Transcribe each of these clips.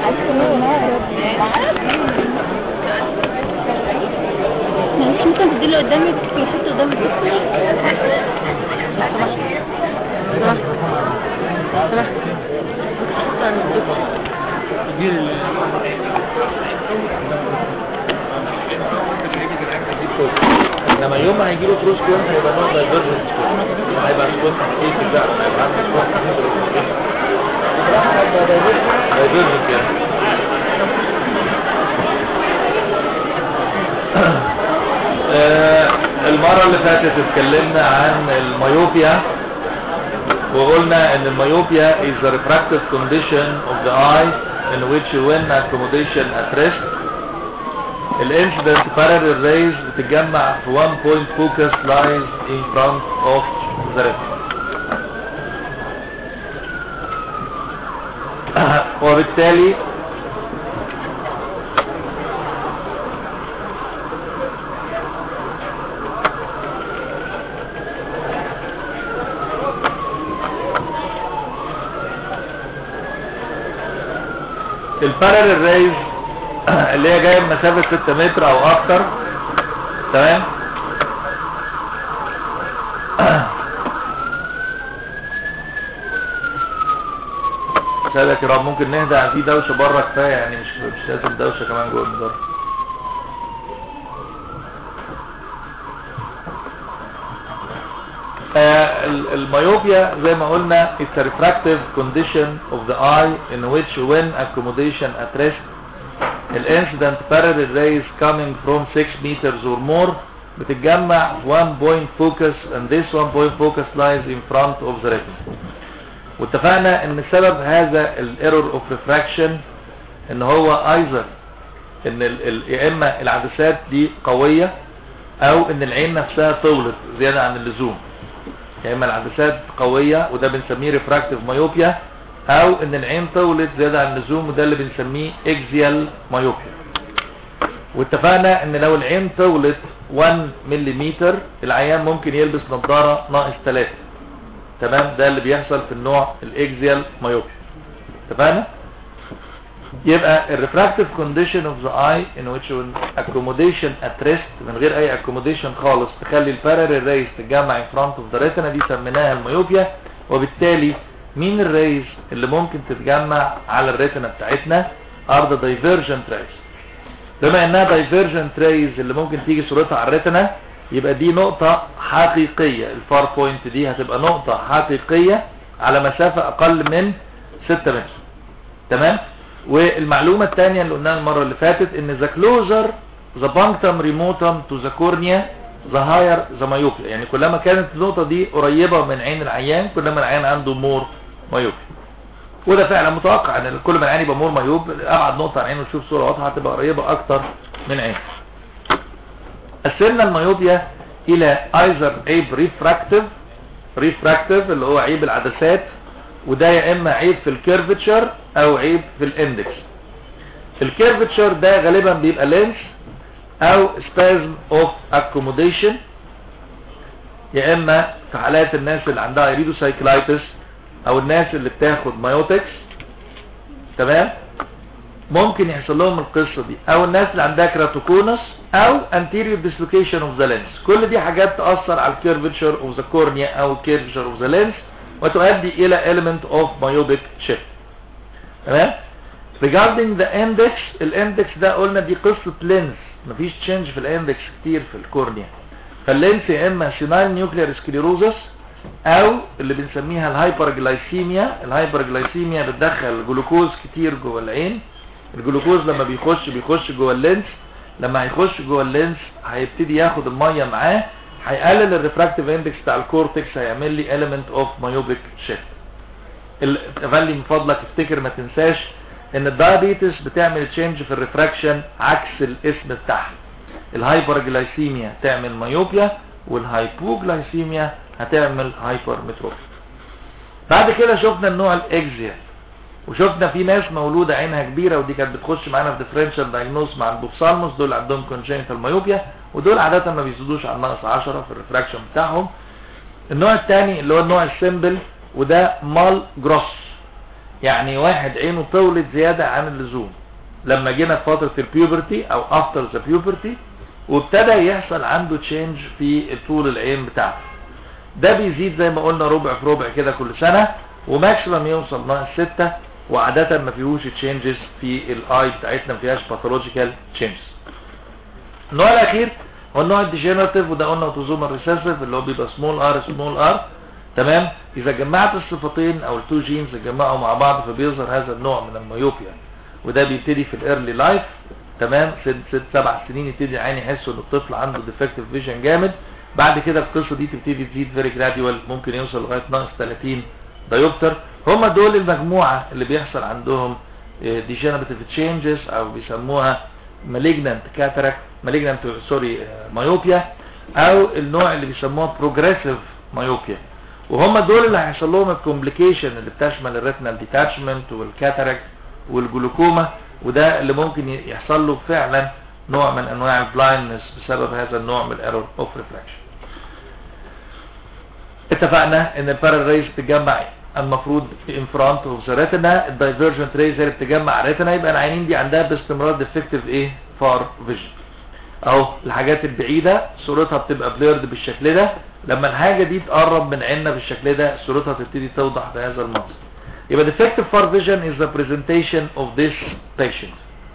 مش ممكن تديله قدامك يحط قدامك دي ال- انما يوم ما هيجيله تروس كوين هيبقى نوع دايفرجنت هيبقى سكوين تحقيق فعلا هيبقى عنده سكوين دايفرجنت يعني آه، المرة اللي فاتت اتكلمنا عن الميوبيا وقلنا ان الميوبيا is the refractive condition of the eye in which when accommodation at rest الانسيدنت parallel rays بتتجمع في one point focus lies in front of the retina وبالتالي البارالل ريز اللي هي جايه بمسافه 6 متر او اكتر تمام سادة كرام ممكن نهدى عن في دوشه بره كفايه يعني مش مش لازم دوشه كمان جوه المدرج آه، ال- الميوبيا زي ما قلنا it's a refractive condition of the eye in which when accommodation at rest الانسيدنت parallel rays coming from 6 meters or more بتتجمع في one point focus and this one point focus lies in front of the retina واتفقنا ان سبب هذا الايرور اوف ريفراكشن ان هو ايزر ان ال- ال- يا اما العدسات دي قوية او ان العين نفسها طولت زيادة عن اللزوم يا اما العدسات قوية وده بنسميه ريفراكتيف مايوبيا او ان العين طولت زيادة عن اللزوم وده اللي بنسميه اكزيال مايوبيا واتفقنا ان لو العين طولت 1 ملم العيان ممكن يلبس نظارة ناقص 3 تمام ده اللي بيحصل في النوع الاكزيال مايوبيا اتفقنا يبقى الريفراكتيف كونديشن اوف ذا اي ان which when accommodation at rest من غير اي accommodation خالص تخلي البارالل ريز تتجمع in front of the retina دي سميناها الميوبيا وبالتالي مين الريز اللي ممكن تتجمع على الريتنا بتاعتنا are the divergent rays بما انها divergent rays اللي ممكن تيجي صورتها على الريتنا يبقى دي نقطة حقيقية الفار بوينت دي هتبقى نقطة حقيقية على مسافة اقل من 6 متر تمام والمعلومة الثانية اللي قلناها المرة اللي فاتت ان the closer the punctum remotum to the cornea the higher the myopia يعني كلما كانت النقطة دي قريبة من عين العيان كلما العيان عنده مور myopia وده فعلا متوقع ان كل ما العين يبقى مور مايوب ابعد نقطة عن عينه وتشوف صورة واضحة هتبقى قريبة اكتر من عينه قسمنا الميوبيا الى ايزر عيب ريفراكتيف ريفراكتيف اللي هو عيب العدسات وده يا اما عيب في الكيرفتشر او عيب في الاندكس الكيرفتشر ده غالبا بيبقى لينس او spasm اوف accommodation يا اما في حالات الناس اللي عندها ايريدوسايكلايتس او الناس اللي بتاخد مايوتكس تمام ممكن يحصل لهم القصة دي او الناس اللي عندها كراتوكونس او anterior dislocation of the lens كل دي حاجات تأثر على الكيرفتشر of the cornea او الكيرفتشر of the lens وتؤدي الى element of myopic shift تمام regarding the index الاندكس ده قلنا دي قصة لينس مفيش تشينج في الاندكس كتير في الكورنيا فاللينس يا اما سينايل نيوكلير سكليروزس او اللي بنسميها الهايبرجلايسيميا الهايبرجلايسيميا بتدخل جلوكوز كتير جوه العين الجلوكوز لما بيخش بيخش جوه اللينس لما هيخش جوه اللينس هيبتدي ياخد الميه معاه هيقلل الريفراكتيف اندكس بتاع الكورتكس هيعمل لي element of myopic shift فالي من فضلك افتكر ما تنساش ان الدايابيتس بتعمل تشينج في الريفراكشن عكس الاسم بتاعها الهايبرجلايسيميا تعمل مايوبيا والهايبوجلايسيميا هتعمل هايبر متروفي بعد كده شفنا النوع الاكزيال وشفنا في ناس مولودة عينها كبيرة ودي كانت بتخش معانا في ديفرنشال دايجنوز مع البوفسالموس دول عندهم كونجنتال مايوبيا ودول عادة ما بيزيدوش عن ناقص 10 في الريفراكشن بتاعهم النوع الثاني اللي هو النوع السيمبل وده مال جروس يعني واحد عينه طولت زيادة عن اللزوم لما جينا في فترة البيوبرتي او افتر ذا بيوبرتي وابتدى يحصل عنده تشينج في طول العين بتاعته ده بيزيد زي ما قلنا ربع في ربع كده كل سنة وماكسيمم يوصل ناقص ستة وعادة ما فيهوش تشينجز في الاي بتاعتنا ما فيهاش باثولوجيكال تشينجز النوع الاخير هو النوع الديجنراتيف وده قلنا اوتوزومال ريسيسيف اللي هو بيبقى سمول ار سمول ار تمام اذا جمعت الصفتين او التو جينز اتجمعوا مع بعض فبيظهر هذا النوع من الميوبيا وده بيبتدي في الايرلي لايف تمام ست ست سبع سنين يبتدي عيني يحس ان الطفل عنده ديفكتيف فيجن جامد بعد كده القصه دي تبتدي تزيد فيري جراديوال ممكن يوصل لغايه ناقص 30 دايوبتر هم دول المجموعه اللي بيحصل عندهم ديجنراتيف تشينجز او بيسموها مالجنانت كاتاراكت مالجنانت سوري مايوبيا او النوع اللي بيسموها بروجريسيف مايوبيا وهم دول اللي هيحصل لهم الكومبليكيشن اللي بتشمل الريتنال ديتاتشمنت والكاتاراكت والجلوكوما وده اللي ممكن يحصل له فعلا نوع من انواع البلايندنس بسبب هذا النوع من الايرور اوف ريفراكشن اتفقنا ان البارل ريز بتتجمع المفروض ان فرونت اوف ذا ريتنا الدايفرجنت ريز اللي بتجمع ريتنا يبقى العينين دي عندها باستمرار ديفكتيف ايه فار فيجن اهو الحاجات البعيده صورتها بتبقى بليرد بالشكل ده لما الحاجه دي تقرب من عيننا بالشكل ده صورتها تبتدي توضح بهذا المنظر يبقى defective far vision is the presentation of this patient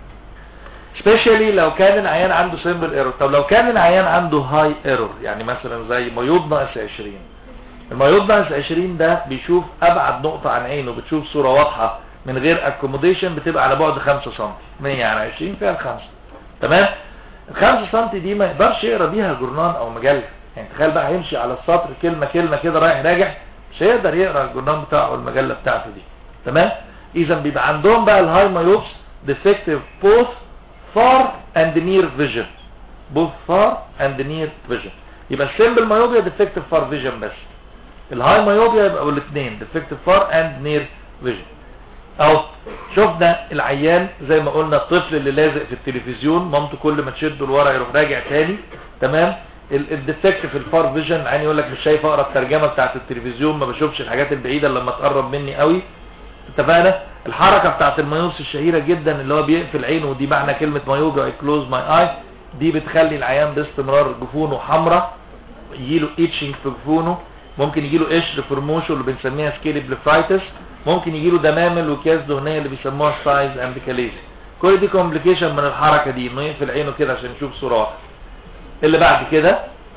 especially لو كان العيان عنده simple error طب لو كان العيان عنده high error يعني مثلا زي ميوب ناقص 20 الميوب ناقص 20 ده بيشوف ابعد نقطة عن عينه بتشوف صورة واضحة من غير accommodation بتبقى على بعد 5 سم 100 يعني 20 فيها الخمسة تمام ال 5 سم دي ما يقدرش يقرا بيها جورنال او مجلة يعني تخيل بقى هيمشي على السطر كلمة كلمة كده رايح راجع مش هيقدر يقرا الجورنال بتاعه او المجلة بتاعته دي تمام اذا بيبقى عندهم بقى الهاي مايوبس defective both far and near vision both far and near vision يبقى السيمبل مايوبيا defective far vision بس الهاي مايوبيا يبقى الاثنين defective far and near vision اهو شفنا العيان زي ما قلنا الطفل اللي لازق في التلفزيون مامته كل ما تشده لورا يروح راجع تاني تمام الديفكت في الفار فيجن يعني يقول لك مش شايف اقرا الترجمه بتاعت التلفزيون ما بشوفش الحاجات البعيده لما تقرب مني قوي اتفقنا الحركه بتاعت المايوبس الشهيره جدا اللي هو بيقفل عينه ودي معنى كلمه مايوبيا اي كلوز ماي اي دي بتخلي العيان باستمرار جفونه حمراء يجيله ايتشنج في جفونه ممكن يجيله قشر في رموشه اللي بنسميها سكيلي بليفرايتس ممكن يجيله دمامل وكياس دهنيه اللي بيسموها سايز اند كاليزي كل دي كومبليكيشن من الحركه دي انه يقفل عينه كده عشان يشوف صوره واحده اللي بعد كده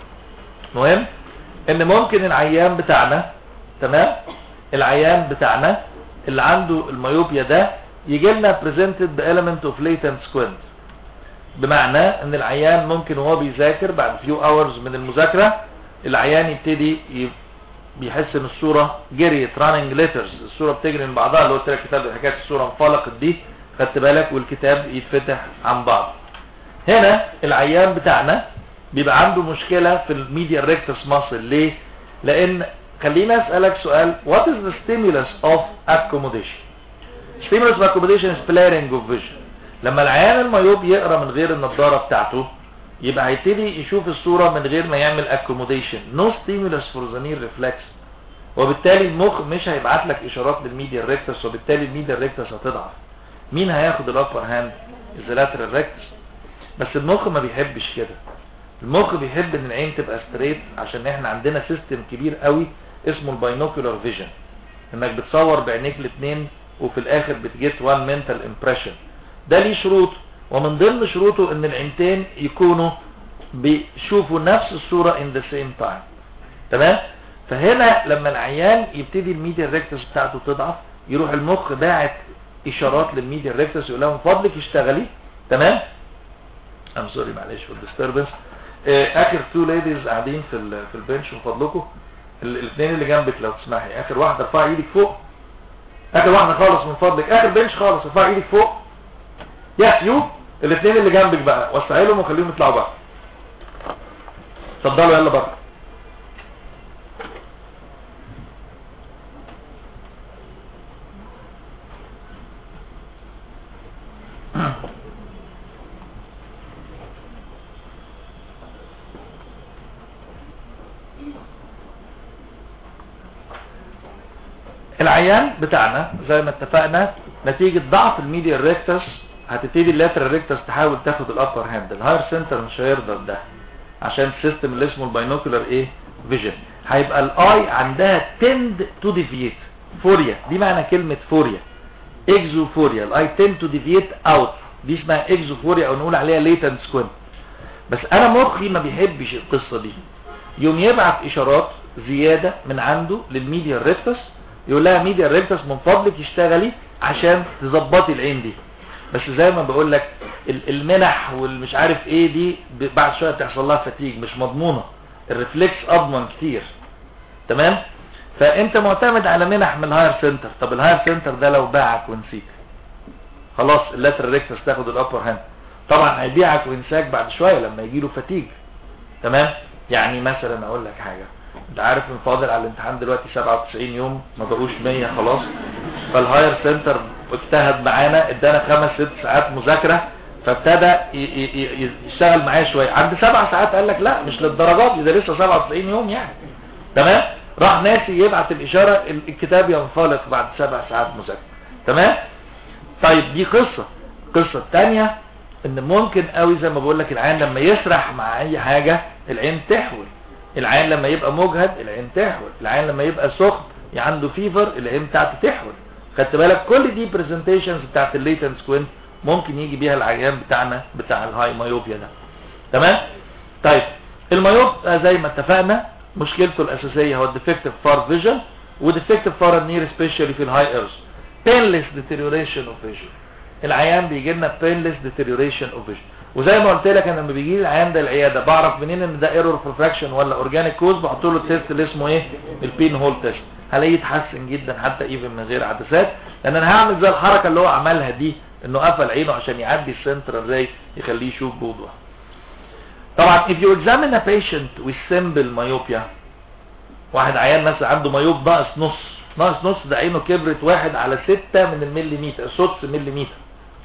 مهم ان ممكن العيان بتاعنا تمام العيان بتاعنا اللي عنده الميوبيا ده يجي لنا بريزنتد بإيلمنت اوف ليتنت سكوينت بمعنى ان العيان ممكن وهو بيذاكر بعد فيو اورز من المذاكره العيان يبتدي ي... بيحس ان الصوره جريت راننج ليترز الصوره بتجري من بعضها اللي قلت لك كتاب حكايه الصوره انفلقت دي خدت بالك والكتاب يتفتح عن بعض هنا العيان بتاعنا بيبقى عنده مشكله في الميديا ريكتس ماسل ليه لان خلينا اسالك سؤال what is the stimulus of accommodation stimulus of accommodation is flaring of vision لما العيان الميوب يقرا من غير النضاره بتاعته يبقى هيبتدي يشوف الصوره من غير ما يعمل accommodation no stimulus for the near reflex وبالتالي المخ مش هيبعت لك اشارات للميديا ريكتس وبالتالي الميديا ريكتس هتضعف مين هياخد الابر هاند الزلاترال ريكتس بس المخ ما بيحبش كده المخ بيحب ان العين تبقى ستريت عشان احنا عندنا سيستم كبير قوي اسمه الباينوكولار فيجن انك بتصور بعينيك الاثنين وفي الاخر بتجيت وان منتال امبريشن ده ليه شروط ومن ضمن شروطه ان العينتين يكونوا بيشوفوا نفس الصورة in the same time تمام فهنا لما العيان يبتدي الميديا ريكتس بتاعته تضعف يروح المخ باعت اشارات للميديا ريكتس يقول لهم فضلك اشتغلي تمام ام سوري معلش في الديستربنس اخر تو ليديز قاعدين في في البنش من فضلكم الاثنين اللي جنبك لو تسمحي اخر واحده ارفعي ايدك فوق اخر واحده خالص من فضلك اخر بنش خالص ارفعي ايدك فوق يا يو الاثنين اللي جنبك بقى وسعي لهم وخليهم يطلعوا بقى اتفضلوا يلا بقى العيان بتاعنا زي ما اتفقنا نتيجة ضعف الميديا ريكتس هتبتدي اللاترال ريكتس تحاول تاخد الابر هاند الهاير سنتر مش هيرضى بده عشان السيستم اللي اسمه الباينوكولار ايه فيجن هيبقى الاي عندها تند تو ديفييت فوريا دي معنى كلمة فوريا اكزوفوريا الاي تند تو ديفييت اوت دي اسمها اكزوفوريا او نقول عليها ليتنت سكوين بس انا مخي ما بيحبش القصة دي يوم يبعت اشارات زيادة من عنده للميديا ريكتس يقول لها ميديا ريكتس من فضلك اشتغلي عشان تظبطي العين دي بس زي ما بقول لك ال- المنح والمش عارف ايه دي ب- بعد شويه تحصل لها فتيج مش مضمونه الريفلكس اضمن كتير تمام فانت معتمد على منح من الهاير سنتر طب الهاير سنتر ده لو باعك ونسيك خلاص اللاترال ريكتس تاخد الابر هاند طبعا هيبيعك وينساك بعد شويه لما يجي له فتيج تمام يعني مثلا اقول لك حاجه انت عارف ان فاضل على الامتحان دلوقتي 97 يوم ما بقوش 100 خلاص فالهاير سنتر اجتهد معانا ادانا خمس ست ساعات مذاكره فابتدى ي- ي- ي- يشتغل معايا شويه عند سبع ساعات قال لك لا مش للدرجات دي ده لسه 97 يوم يعني تمام راح ناسي يبعت الاشاره ال- الكتاب ينفلق بعد سبع ساعات مذاكره تمام طيب دي قصه القصه الثانيه ان ممكن قوي زي ما بقول لك العين لما يسرح مع اي حاجه العين تحول العين لما يبقى مجهد العين تحول العين لما يبقى سخن عنده فيفر العين بتاعته تحول خدت بالك كل دي برزنتيشنز بتاعت الليتنت سكوينت ممكن يجي بيها العيان بتاعنا بتاع الهاي مايوبيا ده تمام طيب المايوب آه، زي ما اتفقنا مشكلته الاساسيه هو الديفكتيف فار فيجن وديفكتيف فار نير سبيشالي في الهاي ايرز بينلس ديتيريوريشن اوف فيجن العيان بيجي لنا بينلس ديتيريوريشن اوف فيجن وزي ما قلت لك انا لما بيجي لي العيان ده العياده بعرف منين ان ده ايرور فرفراكشن ولا اورجانيك كوز بحط له التيست اللي اسمه ايه البين هول تيست هلاقيه يتحسن جدا حتى ايفن من غير عدسات لان انا هعمل زي الحركه اللي هو عملها دي انه قفل عينه عشان يعدي السنترال راي يخليه يشوف بوضوح طبعا if you examine a patient with simple myopia واحد عيان مثلا عنده مايوب ناقص نص ناقص نص ده عينه كبرت واحد على ستة من المليمتر سدس مليمتر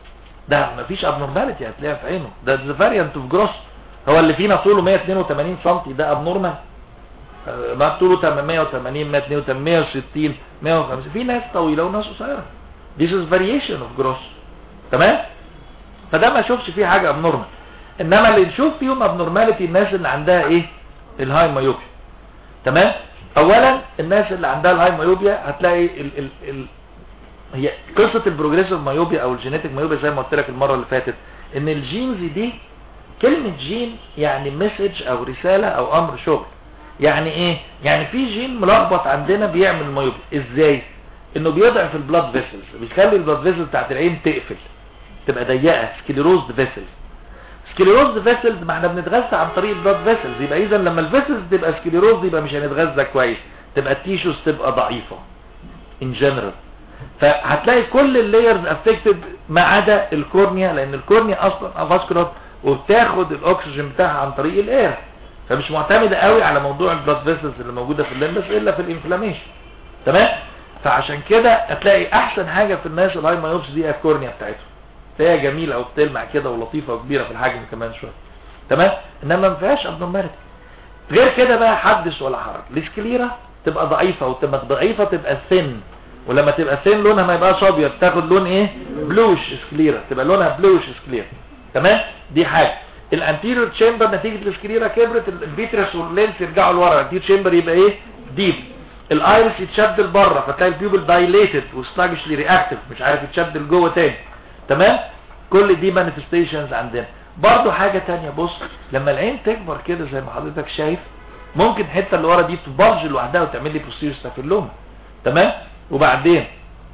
ده مفيش abnormality هتلاقيها في عينه ده the variant of gross هو اللي فينا طوله 182 سم ده abnormal آه، ما طوله 180 182 160 150 في ناس طويله وناس قصيره this is variation of gross تمام فده ما اشوفش فيه حاجه abnormal انما اللي نشوف فيهم abnormality الناس اللي عندها ايه الهاي مايوبيا تمام اولا الناس اللي عندها الهاي مايوبيا هتلاقي ال ال ال هي قصة البروجريسيف مايوبيا او الجينيتك مايوبيا زي ما قلت لك المرة اللي فاتت ان الجينز دي كلمة جين يعني مسج او رسالة او امر شغل يعني ايه يعني في جين ملخبط عندنا بيعمل مايوبيا ازاي انه بيضعف البلاد فيسلز بيخلي البلاد فيسلز بتاعت العين تقفل تبقى ضيقه سكليروزد فيسلز سكليروزد فيسلز ما احنا بنتغذى عن طريق البلاد فيسلز يبقى اذا لما الفيسلز تبقى سكليروزد يبقى مش هنتغذى كويس تبقى التيشوز تبقى ضعيفه ان جنرال فهتلاقي كل اللايرز افكتد ما عدا الكورنيا لان الكورنيا اصلا افاسكولار وبتاخد الاكسجين بتاعها عن طريق الاير فمش معتمده قوي على موضوع البلاد فيسلز اللي موجوده في الليمبس الا في الانفلاميشن تمام فعشان كده هتلاقي احسن حاجه في الناس الهاي مايوبس دي الكورنيا بتاعتهم فهي جميله وبتلمع كده ولطيفه وكبيره في الحجم كمان شويه تمام انما ما فيهاش ابنورماليتي غير كده بقى حدث ولا حرج الاسكليرا تبقى ضعيفه وتبقى ضعيفه تبقى ثين ولما تبقى ثين لونها ما يبقاش ابيض تاخد لون ايه بلوش اسكليرا تبقى لونها بلوش اسكليرا تمام دي حاجه الانتيريور تشامبر نتيجه الاسكليرا كبرت البيترس واللينس يرجعوا لورا الانتيريور تشامبر يبقى ايه ديب الايرس يتشد لبره فتلاقي البيوبل دايليتد وستاجشلي رياكتيف مش عارف يتشد لجوه تاني تمام كل دي مانيفستيشنز عندنا برضو حاجة تانية بص لما العين تكبر كده زي ما حضرتك شايف ممكن الحته اللي ورا دي تبرج لوحدها وتعمل لي بروسيس ستافيلوما تمام وبعدين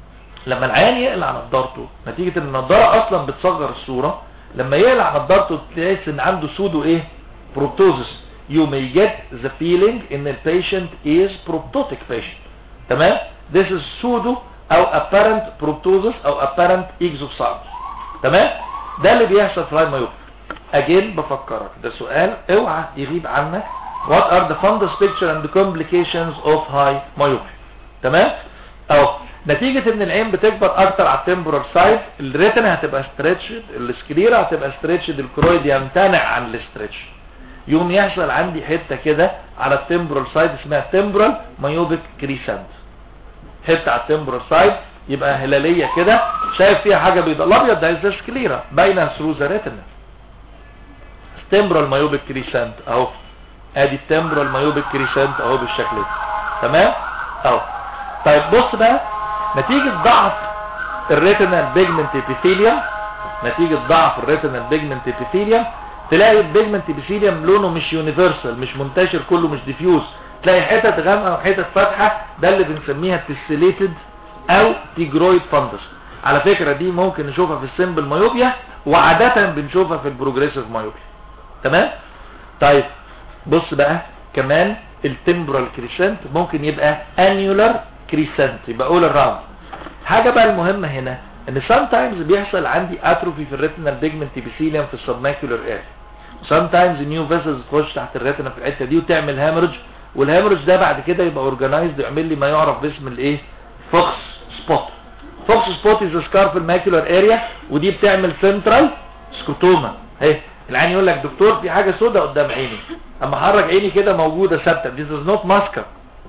لما العيان يقلع نضارته نتيجة ان النضارة اصلا بتصغر الصورة لما يقلع نضارته تحس ان عنده سودو ايه بروبتوزس you may get the feeling ان the patient is proptotic patient تمام this is pseudo او apparent proptosis او apparent exophthalmos تمام ده اللي بيحصل في الهاي مايوب اجين بفكرك ده سؤال اوعى يغيب عنك what are the fundus picture and the complications of high myopia تمام اهو نتيجة ان العين بتكبر اكتر على التمبرال سايد الريتنا هتبقى ستريتشد السكليرا هتبقى ستريتشد الكرويد يمتنع عن الاستريتش يوم يحصل عندي حتة كده على التمبرال سايد اسمها تمبرال مايوبيك كريسنت حته على التمبرال سايد يبقى هلاليه كده شايف فيها حاجه بيضاء الابيض ده ازاز كليره باينه ثرو ذا ريتنا تمبرال مايوبيك كريسنت اهو ادي التمبرال مايوبيك كريسنت اهو بالشكل ده تمام اهو طيب بص بقى نتيجه ضعف الريتينال بيجمنت ابيثيليوم نتيجه ضعف الريتينال بيجمنت ابيثيليوم تلاقي البيجمنت ابيثيليوم لونه مش يونيفرسال مش منتشر كله مش ديفيوز تلاقي حتت غامقه وحتت فاتحه ده اللي بنسميها تسليتد او تيجرويد فاندس على فكره دي ممكن نشوفها في السمبل مايوبيا وعاده بنشوفها في البروجريسيف مايوبيا تمام طيب بص بقى كمان التمبرال كريسنت ممكن يبقى انيولار كريسنت يبقى اول الراوند حاجه بقى المهمه هنا ان sometimes بيحصل عندي اتروفي في الريتينال بيجمنت ابيثيليوم في السبماكيولار اريا sometimes نيو فيسلز تخش تحت الريتنا في الحته دي وتعمل هامرج والهامرج ده بعد كده يبقى اورجانيزد يعمل لي ما يعرف باسم الايه فوكس سبوت فوكس سبوت از سكار في الماكيولار اريا ودي بتعمل سنترال سكوتوما اهي العين يقول لك دكتور في حاجه سوداء قدام عيني اما احرك عيني كده موجوده ثابته this is not ماسكه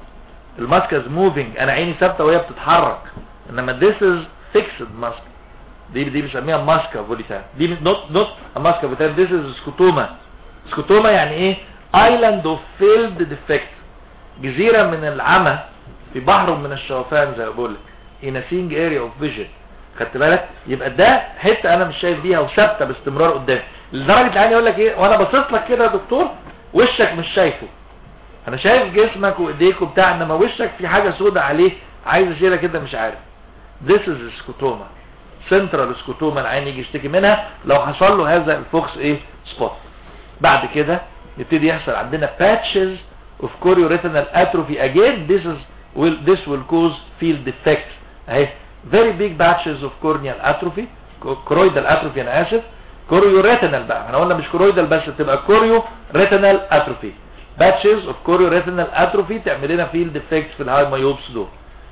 الماسكه از موفينج انا عيني ثابته وهي بتتحرك انما this is fixed ماسكه دي دي بنسميها ماسكا فوليتان دي نوت نوت ماسكا فوليتان this is سكوتوما سكوتوما يعني ايه island of failed defect جزيرة من العمى في بحر من الشوفان زي ما بقول لك in a seeing area of vision خدت بالك يبقى ده حته انا مش شايف بيها وثابته باستمرار قدامي لدرجه العين يقول لك ايه وانا باصص لك كده يا دكتور وشك مش شايفه انا شايف جسمك وايديك وبتاع انما وشك في حاجه سودة عليه عايز اشيلها كده مش عارف this is سكوتوما سنترال سكوتوما العين يجي يشتكي منها لو حصل له هذا الفوكس ايه سبوت بعد كده يبتدي يحصل عندنا patches of chorioretinal atrophy again this is will this will cause field defect اهي very big batches of corneal atrophy choroidal atrophy انا اسف chorioretinal بقى احنا قلنا مش choroidal بس تبقى chorioretinal atrophy batches of chorioretinal atrophy تعمل لنا field defects في الهاي مايوبس دول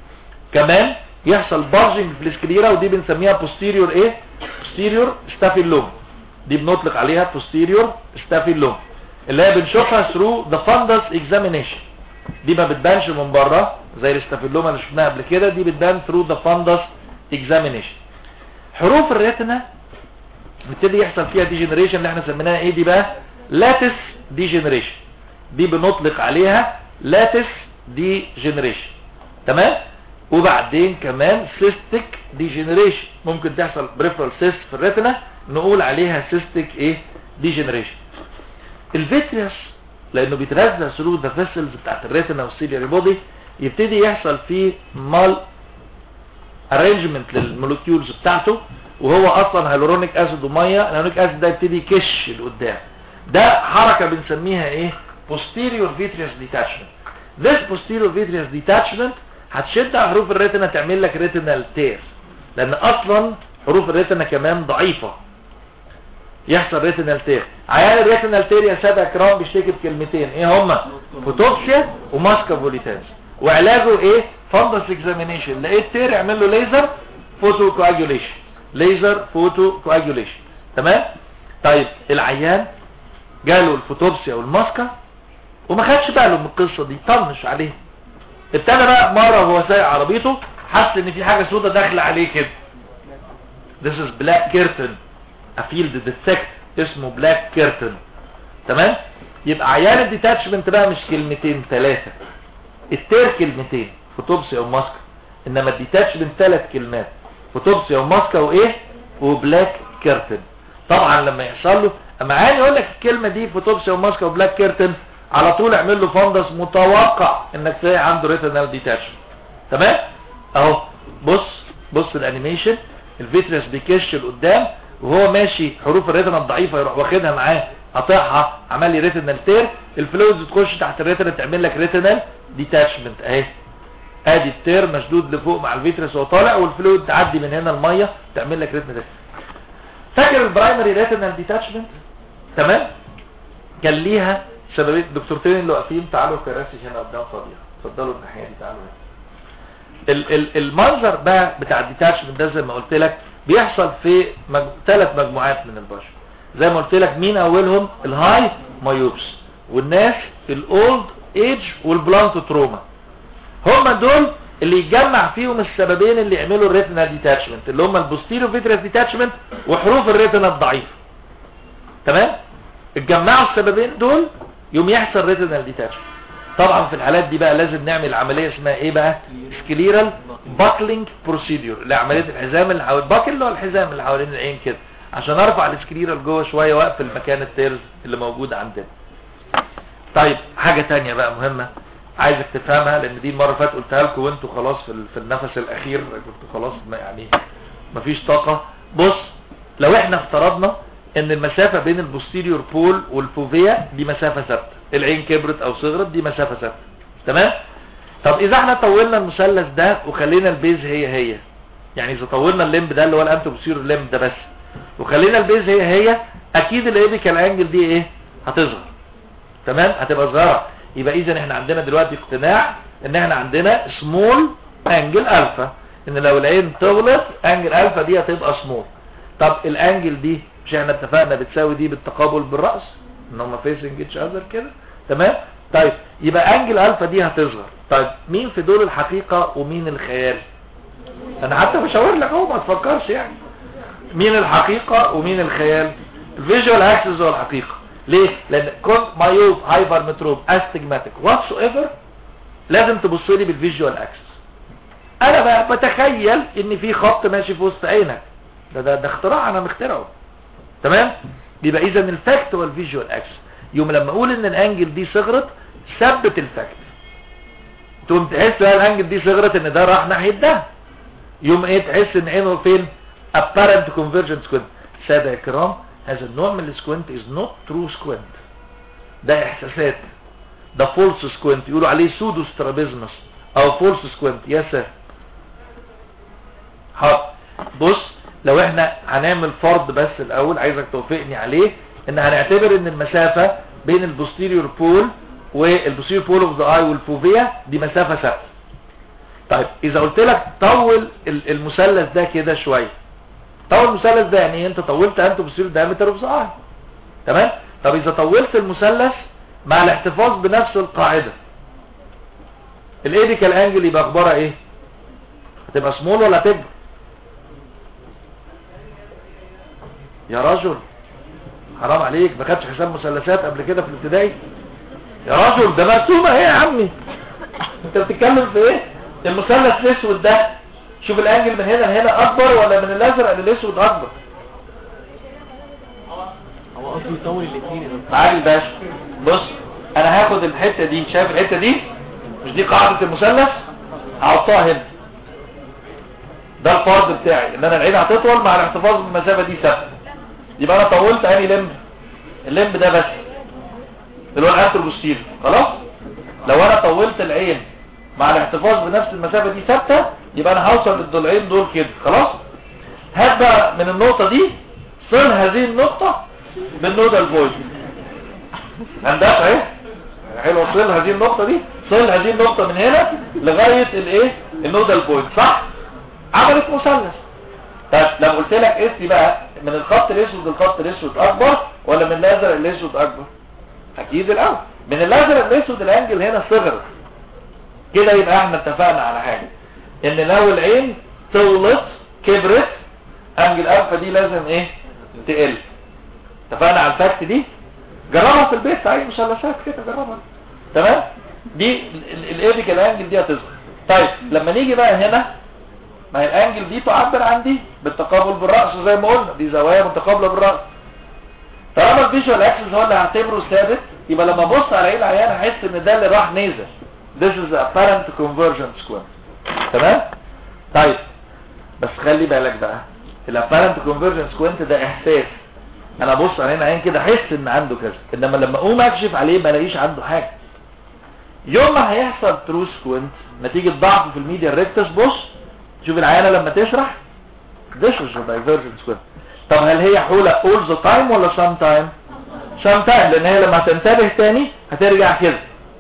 كمان يحصل بارجنج في السكليرا ودي بنسميها posterior ايه posterior staphyloom دي بنطلق عليها posterior staphyloom اللي هي بنشوفها through the fundus examination دي ما بتبانش من بره زي الاستافيلوما اللي شفناها قبل كده دي بتبان through the fundus examination حروف الريتنا بيبتدي يحصل فيها ديجنريشن اللي احنا سميناها ايه دي بقى لاتس ديجنريشن دي بنطلق عليها لاتس ديجنريشن تمام وبعدين كمان سيستيك ديجنريشن ممكن تحصل بريفرال سيست في الريتنا نقول عليها سيستيك ايه ديجنريشن الفيتريوس لانه بيتغذى ثرو ذا فيسلز بتاعت الريتنا والسيلياري بودي يبتدي يحصل فيه مال ارينجمنت للمولكيولز بتاعته وهو اصلا هيلورونيك اسيد وميه الهيلورونيك اسيد ده يبتدي يكش لقدام ده حركه بنسميها ايه posterior vitreous detachment this posterior vitreous detachment هتشد على حروف الريتنا تعمل لك ريتينال تير لان اصلا حروف الريتنا كمان ضعيفه يحصل ريتينال تير عيان الريتينال تير يا ساده اكرام بيشتكي بكلمتين ايه هما فوتوكسيا وماسكا فوليتانس وعلاجه ايه فندس اكزامينيشن لقيت تير اعمل له ليزر فوتو كواجوليشن ليزر فوتو كواجوليشن تمام طيب العيان جاله الفوتوبسيا والماسكا وما خدش باله من القصه دي طنش عليه ابتدى بقى مره وهو سايق عربيته حس ان في حاجه سودة داخله عليه كده This is black curtain a field defect اسمه black curtain تمام يبقى عيان الديتاتشمنت بقى مش كلمتين ثلاثه التير كلمتين فوتوبسيا وماسكا انما الديتاتشمنت ثلاث كلمات فوتوبسيا وماسكا وايه وبلاك كيرتن طبعا لما يحصل له اما عيان يقول لك الكلمه دي فوتوبسيا وماسكا وبلاك كيرتن على طول اعمل له فندس متوقع انك تلاقي عنده ريتينال ديتاتشمنت تمام اهو بص بص الانيميشن الفيتريس بيكش لقدام وهو ماشي حروف الريتنا الضعيفه يروح واخدها معاه قاطعها عمل لي ريتينال تير الفلويدز تخش تحت الريتنا تعمل لك ريتينال ديتاتشمنت اهي ادي التير مشدود لفوق مع الفيتريس وهو طالع والفلويد تعدي من هنا الميه تعمل لك ريتينال فاكر البرايمري ريتينال ديتاتشمنت تمام كان ليها سببين الدكتورتين اللي واقفين تعالوا كراسي هنا قدام فاضيه اتفضلوا الناحيه دي تعالوا هنا ال ال المنظر بقى بتاع الديتاتشمنت ده زي ما قلت لك بيحصل في مج... ثلاث مجموعات من البشر زي ما قلت لك مين اولهم الهاي مايوبس والناس الاولد ايج والبلانت تروما هم دول اللي يتجمع فيهم السببين اللي يعملوا الريتنا ديتاتشمنت اللي هم البوستيريو فيتريس ديتاتشمنت وحروف الريتنا الضعيفه تمام اتجمعوا السببين دول يوم يحصل ريتنال ديتاتشمنت طبعا في الحالات دي بقى لازم نعمل عمليه اسمها ايه بقى سكليرال باكلينج بروسيدور اللي عمليه الحزام اللي حوالين باكل اللي هو الحزام اللي حوالين العين كده عشان ارفع السكليرال جوه شويه واقفل مكان التيرز اللي موجود عندنا طيب حاجه تانية بقى مهمه عايزك تفهمها لان دي المره اللي فاتت قلتها لكم وانتوا خلاص في ال- في النفس الاخير كنتوا خلاص ما يعني مفيش طاقه بص لو احنا افترضنا ان المسافه بين البوستيريور بول والفوفيا دي مسافه ثابته العين كبرت او صغرت دي مسافه ثابته تمام طب اذا احنا طولنا المثلث ده وخلينا البيز هي هي يعني اذا طولنا الليمب ده اللي هو الانتو بوستيريور ليمب ده بس وخلينا البيز هي هي اكيد الايبيكال انجل دي ايه هتصغر تمام هتبقى صغيره يبقى اذا احنا عندنا دلوقتي اقتناع ان احنا عندنا سمول انجل الفا ان لو العين طولت انجل الفا دي هتبقى سمول طب الانجل دي مش احنا اتفقنا بتساوي دي بالتقابل بالراس ان هم فيسنج اتش اذر كده تمام طيب يبقى انجل الفا دي هتصغر طيب مين في دول الحقيقه ومين الخيال انا حتى بشاور لك اهو ما تفكرش يعني مين الحقيقة ومين الخيال الفيجوال اكسس هو الحقيقة ليه لان كون مايوب هايبر متروب استجماتيك واتس ايفر لازم تبص لي بالفيجوال اكسس انا بقى بتخيل ان في خط ماشي في وسط عينك ده ده, ده اختراع انا مخترعه تمام يبقى اذا الفاكت هو الفيجوال اكسس يوم لما اقول ان الانجل دي صغرت ثبت الفاكت تقوم تحس بقى الانجل دي صغرت ان ده راح ناحيه ده يوم ايه تحس ان عينه فين apparent convergent squint سادة يا كرام هذا النوع من السكوينت is not true squint ده احساسات ده false squint يقولوا عليه pseudo strabismus او false squint يا ساتر حاضر بص لو احنا هنعمل فرض بس الاول عايزك توافقني عليه ان هنعتبر ان المسافة بين البوستيريور بول والبوستيريور بول اوف ذا اي والفوفيا دي مسافة ثابته طيب اذا قلت لك طول ال- المثلث ده كده شويه طول المثلث ده يعني انت طولت انت بتصير دايمتر اوف ذا تمام طب اذا طولت المثلث مع الاحتفاظ بنفس القاعده الايديكال انجل يبقى اخبارها ايه هتبقى سمول ولا تكبر يا رجل حرام عليك ما خدتش حساب مثلثات قبل كده في الابتدائي يا رجل ده مرسومه ايه يا عمي انت بتتكلم في ايه المثلث الاسود ده شوف الانجل من هنا لهنا اكبر ولا من الازرق للاسود اكبر هو قصده يطول الاثنين يا دكتور معالي الباشا بص انا هاخد الحته دي شايف الحته دي مش دي قاعده المثلث هحطها هنا ده الفرض بتاعي ان انا العين هتطول مع الاحتفاظ بالمسافه دي ثابته يبقى انا طولت انهي لمب اللمب ده بس اللي هو الانتروبوستير خلاص لو انا طولت العين مع الاحتفاظ بنفس المسافه دي ثابته يبقى انا هوصل للضلعين دول كده خلاص هات بقى من النقطه دي صل هذه النقطه بالنودال بوينت هندسه اهي حلو صل هذه النقطه دي صل هذه النقطه من هنا لغايه الايه النودال بوينت صح عملت مثلث طيب لو قلت لك اسمي بقى من الخط الاسود للخط الاسود اكبر ولا من الازرق الاسود اكبر اكيد الاول من الازرق الاسود الانجل هنا صغر كده يبقى احنا اتفقنا على حاجه ان لو العين طولت كبرت انجل الفا دي لازم ايه تقل اتفقنا على الفاكت دي جربها في البيت اي مثلثات كده جربها تمام دي الايبيكال انجل دي هتظهر طيب لما نيجي بقى هنا ما هي الانجل دي تعبر عن دي بالتقابل بالراس زي ما قلنا دي زوايا متقابله بالراس طالما الفيجوال اكسس هو اللي هعتبره ثابت يبقى لما ابص على عين العيان احس ان ده اللي راح نزل This is the apparent convergent square تمام طيب بس خلي بالك بقى الابارنت كونفرجنس كوينت ده احساس انا ابص على هنا عين كده احس ان عنده كذا انما لما اقوم اكشف عليه ما الاقيش عنده حاجه يوم ما هيحصل ترو سكوينت نتيجه ضعف في الميديا ريكتس بص شوف العيانه لما تسرح this is a divergent squint طب هل هي حولة all the time ولا sometime sometime لان هي لما تنتبه تاني هترجع كده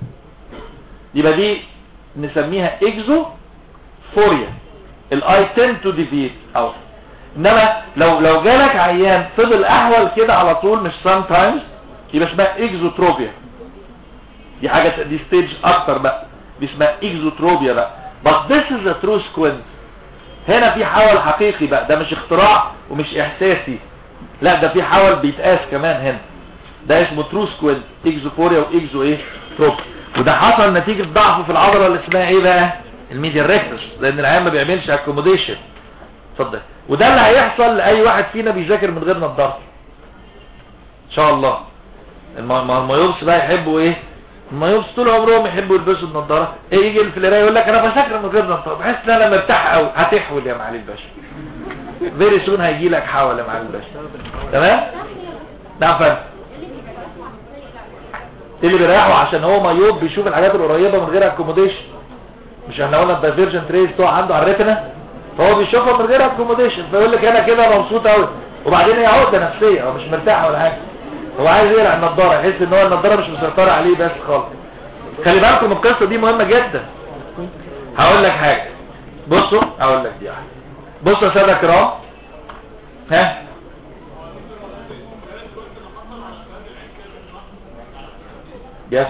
يبقى دي نسميها اكزو فوريا الاي tend to deviate او انما لو لو جالك عيان فضل احول كده على طول مش sometimes يبقى اسمها اكزوتروبيا دي حاجة دي ستيج اكتر بقى دي اسمها اكزوتروبيا بقى but this is a true squint هنا في حول حقيقي بقى ده مش اختراع ومش احساسي لا ده في حول بيتقاس كمان هنا ده اسمه ترو سكويد اكزوفوريا واكزو ايه تروب وده حصل نتيجة ضعف في العضلة اللي اسمها ايه بقى الميديال ريكتس لان العيان ما بيعملش اكوموديشن اتفضل وده اللي هيحصل لاي واحد فينا بيذاكر من غير نظاره ان شاء الله الم- ما المايوبس بقى يحبوا ايه المايوبس طول عمرهم يحبوا يلبسوا النضاره ايه يجي في القرايه يقول لك انا بذاكر من غير نضاره بحس ان انا مرتاح قوي هتحول يا معالي الباشا فيري سون هيجي لك حول يا معالي الباشا تمام نعم فندم ايه اللي بيريحه عشان هو مايوب بيشوف الحاجات القريبه من غير اكوموديشن مش احنا قلنا الدايفيرجن تريز بتوع عنده على الريتنا فهو بيشوفها من غير اكوموديشن فيقول لك انا كده مبسوط قوي وبعدين هي عقده نفسيه هو مش مرتاح ولا حاجه هو عايز يقلع النضاره يحس ان هو النضاره مش مسيطره عليه بس خالص خلي بالكم القصه دي مهمه جدا هقول لك حاجه بصوا هقول لك دي واحده بصوا يا ساده كرام ها يس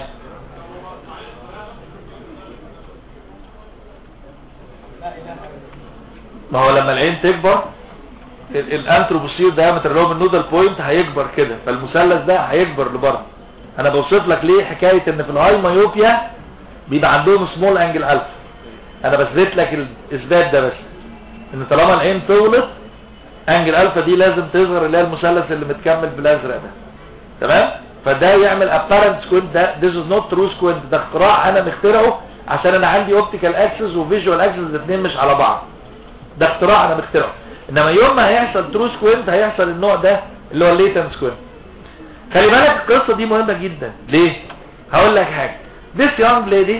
ما هو لما العين تكبر ال- الانتروبوسير دايمتر اللي هو من نودال بوينت هيكبر كده فالمثلث ده هيكبر لبره انا بوصف لك ليه حكايه ان في الهاي مايوبيا بيبقى عندهم سمول انجل الفا انا بثبت لك الاثبات ده بس ان طالما العين طولت انجل الفا دي لازم تظهر اللي هي المثلث اللي متكمل بالازرق ده تمام فده يعمل apparent squint ده this is not true squint ده اختراع انا مخترعه عشان انا عندي optical axis و visual axis الاثنين مش على بعض ده اختراع انا مخترعه انما يوم ما هيحصل ترو سكوينت هيحصل النوع ده اللي هو الليتن سكوينت خلي بالك القصه دي مهمه جدا ليه هقول لك حاجه this young lady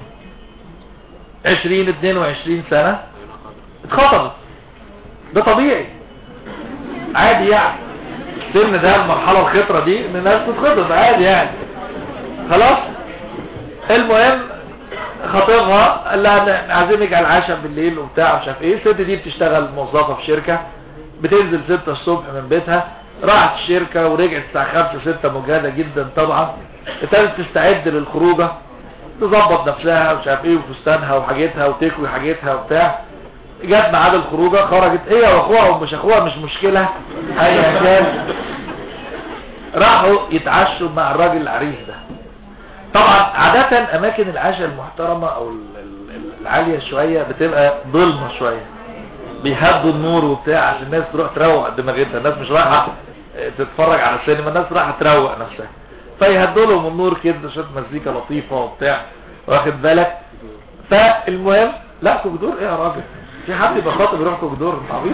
20 22 سنه اتخطبت ده طبيعي عادي يعني السن ده المرحله الخطره دي ان الناس تتخطب عادي يعني خلاص المهم خطيبها قال لها نعزمك على العشاء بالليل وبتاع مش عارف ايه الست دي بتشتغل موظفه في شركه بتنزل 6 الصبح من بيتها راحت الشركه ورجعت الساعه 5 6 مجهده جدا طبعا ابتدت تستعد للخروجه تظبط نفسها ومش عارف ايه وفستانها وحاجتها وتكوي حاجتها وبتاع جت ميعاد الخروجه خرجت هي واخوها ومش اخوها مش مشكله ايا كان راحوا يتعشوا مع الراجل العريس ده طبعا عادة اماكن العشاء المحترمة او ال- ال- العالية شوية بتبقى ظلمة شوية بيهدوا النور وبتاع عشان الناس تروح تروق دماغتها الناس مش رايحة اه، تتفرج على السينما الناس رايحة تروق نفسها فيهدوا لهم النور كده شوية مزيكا لطيفة وبتاع واخد بالك فالمهم لا كوكدور ايه يا راجل في حد يبقى خاطب يروح كوكدور عبيط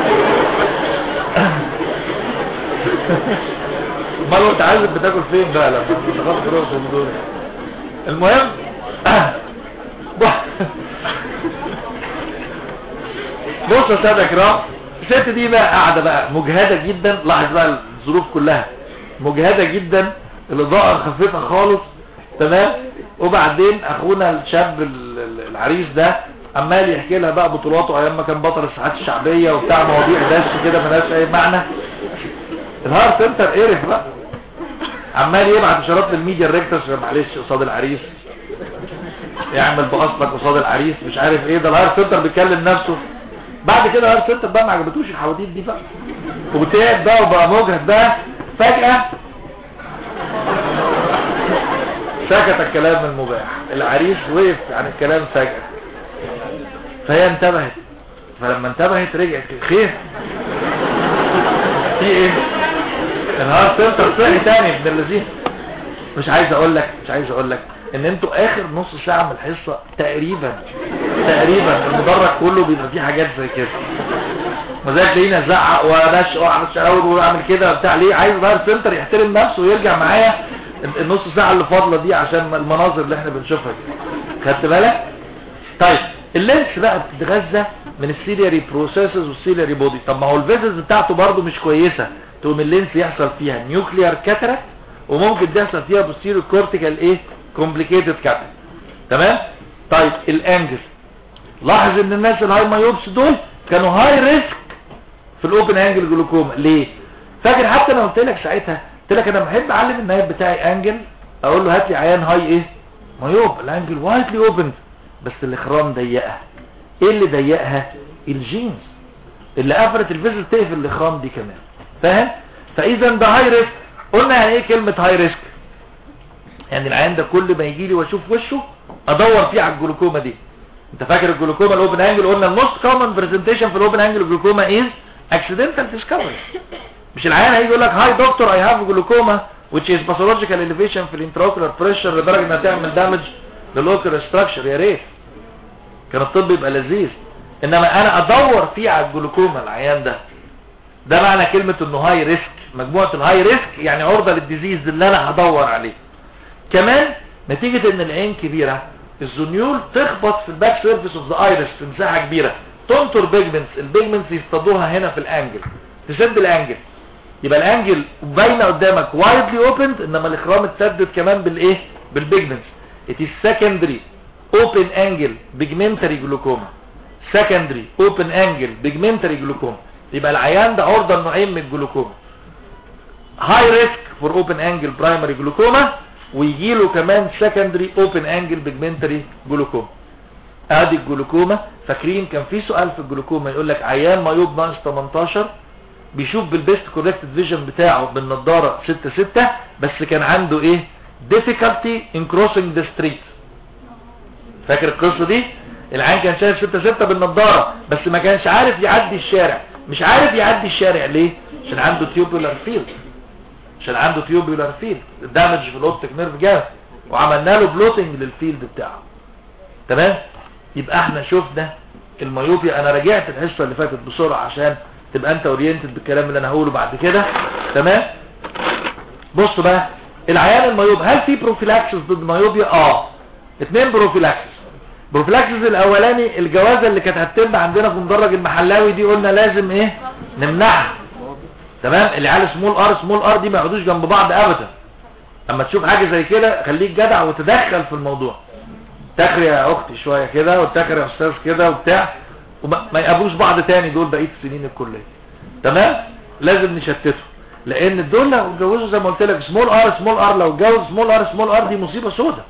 امال هو انت عايز بتاكل فين بقى لما انت خلاص تروح كوكدور المهم بص يا ساده كرام الست دي بقى قاعده بقى مجهده جدا لاحظ بقى الظروف كلها مجهده جدا الاضاءه خفيفه خالص تمام وبعدين اخونا الشاب ال- ال- العريس ده عمال يحكي لها بقى بطولاته ايام ما كان بطل الساعات الشعبيه وبتاع مواضيع دش كده ملهاش اي معنى الهار سنتر قرف بقى عمال يبعت اشارات للميديا الريكترز معلش قصاد العريس يعمل باصلك قصاد العريس مش عارف ايه ده الهار سنتر بيكلم نفسه بعد كده الهار سنتر بقى ما عجبتوش الحواديت دي بقى وتعب بقى وبقى مجهد بقى فجأة سكت الكلام المباح العريس وقف عن الكلام فجأة فهي انتبهت فلما انتبهت رجعت خير في ايه الهارد سنتر صحي تاني ابن اللذين مش عايز اقول لك مش عايز اقول لك ان انتوا اخر نص ساعة من الحصة تقريبا تقريبا المدرج كله بيبقى فيه حاجات زي كده وزي تلاقيني ازعق وانش واعمل شراود واعمل كده بتاع ليه عايز الهارد سنتر يحترم نفسه ويرجع معايا النص ساعة اللي فاضلة دي عشان المناظر اللي احنا بنشوفها دي خدت بالك طيب اللينس بقى بتتغذى من السيلياري بروسيسز والسيلياري بودي طب ما هو الفيزلز بتاعته برضو مش كويسة تقوم اللينس يحصل فيها نيوكليار كاتراكت وممكن تحصل فيها بوستيريو كورتيكال ايه كومبليكيتد كاتراكت تمام طيب الانجل لاحظ ان الناس الهاي مايوبس دول كانوا هاي ريسك في الاوبن انجل جلوكوما ليه فاكر حتى انا قلت لك ساعتها قلت لك انا بحب اعلم النايب بتاعي انجل اقول له هات لي عيان هاي ايه مايوب الانجل وايتلي اوبن بس الاخرام ضيقها ايه اللي ضيقها الجينز اللي قفلت الفيزل تقفل الاخرام دي كمان فاهم فاذا ده هاي ريسك قلنا يعني ايه كلمة هاي ريسك يعني العيان ده كل ما يجي لي واشوف وشه ادور فيه على الجلوكوما دي انت فاكر الجلوكوما الاوبن انجل قلنا الموست كومن برزنتيشن في الاوبن انجل جلوكوما از اكسيدنتال ديسكفري مش العيان هيجي يقول لك هاي دكتور اي هاف جلوكوما which is pathological elevation في الانتراوكولار بريشر لدرجه انها تعمل دامج للاوكولار ستراكشر يا ريت كان الطب يبقى لذيذ انما انا ادور فيه على الجلوكوما العيان ده ده معنى كلمة انه هاي ريسك مجموعة الهاي ريسك يعني عرضة للديزيز اللي انا هدور عليه كمان نتيجة ان العين كبيرة الزنيول تخبط في الباك سيرفيس اوف ذا ايرس في مساحة كبيرة تنطر بيجمنتس البيجمنتس يصطادوها هنا في الانجل تسد الانجل يبقى الانجل باينه قدامك وايدلي اوبند انما الاخرام اتسدد كمان بالايه بالبيجمنتس it is secondary open angle pigmentary glaucoma secondary open angle pigmentary glaucoma يبقى العيان ده عرضه لنوعين من الجلوكوما high risk for open angle primary glaucoma ويجي له كمان secondary open angle pigmentary glaucoma ادي الجلوكوما فاكرين كان في سؤال في الجلوكوما يقول لك عيان مايوب ناقص 18 بيشوف بالبيست كوركتد فيجن بتاعه بالنضاره 6 6 بس كان عنده ايه difficulty in crossing the street فاكر القصه دي العيان كان شايف 6 6 بالنضاره بس ما كانش عارف يعدي الشارع مش عارف يعدي الشارع ليه عشان عنده تيوبولار فيلد عشان عنده تيوبولار فيلد الدامج في الاوبتيك نيرف جامد وعملنا له بلوتنج للفيلد بتاعه تمام يبقى احنا شفنا الميوبيا انا رجعت الحصه اللي فاتت بسرعه عشان تبقى انت اورينتد بالكلام اللي انا هقوله بعد كده تمام بصوا بقى العيان الميوب هل في بروفيلاكسس ضد الميوبيا اه اتنين بروفيلاكسس بروفيلاكسس الاولاني الجوازه اللي كانت هتتم عندنا في مدرج المحلاوي دي قلنا لازم ايه نمنعها تمام العيال سمول ار سمول ار دي ما يقعدوش جنب بعض ابدا اما تشوف حاجه زي كده خليك جدع وتدخل في الموضوع تاخري يا اختي شويه كده وتاخري يا استاذ كده وبتاع وما ما يقابلوش بعض تاني دول بقيه سنين الكليه تمام لازم نشتته لان دول لو اتجوزوا زي ما قلت لك سمول ار سمول ار لو اتجوز سمول ار سمول ار دي مصيبه سودة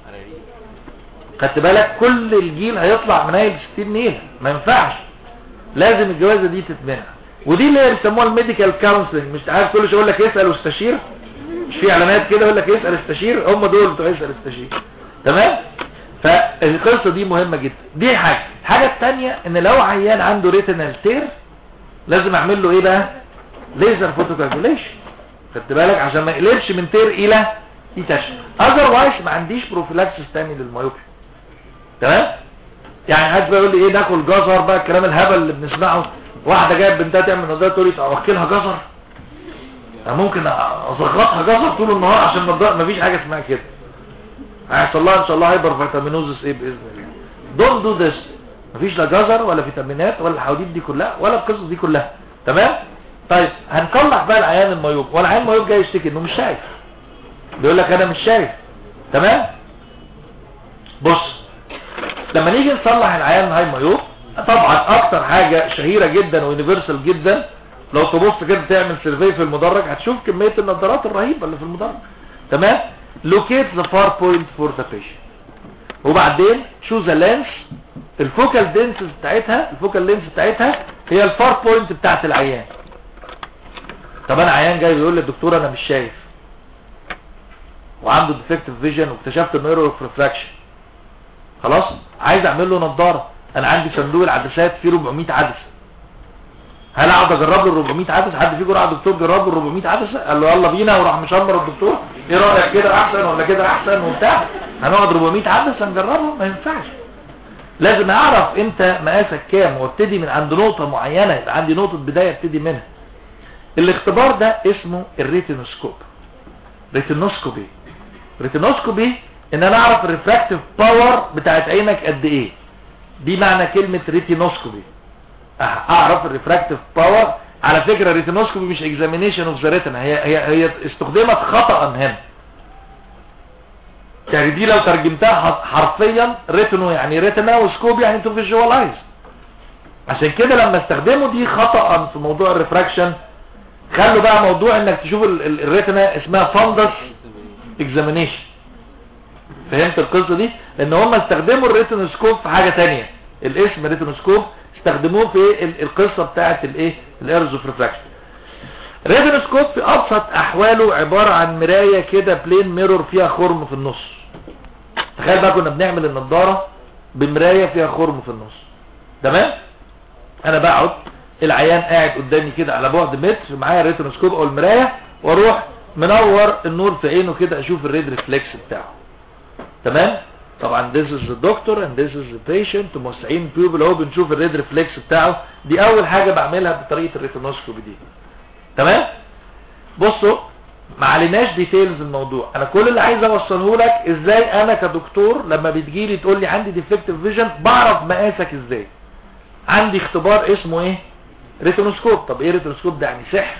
خدت بالك كل الجيل هيطلع منايل 60 نيله ما ينفعش لازم الجوازه دي تتمنع ودي اللي بيسموها الميديكال كونسلنج مش عارف كل شويه يقول لك اسال واستشير مش في اعلانات كده يقول لك اسال استشير هم دول بتوع اسال استشير تمام فالقصه دي مهمه جدا دي حاجه الحاجه الثانيه ان لو عيان عنده ريتينال تير لازم اعمل له ايه بقى ليزر فوتوكالكوليشن خدت بالك عشان ما يقلبش من تير الى ديتاشن اذروايز ما عنديش بروفيلاكسس تاني للمايوبيا تمام يعني حد بقى يقول لي ايه ناكل جزر بقى الكلام الهبل اللي بنسمعه واحده جايه بنتها تعمل نظاره تقول لي اوكلها جزر انا ممكن اصغطها جزر طول النهار عشان ما مفيش حاجه اسمها كده هيحصل لها ان شاء الله هايبر فيتامينوزس ايه باذن الله دونت دو ذس مفيش لا جزر ولا فيتامينات ولا الحواديت دي كلها ولا القصص دي كلها تمام طيب هنصلح بقى العيان الميوب والعيان الميوب جاي يشتكي انه مش شايف بيقول لك انا مش شايف تمام بص لما نيجي نصلح العيان هاي ميوب طبعا اكتر حاجة شهيرة جدا ويونيفرسال جدا لو تبص كده تعمل سيرفي في المدرج هتشوف كمية النظارات الرهيبة اللي في المدرج تمام locate the far point for the patient وبعدين choose a lens الفوكال دينس بتاعتها الفوكال لينس بتاعتها هي الفار بوينت بتاعت العيان طب انا عيان جاي بيقول لي الدكتور انا مش شايف وعنده ديفكتيف فيجن واكتشفت انه ايرور اوف ريفراكشن خلاص عايز اعمل له نظاره انا عندي صندوق العدسات فيه 400 عدسه هل اقعد اجرب له 400 عدسه حد فيكم راح دكتور جرب له 400 عدسه قال له يلا بينا وراح مشمر الدكتور ايه رايك كده احسن ولا كده احسن وبتاع هنقعد 400 عدسه نجربهم ما ينفعش لازم اعرف انت مقاسك كام وابتدي من عند نقطه معينه يبقى عندي نقطه بدايه ابتدي منها الاختبار ده اسمه الريتينوسكوب ريتينوسكوبي ريتينوسكوبي ان انا اعرف الريفراكتيف باور بتاعت عينك قد ايه دي معنى كلمه ريتينوسكوبي اعرف الريفراكتيف باور على فكره الريتينوسكوبي مش اكزامينيشن اوف ذا ريتنا هي هي هي استخدمت خطا هنا يعني دي لو ترجمتها حرفيا ريتنو يعني ريتنا وسكوب يعني تو فيجوالايز عشان كده لما استخدموا دي خطأ في موضوع الريفراكشن خلوا بقى موضوع انك تشوف الريتنا اسمها فاندس اكزامينيشن فهمت القصه دي لان هم استخدموا الريتنوسكوب في حاجة تانية الاسم ريتنوسكوب استخدموه في ال- القصة بتاعت الايه الايرز اوف ريفراكشن الريتنوسكوب في ابسط احواله عبارة عن مراية كده بلين ميرور فيها خرم في النص تخيل بقى كنا بنعمل النضارة بمراية فيها خرم في النص تمام انا بقعد العيان قاعد قدامي كده على بعد متر معايا الريتنوسكوب او المراية واروح منور النور في عينه كده اشوف الريد ريفلكس بتاعه تمام طبعا this is the doctor and this is the patient موسعين بيوبل اهو بنشوف الريد ريفلكس بتاعه دي اول حاجة بعملها بطريقة الريتنوسكوب دي تمام بصوا ما عليناش ديتيلز الموضوع انا كل اللي عايز اوصله لك ازاي انا كدكتور لما بتجيلي تقول لي عندي ديفكتيف فيجن بعرف مقاسك ازاي عندي اختبار اسمه ايه ريتنوسكوب طب ايه ريتنوسكوب ده يعني سحر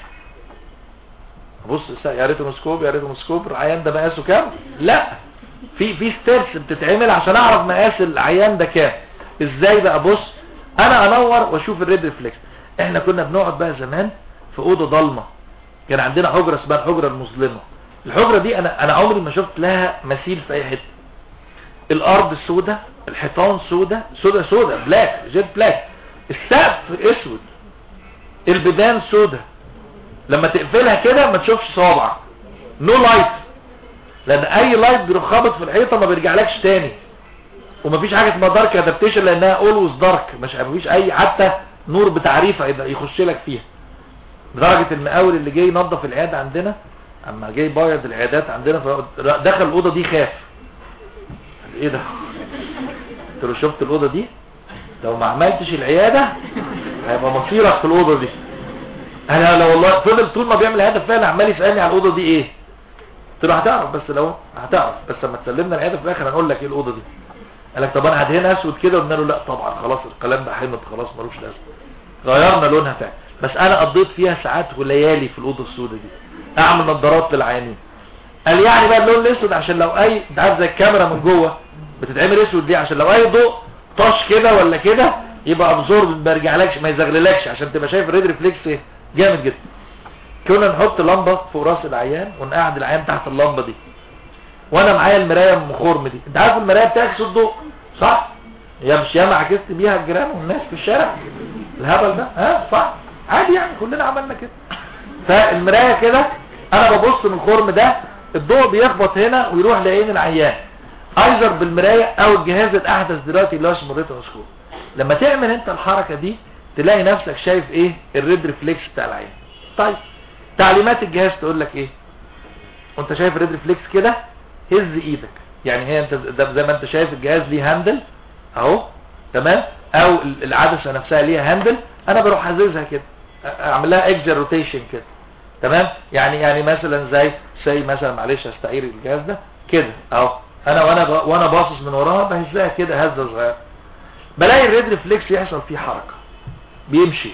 بص يا ريتنوسكوب يا ريتنوسكوب العيان ده مقاسه كام لا في في ستيبس بتتعمل عشان اعرف مقاس العيان ده كام ازاي بقى بص انا انور واشوف الريد ريفلكس احنا كنا بنقعد بقى زمان في اوضه ضلمه كان عندنا حجره اسمها الحجره المظلمه الحجره دي انا انا عمري ما شفت لها مثيل في اي حته الارض سودة الحيطان سودة سودة سودة بلاك جيت بلاك السقف اسود البيبان سودة لما تقفلها كده ما تشوفش صوابعك نو لايت لان اي لايت بيروح خابط في الحيطه ما بيرجعلكش تاني ومفيش حاجه اسمها دارك ادابتيشن لانها اولويز دارك مش مفيش اي حتى نور بتعريفه يبقى يخش لك فيها لدرجه المقاول اللي جاي ينظف العياده عندنا اما جاي بايض العيادات عندنا دخل الاوضه دي خاف قال ايه ده قلت له شفت الاوضه دي لو ما عملتش العياده هيبقى مصيرك في الاوضه دي انا لو والله فضل طول ما بيعمل العياده فعلا عمال يسالني على الاوضه دي ايه قلت له هتعرف بس لو هتعرف بس لما تسلمنا العياده في الاخر هنقول لك ايه الاوضه دي قال لك طب انا هدهنها اسود كده قلنا له لا طبعا خلاص الكلام ده حمض خلاص ملوش لازمه غيرنا لونها فعلا بس انا قضيت فيها ساعات وليالي في الاوضه السوداء دي اعمل نظارات للعيانين قال يعني بقى اللون الاسود عشان لو اي انت عارف زي الكاميرا من جوه بتتعمل اسود دي عشان لو اي ضوء طاش كده ولا كده يبقى ابزورب ما يرجعلكش ما يزغللكش عشان تبقى شايف الريد ريفلكس ايه جامد جدا كنا نحط لمبه فوق راس العيان ونقعد العيان تحت اللمبه دي وانا معايا المرايه ام خرم دي انت عارف المرايه بتعكس الضوء صح يا مش ياما عكست بيها الجيران والناس في الشارع الهبل ده ها صح عادي يعني كلنا عملنا كده فالمرايه كده انا ببص من الخرم ده الضوء بيخبط هنا ويروح لعين العيان ايزر بالمرايه او الجهاز الاحدث دلوقتي اللي هو اسمه ريتنوسكوب لما تعمل انت الحركه دي تلاقي نفسك شايف ايه الريد ريفلكس بتاع العين طيب تعليمات الجهاز تقول لك ايه وانت شايف الريد ريفلكس كده هز ايدك يعني هي انت ده زي ما انت شايف الجهاز ليه هاندل اهو تمام او العدسه نفسها ليها هاندل انا بروح هززها كده اعمل لها اكجر روتيشن كده تمام يعني يعني مثلا زي زي مثلا معلش استعير الجهاز ده كده اهو انا وانا ب... وانا باصص من وراها بهزها كده هزه صغيره بلاقي الريد ريفلكس يحصل فيه حركه بيمشي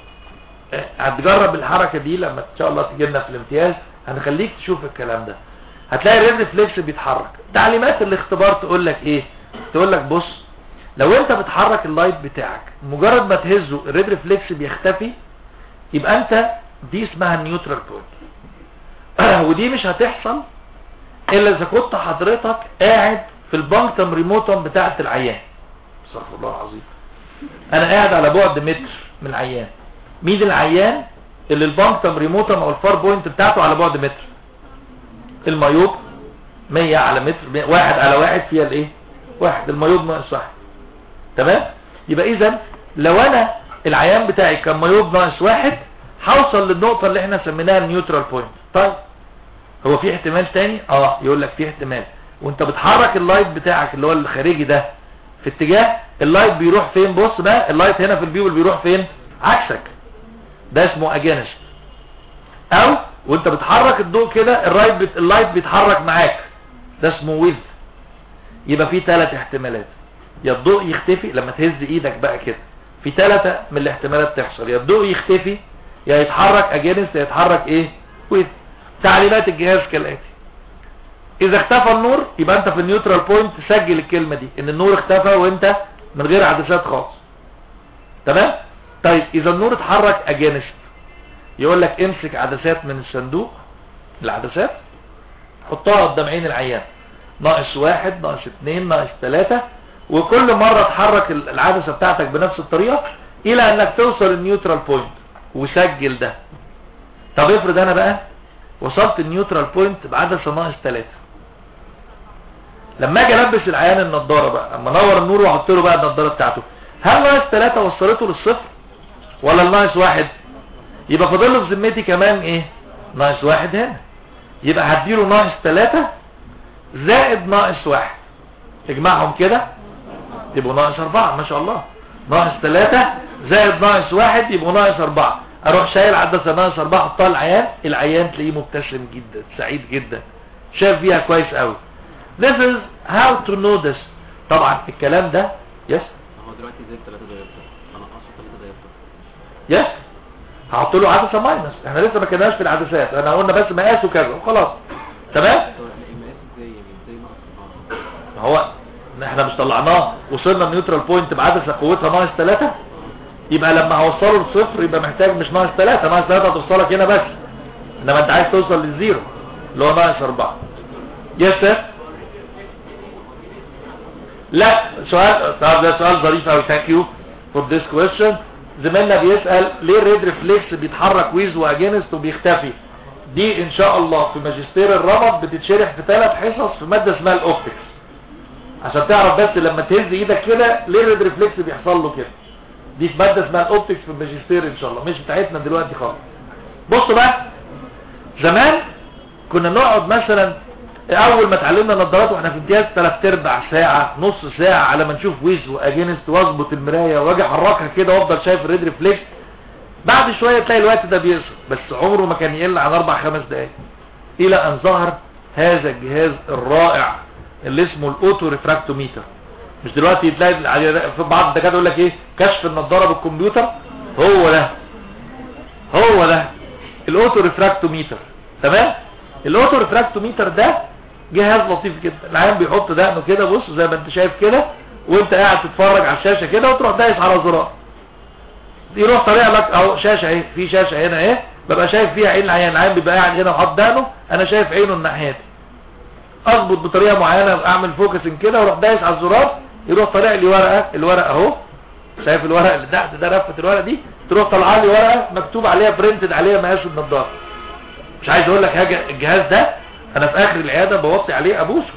هتجرب الحركه دي لما ان شاء الله تجي لنا في الامتياز هنخليك تشوف الكلام ده هتلاقي الريد ريفلكس بيتحرك تعليمات الاختبار تقول لك ايه تقول لك بص لو انت بتحرك اللايت بتاعك مجرد ما تهزه الريد ريفلكس بيختفي يبقى انت دي اسمها النيوترال بوينت ودي مش هتحصل الا اذا كنت حضرتك قاعد في البانكتم ريموتم بتاعت العيان استغفر الله العظيم انا قاعد على بعد متر من العيان مين العيان اللي البانكتم ريموتم او الفار بوينت بتاعته على بعد متر المايوب 100 على متر واحد على واحد فيها الايه واحد المايوب ناقص واحد تمام يبقى اذا لو انا العيان بتاعي كان مايوب ناقص واحد هوصل للنقطة اللي احنا سميناها النيوترال بوينت طيب هو في احتمال تاني اه يقول لك في احتمال وانت بتحرك اللايت بتاعك اللي هو الخارجي ده في اتجاه اللايت بيروح فين بص بقى اللايت هنا في البيبل بيروح فين عكسك ده اسمه اجانست او وانت بتحرك الضوء كده اللايت بت... اللايت بيتحرك معاك ده اسمه ويف يبقى في ثلاث احتمالات يا الضوء يختفي لما تهز ايدك بقى كده في ثلاثة من الاحتمالات تحصل يا الضوء يختفي يا يتحرك اجانست يا يتحرك ايه ويف تعليمات الجهاز كالاتي اذا اختفى النور يبقى انت في النيوترال بوينت تسجل الكلمة دي ان النور اختفى وانت من غير عدسات خالص تمام طيب اذا النور اتحرك اجانست يقول لك امسك عدسات من الصندوق العدسات حطها قدام عين العيان ناقص واحد ناقص اتنين ناقص تلاتة وكل مرة تحرك العدسة بتاعتك بنفس الطريقة الى انك توصل النيوترال بوينت وسجل ده طب افرض انا بقى وصلت النيوترال بوينت بعدسة ناقص تلاتة لما اجي البس العيان النضاره بقى اما انور النور واحط له بقى النضاره بتاعته هل ناقص 3 وصلته للصفر ولا الناقص واحد يبقى فاضل له في ذمتي كمان ايه ناقص واحد هنا يبقى هديله ناقص 3 زائد ناقص واحد اجمعهم كده يبقوا ناقص 4 ما شاء الله ناقص 3 زائد ناقص واحد يبقوا ناقص 4 اروح شايل عدسه ناقص 4 احطها العيان العيان تلاقيه مبتسم جدا سعيد جدا شاف فيها كويس قوي This is how to know this طبعا الكلام ده يس هو دلوقتي زي 3 دايرتر انا اقصد 3 دايرتر يس هحط له عدسه ماينس احنا لسه ما كناش في العدسات انا قلنا بس مقاسه كذا وخلاص تمام هو المقاس ازاي يعني ازاي ناقص ما هو احنا مش طلعناه وصلنا النيوترال بوينت بعدسه قوتها ناقص 3 يبقى لما هوصله لصفر يبقى محتاج مش ناقص 3 ناقص 3 هتوصلك هنا بس انما انت عايز توصل للزيرو اللي هو ناقص 4 يس سير لا سؤال طب ده سؤال ظريف قوي ثانك يو فور ذيس كويشن زميلنا بيسأل ليه الريد ريفلكس بيتحرك ويز واجينست وبيختفي دي ان شاء الله في ماجستير الرمد بتتشرح في ثلاث حصص في ماده اسمها الاوبتكس عشان تعرف بس لما تهز ايدك كده ليه الريد ريفلكس بيحصل له كده دي في ماده اسمها الاوبتكس في الماجستير ان شاء الله مش بتاعتنا دلوقتي خالص بصوا بقى زمان كنا نقعد مثلا اول ما اتعلمنا نظارات واحنا في امتياز ثلاث ارباع ساعة نص ساعة على ما نشوف ويز واجينست واظبط المراية واجي احركها كده وافضل شايف الريد ريفلكس بعد شوية تلاقي الوقت ده بيقصر بس عمره ما كان يقل عن اربع خمس دقايق الى ان ظهر هذا الجهاز الرائع اللي اسمه الاوتو ريفراكتوميتر مش دلوقتي تلاقي في بعض الدكاتره يقول لك ايه كشف النضاره بالكمبيوتر هو ده هو ده الاوتو ريفراكتوميتر تمام الاوتو ريفراكتوميتر ده جهاز لطيف جدا العيان بيحط دقنه كده بص زي ما انت شايف كده وانت قاعد تتفرج على الشاشه كده وتروح دايس على زرار يروح طالع لك اهو شاشه اهي في شاشه هنا اهي ببقى شايف فيها عين العيان العيان بيبقى قاعد هنا وحاط دقنه انا شايف عينه الناحيه دي اظبط بطريقه معينه اعمل فوكسنج كده واروح دايس على الزرار يروح طالع لي ورقه الورقه اهو شايف الورقه اللي تحت ده رفه الورقه دي تروح طالعه لي ورقه مكتوب عليها برنتد عليها مقاس النضاره مش عايز اقول لك حاجه الجهاز ده انا في اخر العياده بوطي عليه ابوسه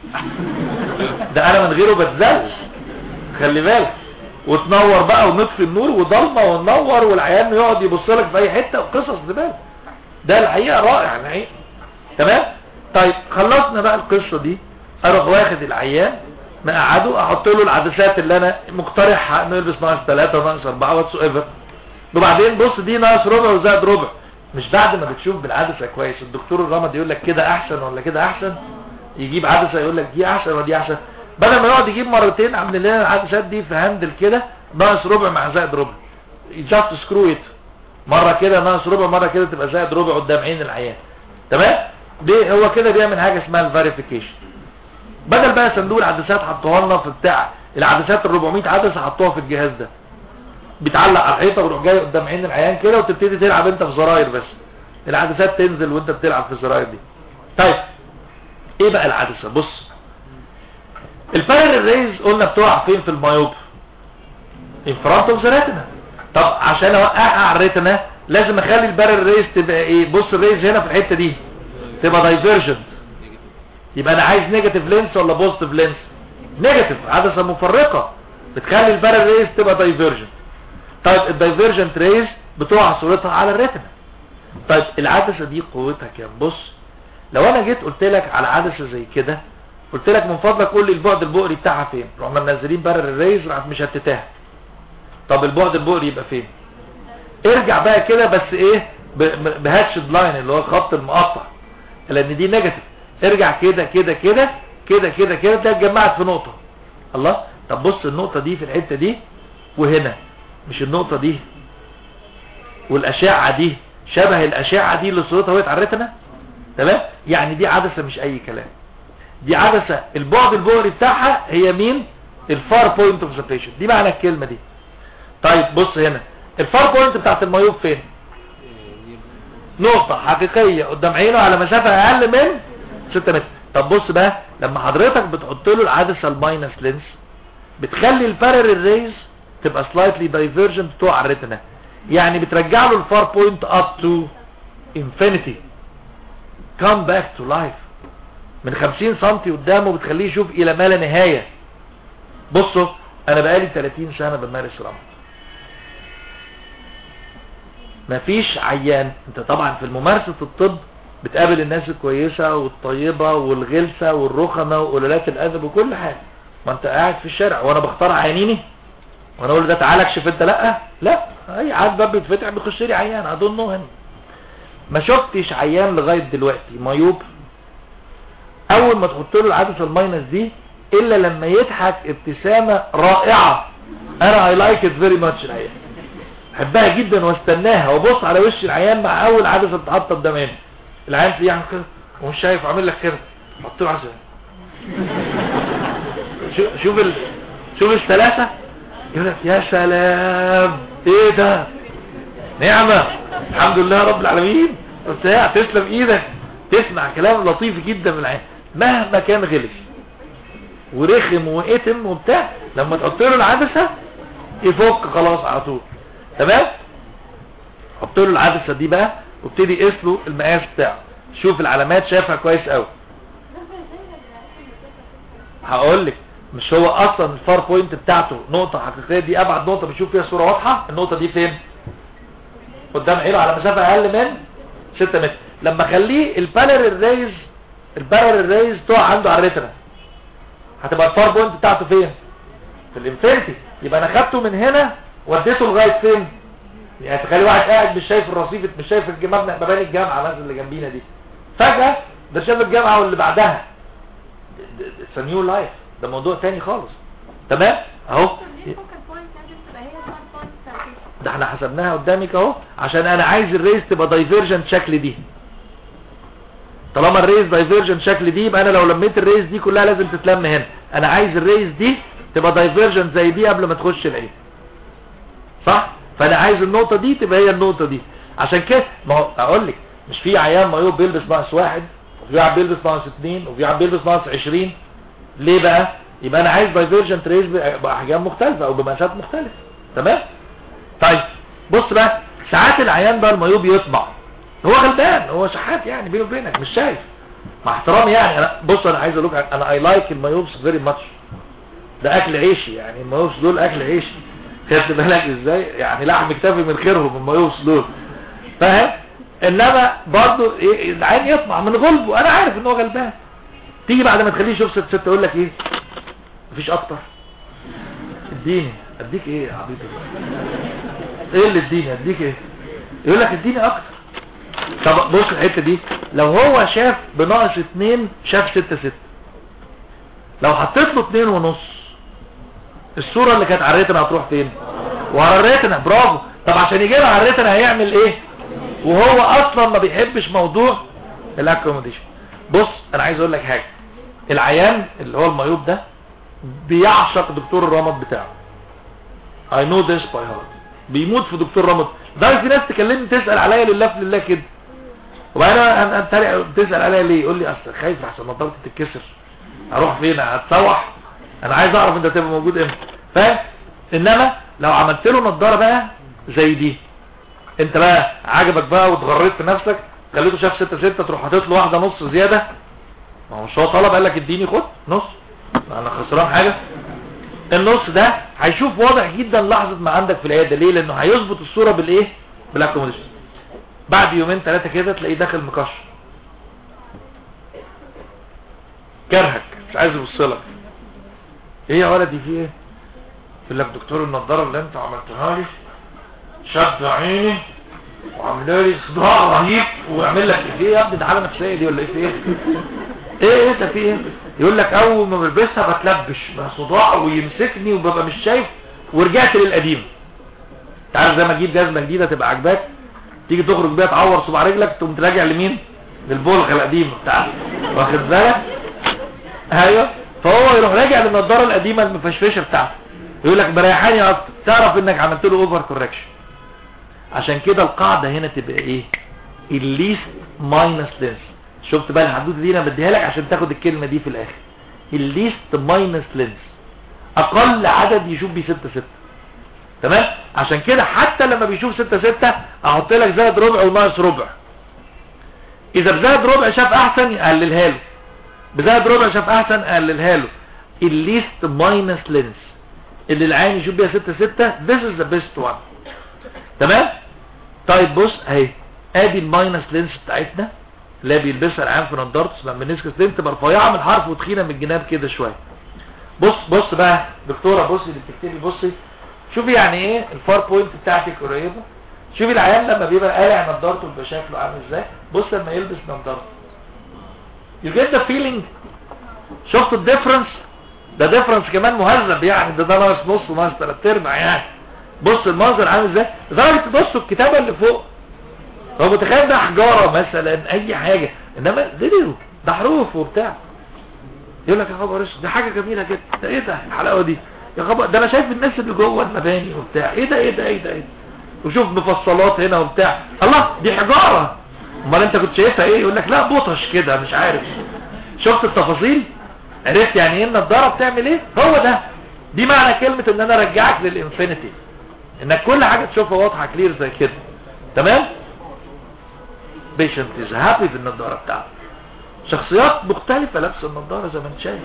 ده انا من غيره بتزل خلي بالك وتنور بقى ونطفي النور وضلمه وننور والعيان يقعد يبص لك في اي حته وقصص زباله ده الحقيقه رائع الحقيقه تمام طيب خلصنا بقى القصه دي اروح واخد العيان مقعده احط له العدسات اللي انا مقترحها انه يلبس ناقص 3 ناقص 4 واتس ايفر وبعدين بص دي ناقص ربع وزائد ربع مش بعد ما بتشوف بالعدسه كويس الدكتور الرمد يقول لك كده احسن ولا كده احسن يجيب عدسه يقول لك دي احسن ولا دي احسن بدل ما يقعد يجيب مرتين عامل لنا العدسات دي في هاندل كده ناقص ربع مع زائد ربع جاست سكرو ات مره كده ناقص ربع مره كده تبقى زائد ربع قدام عين العيان تمام دي هو كده بيعمل حاجه اسمها الفيريفيكيشن بدل بقى صندوق العدسات حطوها لنا في بتاع العدسات ال 400 عدسه حطوها في الجهاز ده بتعلق على الحيطه ويروح جاي قدام عين العيان كده وتبتدي تلعب انت في زراير بس العدسات تنزل وانت بتلعب في الزراير دي طيب ايه بقى العدسه بص البارل ريز قلنا بتقع فين في المايوب in front of the retina طب عشان اوقعها على الريتنا لازم اخلي البارل ريز تبقى ايه بص الريز هنا في الحته دي تبقى دايفرجنت يبقى انا عايز نيجاتيف لينس ولا بوزيتيف لينس نيجاتيف عدسه مفرقه بتخلي البارل ريز تبقى دايفرجنت طيب الدايفرجنت ريز بتقع صورتها على الريتنا طيب العدسه دي قوتها كام بص لو انا جيت قلت لك على عدسه زي كده قلت لك من فضلك قول لي البعد البؤري بتاعها فين رحنا منزلين برر الريز راحت مشتتاها طب البعد البؤري يبقى فين ارجع بقى كده بس ايه بهاتشد لاين اللي هو الخط المقطع لان دي نيجاتيف ارجع كده كده كده كده كده كده تلاقي اتجمعت في نقطه الله طب بص النقطه دي في الحته دي وهنا مش النقطه دي والاشعه دي شبه الاشعه دي اللي صورتها وقعت على الريتنا تمام يعني دي عدسه مش اي كلام دي عدسه البعد البؤري بتاعها هي مين الفار بوينت اوف ذا بيشنت دي معنى الكلمه دي طيب بص هنا الفار بوينت بتاعت المايوب فين نقطة حقيقية قدام عينه على مسافة اقل من 6 متر طب بص بقى لما حضرتك بتحط له العدسه الماينس لينس بتخلي البارل ريز تبقى سلايتلي دايفرجنت بتوع الريتنا يعني بترجع له الفار بوينت اب تو انفينيتي كام باك تو لايف من 50 سم قدامه بتخليه يشوف الى ما لا نهايه بصوا انا بقالي 30 سنه بمارس رمل مفيش عيان انت طبعا في ممارسه الطب بتقابل الناس الكويسه والطيبه والغلسه والرخمه وقلالات الادب وكل حاجه ما انت قاعد في الشارع وانا بختار عيانيني وانا اقول له ده تعالى اكشف انت لا لا اي عاد باب بيتفتح بيخش لي عيان اظن هن ما شفتش عيان لغايه دلوقتي مايوب اول ما تحط له العدسه الماينس دي الا لما يضحك ابتسامه رائعه انا اي لايك ات فيري ماتش العيان احبها جدا واستناها وابص على وش العيان مع اول عدسه تتحط قدام عيني العيان تلاقيه يعمل كده ومش شايف عامل لك كده حط له عدسه شو- شوف ال... شوف الثلاثه يقول لك يا سلام ايه ده نعمة الحمد لله رب العالمين بتاع تسلم ايدك تسمع كلام لطيف جدا من العين مهما كان غلس ورخم واتم وبتاع لما تحط له العدسة يفك خلاص على طول تمام حط له العدسة دي بقى وابتدي قيس له المقاس بتاعه شوف العلامات شايفها كويس قوي هقول لك مش هو اصلا الفار بوينت بتاعته نقطة حقيقية دي ابعد نقطة بيشوف فيها صورة واضحة النقطة دي فين قدام عينه على مسافة اقل من 6 متر لما اخليه البالر ريز البالر ريز تقع عنده على الريتنا هتبقى الفار بوينت بتاعته فين في الانفينيتي يبقى انا خدته من هنا وديته لغايه فين يعني تخلي واحد قاعد مش شايف الرصيف مش شايف الجمال مباني الجامعه مثلا اللي جنبينا دي فجاه ده شاف الجامعه واللي بعدها اتس نيو لايف ده موضوع تاني خالص تمام اهو ليه فوكال بوينت لازم تبقى هي الفار بوينت بتاعتي ده احنا حسبناها قدامك اهو عشان انا عايز الريز تبقى دايفيرجنت شكل دي طالما الريز دايفيرجنت شكل دي يبقى انا لو لميت الريز دي كلها لازم تتلم هنا انا عايز الريز دي تبقى دايفيرجنت زي دي قبل ما تخش العين صح فانا عايز النقطة دي تبقى هي النقطة دي عشان كده ما هو اقول لك مش في عيان مايوب بيلبس ناقص واحد وفي واحد بيلبس ناقص اتنين وفي واحد بيلبس ناقص عشرين ليه بقى يبقى انا عايز دايفيرجنت ريز باحجام مختلفة او بمقاسات مختلفة تمام طيب بص بقى ساعات العيان بقى المايوب يطمع هو غلبان هو شحات يعني بينه وبينك مش شايف مع احترامي يعني انا بص انا عايز اقول لك انا اي لايك المايوبس فيري ماتش ده اكل عيشي يعني المايوبس دول اكل عيشي خدت بالك ازاي يعني لحم كتافي من خيرهم المايوبس دول فاهم انما برضه إيه العين يطمع من غلبه انا عارف ان هو غلبان تيجي بعد ما تخليه يشوف ست ست يقول لك ايه مفيش اكتر اديني اديك ايه يا عبيط ايه اللي اديني اديك ايه يقول لك اديني اكتر طب بص الحته دي لو هو شاف بناقص اتنين شاف ستة ستة لو حطيت له اتنين ونص الصورة اللي كانت على الريتنا هتروح فين وعلى الريتنا برافو طب عشان يجيبها على الريتنا هيعمل ايه وهو اصلا ما بيحبش موضوع الاكوموديشن بص انا عايز اقول لك حاجة العيان اللي هو المايوب ده بيعشق دكتور الرمد بتاعه I know this by heart بيموت في دكتور رمض ده في ناس تكلمني تسأل عليا لله في لله كده وبعدين انا انت بتسأل عليا ليه يقول لي اصل خايف احسن نظارتي تتكسر اروح فين هتسوح انا عايز اعرف انت تبقى موجود امتى فاهم انما لو عملت له نظاره بقى زي دي انت بقى عجبك بقى واتغريت في نفسك خليته شاف 6 6 تروح حاطط له واحده نص زياده ما هو مش هو طلب قال لك اديني خد نص انا خسران حاجه النص ده هيشوف واضح جدا لحظة ما عندك في العيادة ليه لانه هيظبط الصورة بالايه بالاكوموديشن بعد يومين ثلاثة كده تلاقيه داخل مكشر كرهك مش عايز يبصلك ايه يا ولدي في ايه يقول لك دكتور النضارة اللي انت عملتها لي شد عيني وعامله لي صداع رهيب ويعمل لك ايه يا ابني ده حاله نفسيه دي ولا ايه في ايه ايه ايه ده في ايه يقول لك اول ما بلبسها بتلبش بقى صداع ويمسكني وببقى مش شايف ورجعت للقديم تعرف زي ما تجيب جزمه جديده تبقى عاجباك تيجي تخرج بيها تعور صباع رجلك تقوم تراجع لمين للبلغه القديمه بتاعتك واخد بالك ايوه فهو يروح راجع للنضاره القديمه المفشفشه بتاعته يقول لك مريحاني اكتر تعرف انك عملت له اوفر كوركشن عشان كده القاعده هنا تبقى ايه الليست ماينس لينس شفت بقى الحدود دي انا بديها لك عشان تاخد الكلمة دي في الاخر الليست ماينس لينس اقل عدد يشوف بيه 6 6 تمام عشان كده حتى لما بيشوف 6 6 احط لك زائد ربع وناقص ربع اذا بزائد ربع شاف احسن اقللها له بزائد ربع شاف احسن اقللها له الليست ماينس لينس اللي العين يشوف بيها 6 6 this is the best one تمام طيب بص اهي ادي الماينس لينس بتاعتنا اللي هي بيلبسها العام في نضارته اسمها منسكس لينس تبقى رفيعه من الحرف وتخينه من الجناب كده شويه بص بص بقى دكتوره بصي اللي بتكتبي بصي شوفي يعني ايه الفار بوينت بتاعتك قريبه شوفي العيان لما بيبقى قالع نضارته بيبقى شكله عامل ازاي بص لما يلبس نضارته you get the feeling شفتوا الديفرنس ده ديفرنس كمان مهذب يعني ده ده ناقص نص وناقص ثلاث ارباع يعني بص المنظر عامل ازاي لدرجه بصوا الكتابه اللي فوق هو متخيل ده حجاره مثلا اي حاجه انما فيديو ده حروف وبتاع يقول لك يا خبر ايش دي حاجه جميله جدا ده ايه ده الحلاوه دي يا خبر ده انا شايف الناس اللي جوه المباني وبتاع ايه ده ايه ده ايه ده, إيه ده؟ وشوف مفصلات هنا وبتاع الله دي حجاره امال انت كنت شايفها ايه يقول لك لا بطش كده مش عارف شفت التفاصيل عرفت يعني ايه النضاره بتعمل ايه هو ده دي معنى كلمه ان انا ارجعك للانفينيتي انك كل حاجه تشوفها واضحه كلير زي كده تمام بيشنت از هابي بالنضاره بتاعته شخصيات مختلفة لابسه النضارة زي ما انت شايف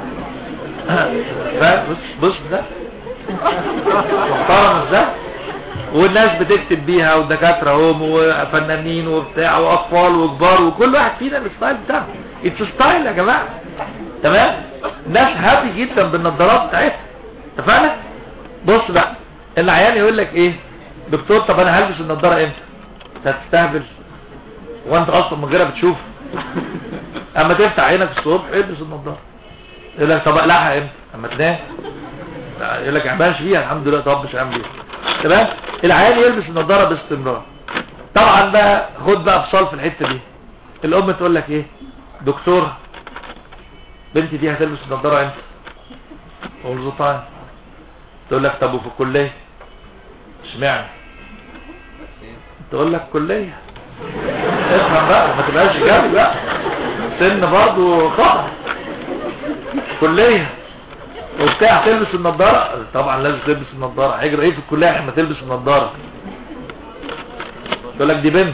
فاهم؟ بص بص ده محترم ازاي والناس بتكتب بيها والدكاترة هم وفنانين وبتاع واطفال وكبار وكل واحد فينا الستايل بتاعه اتس ستايل يا جماعة تمام الناس هابي جدا بالنضارات بتاعتها اتفقنا بص بقى العيان يقول لك ايه دكتور طب انا هلبس النضارة امتى هتستهبل وانت اصلا من غيرها بتشوف اما تفتح عينك الصبح البس النضاره يقول لك طب اقلعها امتى اما تنام يقول لك ما فيها الحمد لله طب مش هعمل ايه تمام العيال يلبس النضاره باستمرار طبعا بقى خد بقى افصال في الحته دي الام تقول لك ايه دكتور بنتي دي هتلبس النضاره امتى اقول له طيب تقول لك طب وفي الكليه اشمعنى تقول لك كليه افهم بقى ما تبقاش جامد بقى سن برضه خطر كلية وبتاع تلبس النضارة طبعا لازم تلبس النضارة هيجري ايه في الكلية لما تلبس النضارة يقول لك دي بنت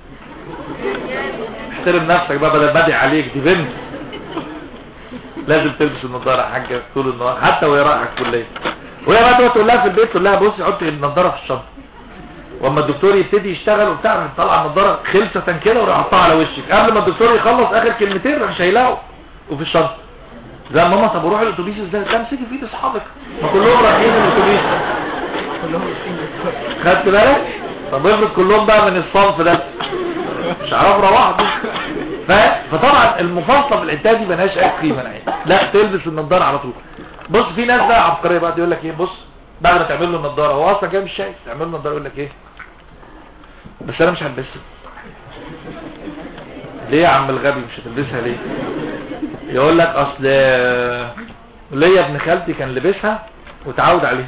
احترم نفسك بقى بدل بدعي عليك دي بنت لازم تلبس النضارة يا حاجة طول النهار حتى وهي رايحة الكلية وهي بقى تقعد تقول لها في البيت تقول لها بصي حطي النضارة في الشنطة واما الدكتور يبتدي يشتغل وبتاع راح يطلع النضاره خلصه كده وراح يحطها على وشك قبل ما الدكتور يخلص اخر كلمتين راح شايلها وفي الشنطه زي ماما طب روح الاتوبيس ازاي لا امسكي في ايد اصحابك ما كلهم رايحين الاتوبيس خدت بالك طب افرض كلهم بقى من الصنف ده مش هيعرفوا يروحوا فاهم فطبعا المفاصله في الحته دي ملهاش اي قيمه العين لا تلبس النضاره على طول بص في ناس بقى عبقريه بقى يقول لك ايه بص بعد ما تعمل له النضاره هو اصلا كده مش شايف تعمل له النضاره يقول لك ايه بس انا مش هلبسها ليه يا عم الغبي مش هتلبسها ليه يقول لك اصل ليا ابن خالتي كان لبسها وتعود عليها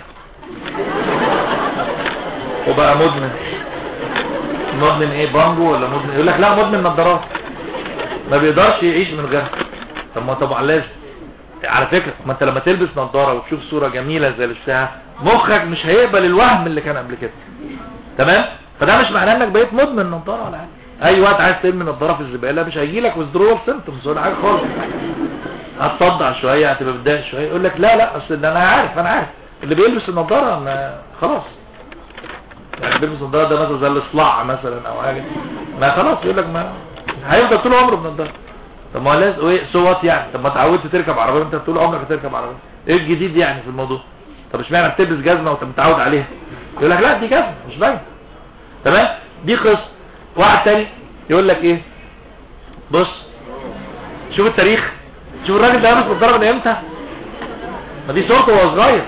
وبقى مدمن مدمن ايه بانجو ولا مدمن يقول لك لا مدمن نظارات ما بيقدرش يعيش من غيرها طب ما طبعا لازم على فكرة ما انت لما تلبس نظارة وتشوف صورة جميلة زي لبسها مخك مش هيقبل الوهم اللي كان قبل كده تمام فده مش معناه انك بقيت مدمن نظارة ولا حاجه اي وقت عايز ترمي نظاره في الزباله مش هيجي لك وذرول سيمتومز ولا حاجه خالص هتصدع شويه هتبقى متضايق شويه يقول لك لا لا اصل ده انا عارف انا عارف اللي بيلبس النظاره ما خلاص يعني بيلبس النظاره ده مثلا زي الاصلاع مثلا او حاجه ما خلاص يقول لك ما هيفضل طول عمره بنضاره طب ما هو لازم ايه سوات يعني طب ما اتعودت تركب عربيه انت طول عمرك تركب عربيه ايه الجديد يعني في الموضوع طب اشمعنى بتلبس جزمه وانت متعود عليها يقول لك لا دي جزمه مش باين تمام دي قصه واحد تاني يقول لك ايه بص شوف التاريخ شوف الراجل ده لابس نضاره من امتى ما دي صورته وهو صغير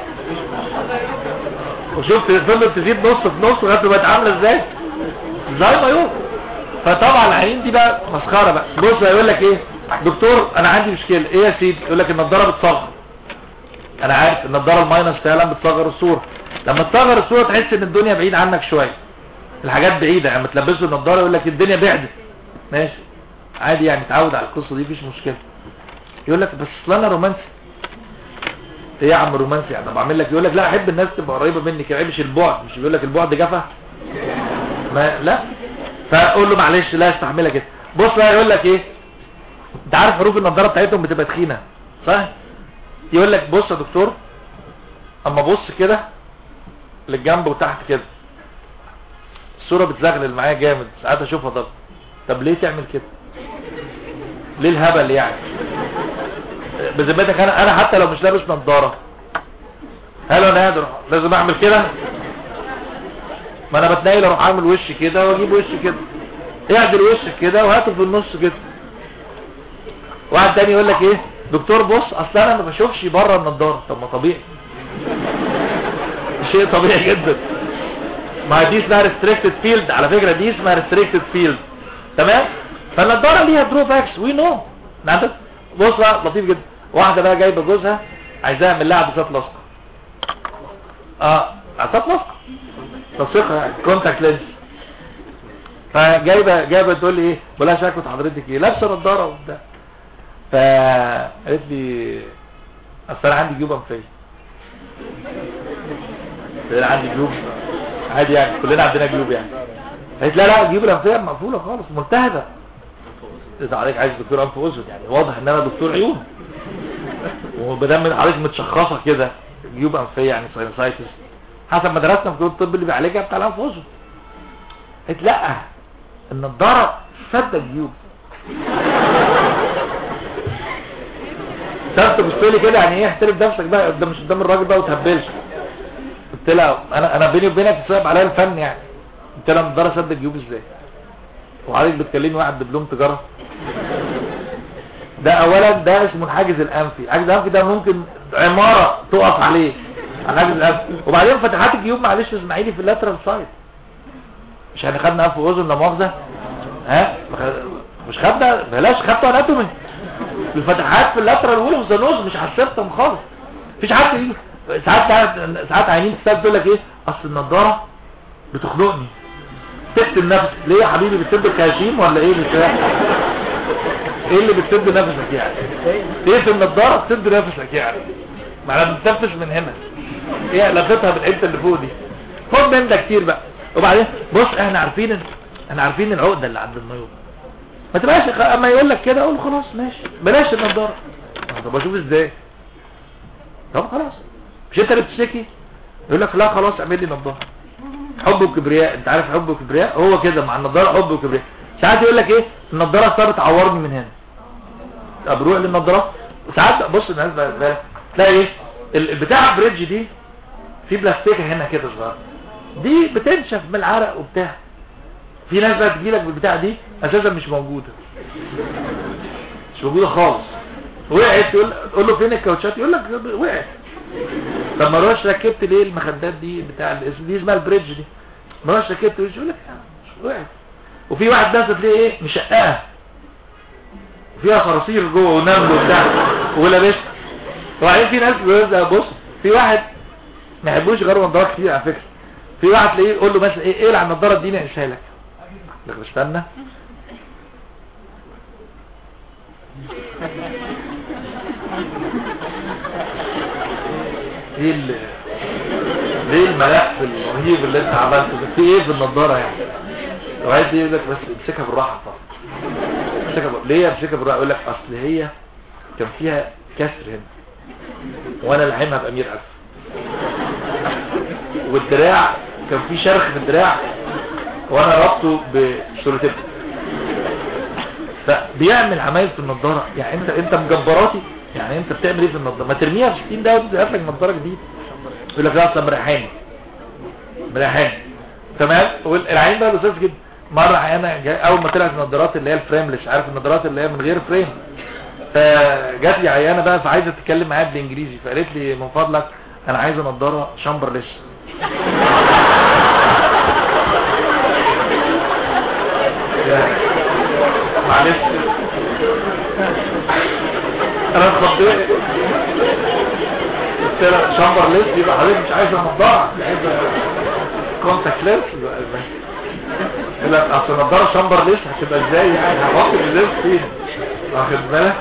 وشوف فضلت تزيد نص في نص لغايه ما بقت عامله ازاي زي ما يقول فطبعا العينين دي بقى مسخره بقى بص هيقول لك ايه دكتور انا عندي مشكله ايه يا سيدي يقول لك النضاره بتصغر انا عارف النضاره الماينس فعلا بتصغر الصوره لما تصغر الصوره تحس ان الدنيا بعيد عنك شويه الحاجات بعيده يعني تلبسه النضاره يقول لك الدنيا بعدت ماشي عادي يعني اتعود على القصه دي مفيش مشكله يقول لك بس اصل انا رومانسي ايه يا عم رومانسي يعني طب اعمل لك يقول لك لا احب الناس تبقى قريبه مني كده مش البعد مش بيقول لك البعد جفا ما لا فاقول له معلش لا استحملها كده بص بقى يقول لك ايه انت عارف حروف النضاره بتاعتهم بتبقى تخينه صح يقول لك بص يا دكتور اما بص كده للجنب وتحت كده الصوره بتزغلل معايا جامد ساعات اشوفها طب طب ليه تعمل كده ليه الهبل يعني بذمتك انا انا حتى لو مش لابس نظاره هل انا قادر لازم اعمل كده ما انا بتنيل اروح اعمل وش كده واجيب وش كده اعدل وشك كده وهاته في النص كده واحد تاني يقول لك ايه دكتور بص اصل انا ما بشوفش بره النضاره طب ما طبيعي شيء طبيعي جدا ما دي اسمها ريستريكتد فيلد على فكره دي اسمها ريستريكتد فيلد تمام فالنضاره ليها دروباكس وي نو عندك بص بقى لطيف جدا واحده بقى جايبه جوزها عايزاها يعمل لها عدسات لاصقه اه عدسات لاصقه تصيقها يعني كونتاكت لينس فجايبه جايبه تقول لي ايه بقول لها شكوى حضرتك ايه لابسه نضاره وبتاع فقالت لي اصل انا عندي جيوب انفيه انا عندي جيوب عادي يعني كلنا عندنا جيوب يعني قالت لا لا الجيوب الانفيه مقفوله خالص ملتهبه اذا عليك عايز دكتور انف واذن يعني واضح ان انا دكتور عيون وبدام حضرتك متشخصه كده جيوب انفيه يعني ساينسايتس حسب ما درسنا في كليه الطب اللي بيعالجها بتاع الانف واذن قالت لا النضاره سد الجيوب انت بص لي كده يعني ايه احترم نفسك بقى قدام مش قدام الراجل بقى وتهبلش قلت لها انا انا بيني وبينك صعب عليا الفن يعني قلت لها النضاره سد الجيوب ازاي وحضرتك بتكلمي واحد دبلوم تجاره ده اولا ده اسمه الحاجز الانفي الحاجز الانفي ده ممكن عماره تقف عليه على الحاجز الانفي وبعدين فتحات الجيوب معلش اسماعيلي في اللاترال سايد مش احنا خدنا انف واذن لا مؤاخذه ها مش خدنا بلاش خدته اناتومي الفتحات في اللاترال وول اوف ذا نوز مش على السيرتم خالص مفيش حد يجي ساعات ساعات ساعات عينين تستاذ تقول لك ايه اصل النضاره بتخنقني تكتم نفسك ليه يا حبيبي بتسد الكاشيم ولا ايه مش فاهم ايه اللي بتسد نفسك يعني ايه في النضاره بتسد نفسك يعني ما انا بتنفس من هنا ايه علاقتها بالحته اللي فوق دي خد من ده كتير بقى وبعدين بص احنا عارفين ان احنا عارفين العقده اللي عند الميوم ما تبقاش اما يقول لك كده اقول خلاص ماشي بلاش النضاره طب اشوف ازاي طب خلاص مش انت اللي بتشتكي يقول لك لا خلاص اعمل لي نضاره حب وكبرياء انت عارف حب وكبرياء هو كده مع النضاره حب وكبرياء ساعات يقول لك ايه النضاره صارت تعورني من هنا طب روح للنضاره ساعات بص الناس بقى تلاقي ايه البتاع بريدج دي في بلاستيكه هنا كده صغيره دي بتنشف من العرق وبتاع في ناس بقى تجيلك بالبتاع دي اساسا مش موجوده مش موجوده خالص وقعت تقول تقول له فين الكاوتشات يقول لك وقعت طب ما روحش ركبت ليه المخدات دي بتاع الاسم دي اسمها البريدج دي ما روحش ركبت ليه يقول لك وقعت وفي واحد ناس تلاقيه ايه مشقاه فيها صراصير جوه ونمل وبتاع ولابس وبعدين في ناس بيقول بص في واحد ما يحبوش يغيروا نظارات كتير على فكره في واحد تلاقيه يقول له مثلا ايه ايه على النظاره دي نقشها لك لك استنى ايه ال ليه الملف الرهيب اللي انت عملته ده في ايه في النضاره يعني وعايز يقول لك بس امسكها بالراحه طبعا امسكها بال... ليه امسكها بالراحه يقول لك اصل هي كان فيها كسر هنا وانا لحمها بامير الف والدراع كان في شرخ في الدراع وانا ربطه بسولوتيب فبيعمل عمايل في النضاره يعني انت انت مجبراتي يعني انت بتعمل ايه في النضاره ما ترميها في 60 دقيقه وتجيب لك نضاره جديده يقول لك لا اصلا مريحاني مريحاني تمام والعين بقى لذيذ جدا مره انا جاي اول ما طلعت النضارات اللي هي الفريملس عارف النضارات اللي هي من غير فريم فجات لي عيانه بقى فعايزه تتكلم معايا بالانجليزي فقالت لي من فضلك انا عايزه نضاره شامبرلس معلش انا اتخضيت قلت لها شامبر ليس يبقى حضرتك مش عايزه نضاره عايزه كونتاكت ليس يقول لك اصل النضاره شامبر ليس هتبقى ازاي يعني هحط الازاز فين واخد بالك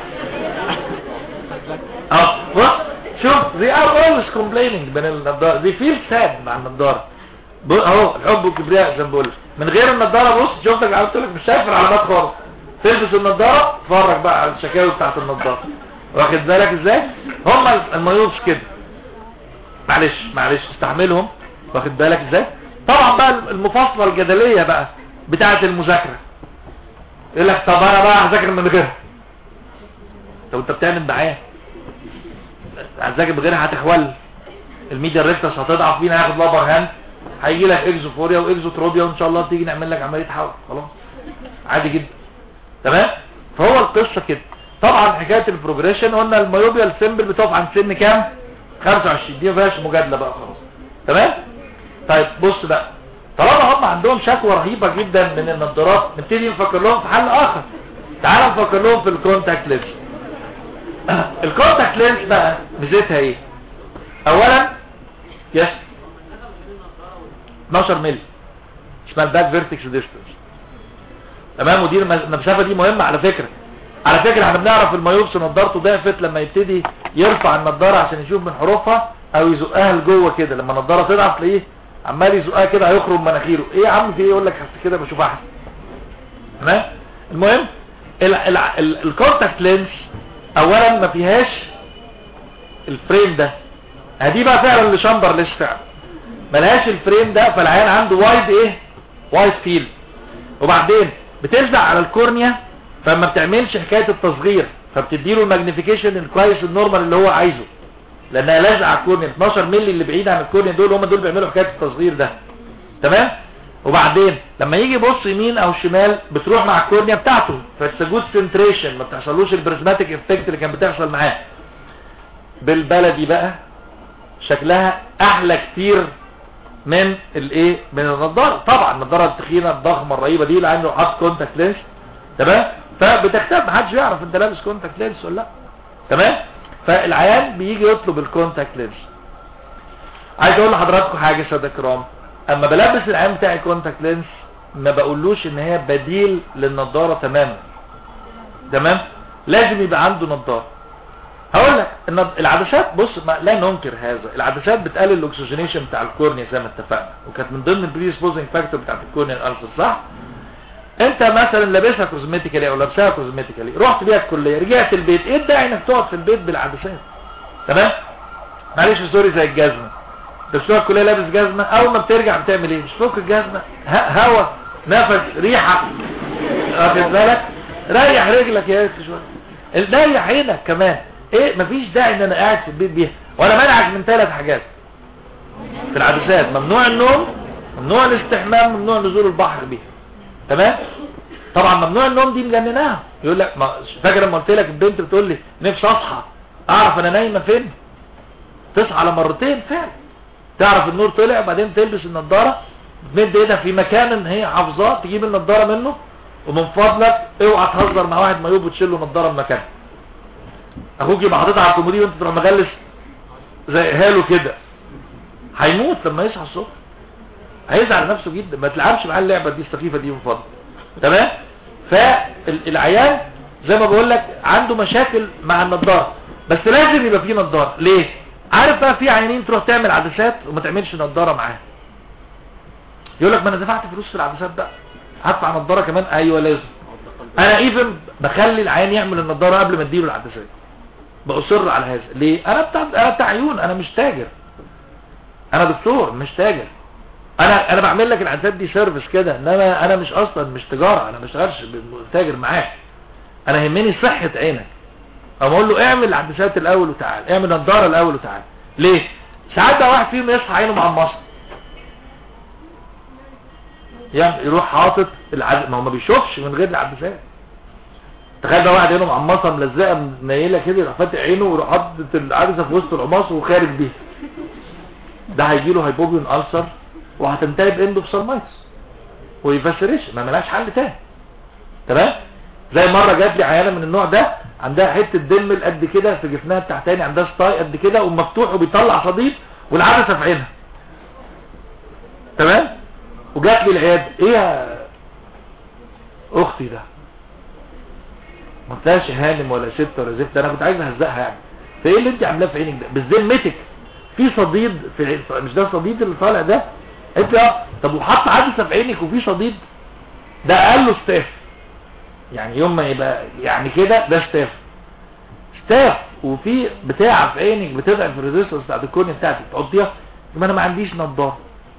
اه بص شوف they are always complaining من النضاره they feel sad مع النضاره ب- اهو الحب والكبرياء زي ما بقول من غير النضاره بص شفتك قلت لك مش شايف العلامات خالص تلبس النضاره اتفرج بقى على الشكاوي بتاعت النضاره واخد بالك ازاي هم المايوبس كده معلش معلش استحملهم واخد بالك ازاي طبعا بقى المفاصله الجدليه بقى بتاعه المذاكره يقول لك طب انا بقى هذاكر من غيرها طب انت بتعمل معاه هتذاكر بغيرها هتخول الميديا ريكتس هتضعف فينا هياخد لابر هاند هيجي لك اكزوفوريا واكزوتروبيا وان شاء الله تيجي نعمل لك عمليه حول خلاص عادي جدا تمام فهو القصه كده طبعا حكايه البروجريشن قلنا الميوبيا السيمبل بتقف عند سن كام 25 دي ما فيهاش مجادله بقى خلاص تمام طيب بص بقى طالما هم عندهم شكوى رهيبه جدا من النضارات نبتدي نفكر لهم في حل اخر تعال نفكر لهم في الكونتاكت لينس الكونتاكت لينس بقى ميزتها ايه اولا يس 12 مللي اسمها الباك فيرتكس ديستنس تمام ودي الم- المسافه دي مهمه على فكره على فكره احنا بنعرف المايوبس نضارته ضعفت لما يبتدي يرفع النضاره عشان يشوف من حروفها او يزقها لجوه كده لما النضاره تضعف تلاقيه عمال يزقها كده هيخرم مناخيره ايه يا عم في ايه يقول لك حس كده بشوف احسن تمام المهم ال- ال- ال- الكونتاكت لينس اولا ما فيهاش الفريم ده دي بقى فعلا اللي شامبرلس فعلا ملهاش الفريم ده فالعيان عنده وايد ايه وايد فيلد وبعدين بتلزق على الكورنيا فما بتعملش حكايه التصغير فبتديله الماجنيفيكيشن الكويس النورمال اللي هو عايزه لانها لازقه على الكورنيا 12 مللي اللي بعيد عن الكورنيا دول هم دول بيعملوا حكايه التصغير ده تمام وبعدين لما يجي يبص يمين او شمال بتروح مع الكورنيا بتاعته فالسجود سنتريشن ما بتحصلوش البريزماتيك افكت اللي كان بتحصل معاه بالبلدي بقى شكلها احلى كتير من الايه من النضاره طبعا النضاره التخينه الضخمه الرهيبه دي اللي عنده حاطط كونتاكت لينس تمام فبتكتب محدش يعرف انت لابس كونتاكت لينس ولا لا تمام فالعيان بيجي يطلب الكونتاكت لينس عايز اقول لحضراتكم حاجه ساده كرام اما بلبس العيان بتاعي كونتاكت لينس ما بقولوش ان هي بديل للنضاره تماما تمام لازم يبقى عنده نضاره هقول لك ان العدسات بص ما لا ننكر هذا العدسات بتقلل الاكسجينيشن بتاع الكورنيا زي ما اتفقنا وكانت من ضمن البريسبوزنج فاكتور بتاعت الكورنيا الالسر صح انت مثلا لابسها كوزمتيكالي او لابسها كوزمتيكالي رحت بيها الكليه رجعت البيت ايه الداعي انك تقعد في البيت بالعدسات تمام معلش سوري زي الجزمه تلبسوها الكليه لابس جزمه اول ما بترجع بتعمل ايه مش فوق الجزمه ه- هوا نفس ريحه واخد بالك ريح رجلك يا اخي شويه ريح عينك كمان ايه مفيش داعي ان انا قاعد في البيت بيها وانا منعك من ثلاث حاجات في العدسات ممنوع النوم ممنوع الاستحمام ممنوع نزول البحر بيها تمام طبعا ممنوع النوم دي مجنناها يقول لك ما فاكر لما قلت لك البنت بتقول لي نفسي اصحى اعرف انا نايمه فين تصحى على مرتين فعلا تعرف النور طلع وبعدين تلبس النضاره تمد ايدها في مكان هي حافظاه تجيب النضاره منه ومن فضلك اوعى تهزر مع واحد مايوب وتشيل له نضاره من مكانها اخوك يبقى حاططها على الكومودي وانت تروح مغلس زي هاله كده هيموت لما يصحى الصبح هيزعل نفسه جدا ما تلعبش معاه اللعبه دي السخيفه دي من فضلك تمام فالعيان زي ما بقول لك عنده مشاكل مع النضاره بس لازم يبقى فيه نضاره ليه عارف بقى في عيانين تروح تعمل عدسات وما تعملش نضاره معاها يقول لك ما انا دفعت فلوس في العدسات بقى هدفع نضاره كمان ايوه لازم انا ايفن بخلي العيان يعمل النضاره قبل ما اديله العدسات باصر على هذا ليه انا بتاع انا بتاع عيون انا مش تاجر انا دكتور مش تاجر انا انا بعمل لك العدسات دي سيرفيس كده انما انا مش اصلا مش تجاره انا ما بشتغلش تاجر معاك انا يهمني صحه عينك او اقول له اعمل العدسات الاول وتعال اعمل نضاره الاول وتعال ليه ساعات ده واحد فيهم يصحى عينه معمصه يعني يروح حاطط العد... ما هو ما بيشوفش من غير العدسات تخيل بقى واحد عينه معمصه ملزقه منيله كده يروح فاتح عينه ويروح حاطط العدسه في وسط القماص وخارج بيها ده هيجي له هايبوبيون ألسر وهتنتهي باندوفسالمايتس ويفسرش ما ملهاش حل تاني تمام زي مره جات لي عيانه من النوع ده عندها حته دم قد كده في جفنها التحتاني عندها ستاي قد كده ومفتوح وبيطلع صديد والعدسه في عينها تمام وجات لي العياده ايه يا اختي ده ما طلعش هانم ولا ست ولا زفت انا كنت عايز اهزقها يعني فايه اللي انت عاملاه في عينك ده بذمتك في صديد في العين- مش ده الصديد اللي طالع ده انت اه طب وحط عدسه في عينك وفي صديد ده اقل له ستاف يعني يوم ما يبقى يعني كده ده ستاف ستاف وفي بتاع في عينك بتضعف الريزيستنس بتاعت الكورنيا بتاعتك تحطيها يبقى انا ما عنديش نضاره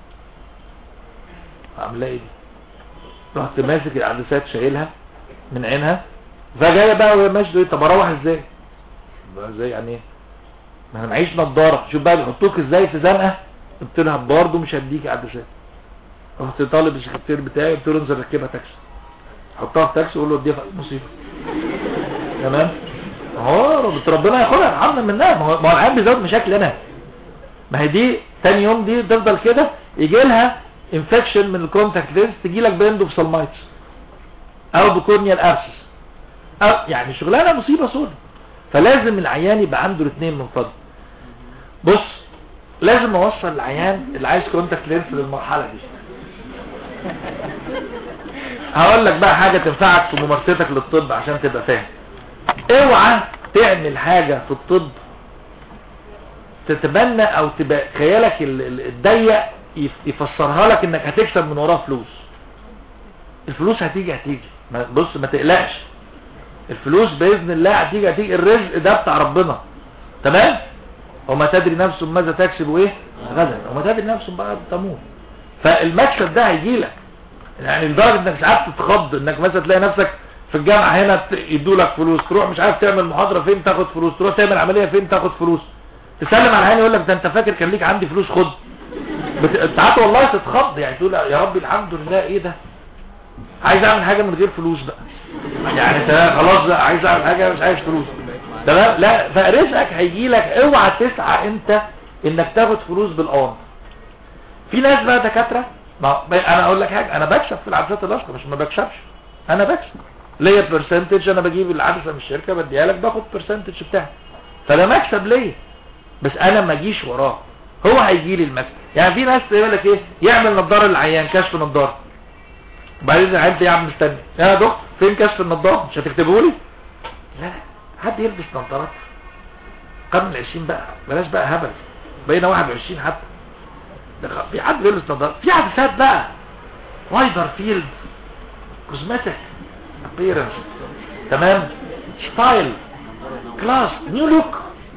عامله ايه دي رحت ماسك العدسات شايلها من عينها فجايه بقى وهي ماشيه تقول طب اروح ازاي بقى ازاي يعني ايه ما انا معيش نضاره شوف بقى بيحطوك ازاي في زنقه قلت لها برضه مش هديك عدسات رحت طالب السكرتير بتاعي قلت له انزل ركبها تاكسي حطها في تاكسي وقول له اديها مصيبه تمام اهو رب- ربنا ياخدها يرحمنا منها ما هو ما هو العيال بيزود مشاكل انا ما هي دي تاني يوم دي تفضل كده يجي لها انفكشن من الكونتاكت لينس تجي لك باندوفسالمايتس او بكورنيال ابسس او يعني شغلانه مصيبه سودة فلازم العيان يبقى عنده الاثنين من فضل بص لازم اوصل العيان اللي عايز كونتاكت لينس للمرحله دي هقول لك بقى حاجه تنفعك في ممارستك للطب عشان تبقى فاهم اوعى تعمل حاجه في الطب تتبنى او تبقى خيالك ال- ال- الضيق يف- يفسرها لك انك هتكسب من وراه فلوس الفلوس هتيجي هتيجي ما- بص ما تقلقش الفلوس باذن الله هتيجي هتيجي الرزق ده بتاع ربنا تمام وما تدري نفس ماذا تكسب وايه غدا وما تدري نفس بقى تموت فالمكسب ده هيجي لك يعني لدرجه انك ساعات تتخض انك مثلا تلاقي نفسك في الجامعه هنا ت- يدوا لك فلوس تروح مش عارف تعمل محاضره فين تاخد فلوس تروح تعمل عمليه فين تاخد فلوس تسلم على عيني يقول لك ده انت فاكر كان ليك عندي فلوس خد بت- ساعات والله تتخض يعني تقول يا ربي الحمد لله ايه ده عايز اعمل حاجه من غير فلوس بقى يعني انت خلاص بقى عايز اعمل حاجه مش عايز فلوس تمام لا فرزقك هيجي لك اوعى تسعى انت انك تاخد فلوس بالقوام في ناس بقى دكاتره ما انا اقول لك حاجه انا بكسب في العدسات اللاصقه مش ما بكسبش انا بكسب ليا برسنتج انا بجيب العدسه من الشركه بديها لك باخد برسنتج بتاعي فده مكسب ليا بس انا ما اجيش وراه هو هيجي لي المكسب يعني في ناس يقول لك ايه يعمل نظاره للعيان كشف نظاره وبعدين العيان يا عم مستني يا دكتور فين كشف النظاره مش هتكتبه لي لا حد يلبس نظارات قرن العشرين بقى بلاش بقى هبل بقينا 21 حتى ده خ- في حد بيلبس نظارات في عدسات بقى وايدر فيلد كوزماتيك ابيرنس تمام ستايل كلاس نيو لوك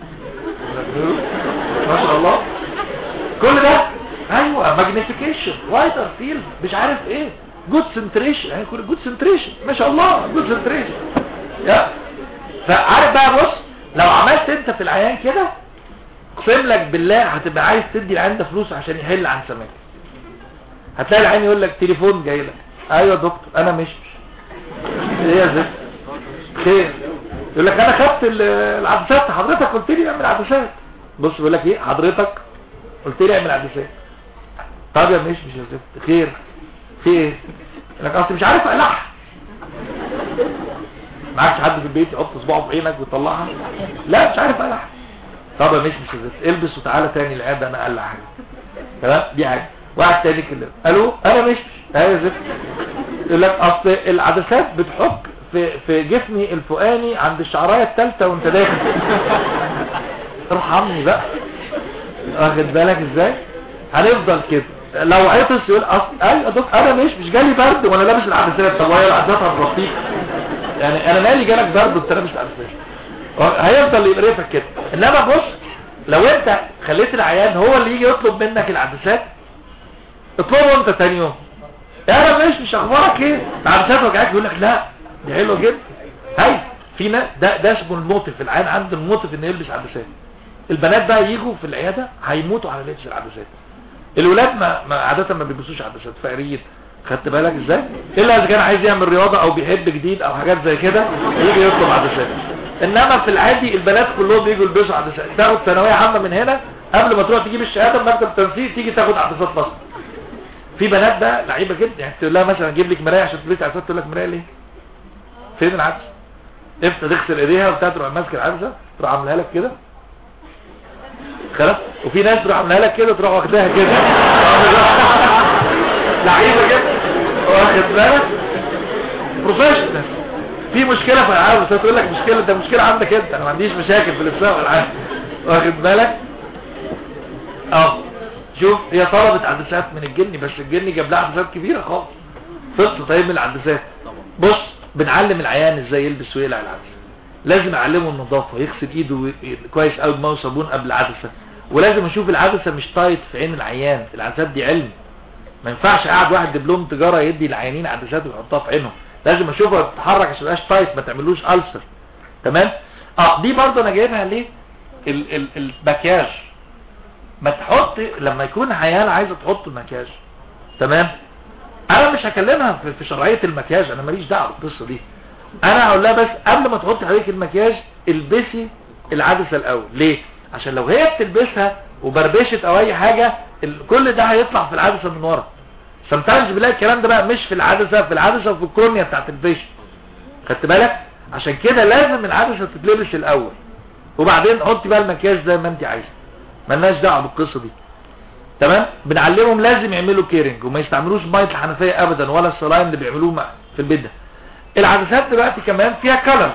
ما شاء الله كل ده ايوه ماجنيفيكيشن وايدر فيلد مش عارف ايه جود سنتريشن يعني كل جود سنتريشن ما شاء الله جود سنتريشن يا فعارف بقى بص لو عملت انت في العيان كده اقسم لك بالله هتبقى عايز تدي العيان ده فلوس عشان يحل عن سماك هتلاقي العيان يقول لك تليفون جاي لك ايوه يا دكتور انا مش ايه يا زفت خير يقول لك انا خدت ال- العدسات حضرتك قلت لي اعمل عدسات بص بيقول لك ايه حضرتك قلت لي اعمل عدسات طب يا مش مش يا زفت خير في ايه يقول لك اصل مش عارف اقلعها معكش حد في البيت يحط صباعه في عينك ويطلعها لا مش عارف اقلعها طب يا مش مش يا زفت البس وتعالى تاني العياده انا اقلع حاجه تمام دي حاجه واحد تاني كلمه الو انا مش ايوه يا زفت يقول لك اصل العدسات بتحك في في جسمي الفوقاني عند الشعرايه الثالثه وانت داخل ارحمني بقى واخد بالك ازاي هنفضل كده لو عطس يقول اصل ايوه يا دكتور انا مش مش جالي برد وانا لابس العدسات طب وهي العدسات هتغطيك يعني انا مالي جالك برد وانت لابس العدسات هيفضل يقرفك كده انما بص لو انت خليت العيان هو اللي يجي يطلب منك العدسات اطلبه انت تاني يوم يا انا مش مش اخبارك ايه العدسات وجعك يقول لك لا دي حلوه جدا هاي في ناس ده ده اسمه الموتيف العيان عنده الموتيف انه يلبس عدسات البنات بقى يجوا في العياده هيموتوا على لبس العدسات الولاد ما, ما عاده ما بيلبسوش عدسات فقريين خدت بالك ازاي الا اذا كان عايز يعمل رياضه او بيحب جديد او حاجات زي كده يجي يطلب عدسات انما في العادي البنات كلهم بيجوا يلبسوا عدسات تاخد ثانويه عامه من هنا قبل ما تروح تجيب الشهاده من مكتب التنسيق تيجي تاخد عدسات مصر في بنات بقى لعيبه جدا يعني تقول لها مثلا اجيب لك مرايه عشان تلبسي عدسات تقول لك مرايه ليه فين العدسه امتى تغسل ايديها وبتاع تروح ماسكه العدسه تروح عاملها لك كده خلاص وفي ناس تروح عاملها لك كده تروح واخداها كده لعيبه جدا واخد بالك بروفيشنال في مشكله في العدسه تقول لك مشكله ده مشكله عندك انت انا ما عنديش مشاكل في الاسلام والعالم واخد بالك اه شوف هي طلبت عدسات من الجني بس الجني جاب لها عدسات كبيره خالص فصل طيب من العدسات بص بنعلم العيان ازاي يلبس ويقلع العدسه لازم اعلمه النظافه يغسل ايده وي- كويس قوي بماء وصابون قبل العدسه ولازم اشوف العدسه مش تايت في عين العيان العدسات دي علم ما ينفعش قاعد واحد دبلوم تجاره يدي العيانين عدسات ويحطها في عينهم لازم اشوفها تتحرك عشان ميبقاش تايت ما تعملوش ألسر تمام اه دي برضه انا جايبها ليه ال ال المكياج ما تحط لما يكون عيال عايزه تحط مكياج تمام انا مش هكلمها في- في شرعيه المكياج انا ماليش دعوه بالقصه دي انا هقول لها بس قبل ما تحطي حضرتك المكياج البسي العدسه الاول ليه عشان لو هي بتلبسها وبربشت او اي حاجه ال- كل ده هيطلع في العدسه من ورا sometimes بنلاقي الكلام ده بقى مش في العدسه في العدسه وفي الكورنيا بتاعت البيشن خدت بالك عشان كده لازم العدسه تتلبس الاول وبعدين حطي بقى المكياج زي ما انت عايزه ملناش دعوه بالقصه دي تمام بنعلمهم لازم يعملوا كيرنج وما يستعملوش ميه الحنفيه ابدا ولا السلاين اللي بيعملوه مع- في البيت ده العدسات دلوقتي كمان فيها كلر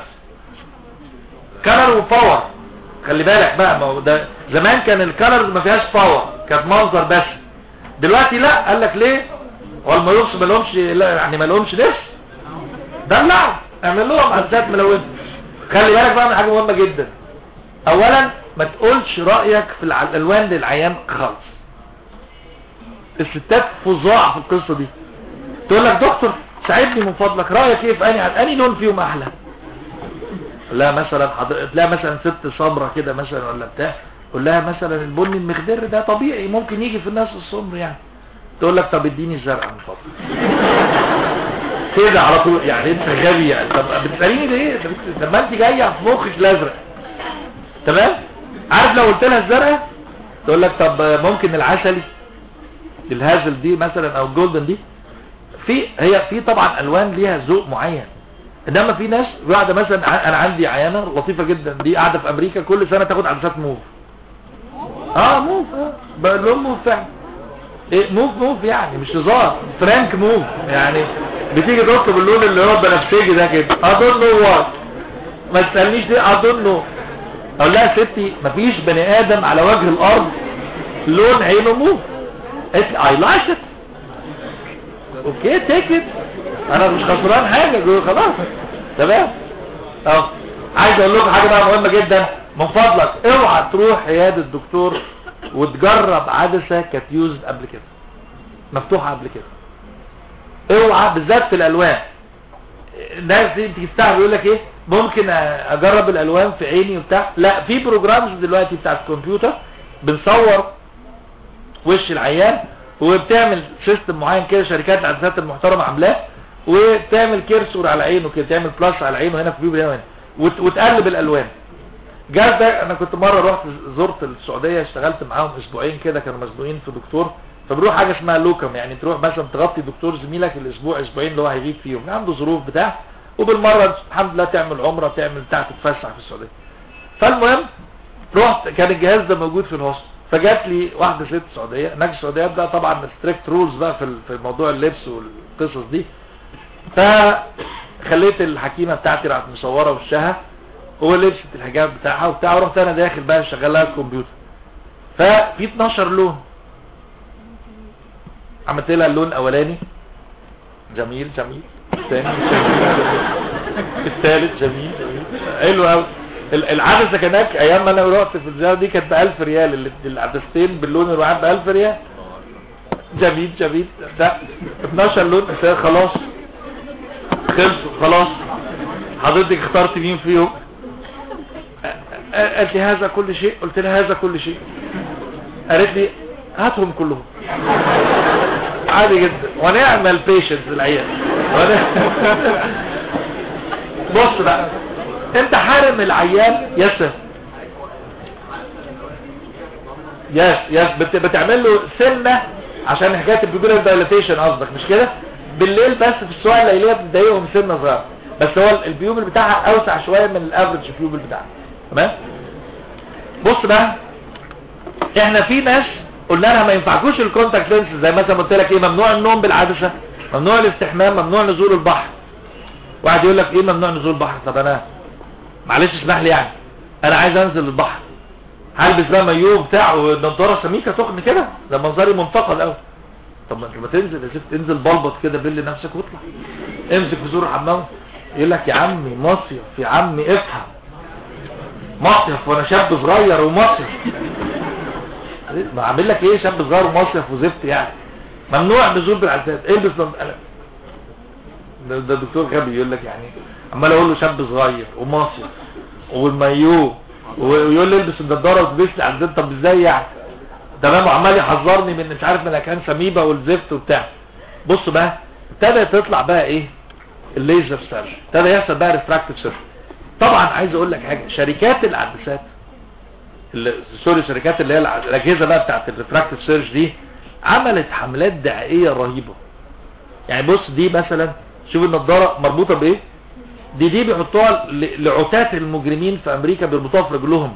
كلر وباور خلي بالك بقى ما هو ده زمان كان الكلرز ما فيهاش باور كانت منظر بس دلوقتي لا قال لك ليه هو الملوكس ما لهمش لا يعني ما لهمش نفس دلعوا اعمل لهم عدسات ملونه خلي بالك بقى من حاجه مهمه جدا اولا ما تقولش رايك في الع- الالوان للعيان خالص الستات فظاع في القصه دي تقول لك دكتور ساعدني من فضلك رايك ايه في اني اني لون فيهم احلى لا مثلا حضر... لا مثلا ست سمرة كده مثلا ولا بتاع قول لها مثلا البني المخضر ده طبيعي ممكن يجي في الناس السمر يعني تقول لك طب اديني الزرقاء من فضلك كده على طول يعني انت غبي يعني طب بتساليني ليه طب ما انت جايه في مخك الازرق تمام عارف لو قلت لها الزرقاء تقول لك طب ممكن العسلي الهازل دي مثلا او الجولدن دي في هي في طبعا الوان ليها ذوق معين انما في ناس قاعده مثلا ع- انا عندي عيانه لطيفه جدا دي قاعده في امريكا كل سنه تاخد عدسات موف اه موف اه بقول لهم موف فعلا ايه موف موف يعني مش هزار فرانك موف يعني بتيجي تطلب اللون اللي هو البنفسجي ده كده اظن نو ما تسالنيش ليه اظن نو اقول لها يا ستي مفيش بني ادم على وجه الارض لون عينه موف قالت لي اي لايك ات اوكي تيك ات انا مش خسران حاجه جوه خلاص تمام اه عايز اقول لكم حاجه بقى مهمه جدا من فضلك اوعى تروح عياده الدكتور وتجرب عدسه كانت يوزد قبل كده مفتوحه قبل كده اوعى بالذات في الالوان الناس دي تيجي تستعمل يقول لك ايه ممكن اجرب الالوان في عيني وبتاع لا في بروجرامز دلوقتي بتاعت الكمبيوتر بنصور وش العيان وبتعمل سيستم معين كده شركات العدسات المحترمه عاملاه وتعمل كيرسور على عينه كده تعمل بلس على عينه هنا في بيبي هنا وهنا وت- وتقلب الالوان جاز ده انا كنت مره رحت زرت السعوديه اشتغلت معاهم اسبوعين كده كانوا مسبوقين في دكتور فبروح حاجه اسمها لوكم يعني تروح مثلا تغطي دكتور زميلك الاسبوع اسبوعين اللي هو هيغيب فيهم عنده ظروف بتاع وبالمره الحمد لله تعمل عمره تعمل بتاع تتفسح في السعوديه فالمهم رحت كان الجهاز ده موجود في الهوست فجات لي واحده ست سعوديه هناك السعوديات ده طبعا ستريكت رولز بقى في في موضوع اللبس والقصص دي فخليت الحكيمه بتاعتي راحت مصوره وشها ولبست الحجاب بتاعها وبتاع ورحت انا داخل بقى شغال لها الكمبيوتر ففي 12 لون عملت لها اللون الاولاني جميل جميل الثاني جميل الثالث جميل جميل حلو قوي العدسه كان هناك ايام ما انا رحت في الزياره دي كانت ب 1000 ريال ال- العدستين باللون الواحد ب 1000 ريال جميل جميل ده 12 لون بس خلاص خلصوا خلاص حضرتك اخترت مين فيهم أ- أ- قالت لي هذا كل شيء قلت لها هذا كل شيء قالت لي هاتهم كلهم عادي جدا ونعمل بيشنز العيال ون- بص بقى انت حارم العيال يسر يس يس بت بتعمل له سنة عشان حكاية البيبيلر دايلاتيشن قصدك مش كده بالليل بس في السواقة الليلية بتضايقهم سنة صغيرة بس هو البيوبل بتاعها اوسع شوية من الافرج بيوبل بتاعها تمام بص بقى احنا في ناس قلنا لها ما ينفعكوش الكونتاكت لينس زي مثلا قلت لك ايه ممنوع النوم بالعدسة ممنوع الاستحمام ممنوع نزول البحر واحد يقول لك ايه ممنوع نزول البحر طب انا معلش اسمح لي يعني انا عايز انزل البحر هلبس بقى مايوه بتاع ونضاره سميكه تخن كده ده منظري منتقد قوي طب ما انت ما تنزل يا زفت انزل بلبط كده بل نفسك واطلع امسك في زور الحمام يقول لك يا عمي مصيف يا عمي افهم مصيف وانا شاب صغير ومصيف ما عامل لك ايه شاب صغير ومصيف وزفت يعني ممنوع نزول بالعزاز البس نض- أنا- ده, ده دكتور غبي يقول لك يعني عمال اقول له شاب صغير ومصيف والمايوه ويقول لي البس النضاره وتلبس لي عزاز طب ازاي يعني تمام وعمال يحذرني من مش عارف من الاكان سميبه والزفت وبتاع بص بقى ابتدى تطلع بقى ايه الليزر سيرج ابتدى يحصل بقى ريفراكتيف سيرج طبعا عايز اقول لك حاجه شركات العدسات ال- سوري شركات اللي هي الع- الاجهزه بقى بتاعت الريفراكتيف سيرج دي عملت حملات دعائيه رهيبه يعني بص دي مثلا شوف النضاره مربوطه بايه دي دي بيحطوها ل- لعتاة المجرمين في امريكا بيربطوها في رجلهم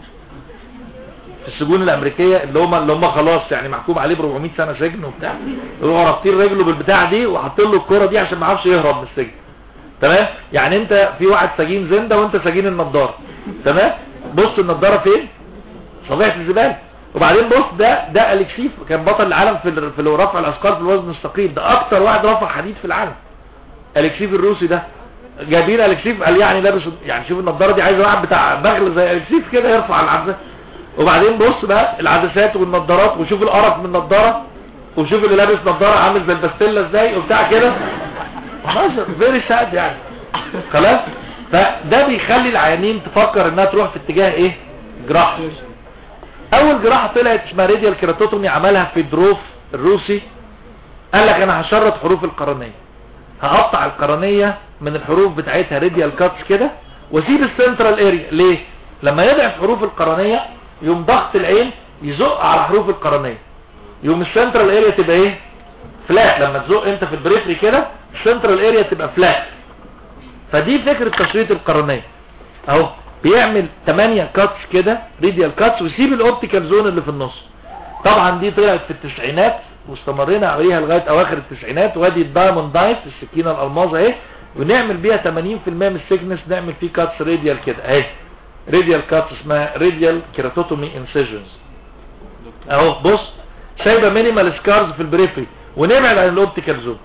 في السجون الامريكيه اللي هم اللي هم خلاص يعني محكوم عليه ب 400 سنه سجن وبتاع يروحوا رابطين رجله بالبتاع دي وحاطين له الكره دي عشان ما يعرفش يهرب من السجن تمام يعني انت في واحد سجين زنده وانت سجين النضاره تمام بص النضاره فين صبيحه الزباله وبعدين بص ده ده الكسيف كان بطل العالم في ال- في رفع الاثقال في الوزن الثقيل ده اكتر واحد رفع حديد في العالم الكسيف الروسي ده جايبين الكسيف قال يعني لابس يعني شوف النضاره دي عايز واحد بتاع بغل زي الكسيف كده يرفع العدسه وبعدين بص بقى العدسات والنضارات وشوف القرف من النضاره وشوف اللي لابس نضاره عامل زي البستله ازاي وبتاع كده منظر فيري ساد يعني خلاص فده بيخلي العيانين تفكر انها تروح في اتجاه ايه جراحه اول جراحه طلعت اسمها راديال كيراتوتومي عملها في دروف الروسي قال لك انا هشرط حروف القرنيه هقطع القرنيه من الحروف بتاعتها راديال كاتس كده واسيب السنترال اريا ليه لما يضعف حروف القرنيه يوم ضغط العين يزق على حروف القرنيه يوم السنترال اريا تبقى ايه فلات لما تزق انت في البريفري كده السنترال اريا تبقى فلات فدي فكرة تشريط القرنية اهو بيعمل 8 كاتس كده ريديال كاتس ويسيب الاوبتيكال زون اللي في النص طبعا دي طلعت في التسعينات واستمرينا عليها لغاية اواخر التسعينات وادي الدايموند دايت السكينة الالماظة اهي ونعمل بيها 80% من السيكنس نعمل فيه كاتس ريديال كده اهي ريديال كاتس اسمها ريديال كيراتوتومي انسيجنز اهو بص سايبه مينيمال سكارز في البريفري ونبعد عن الاوبتيكال زون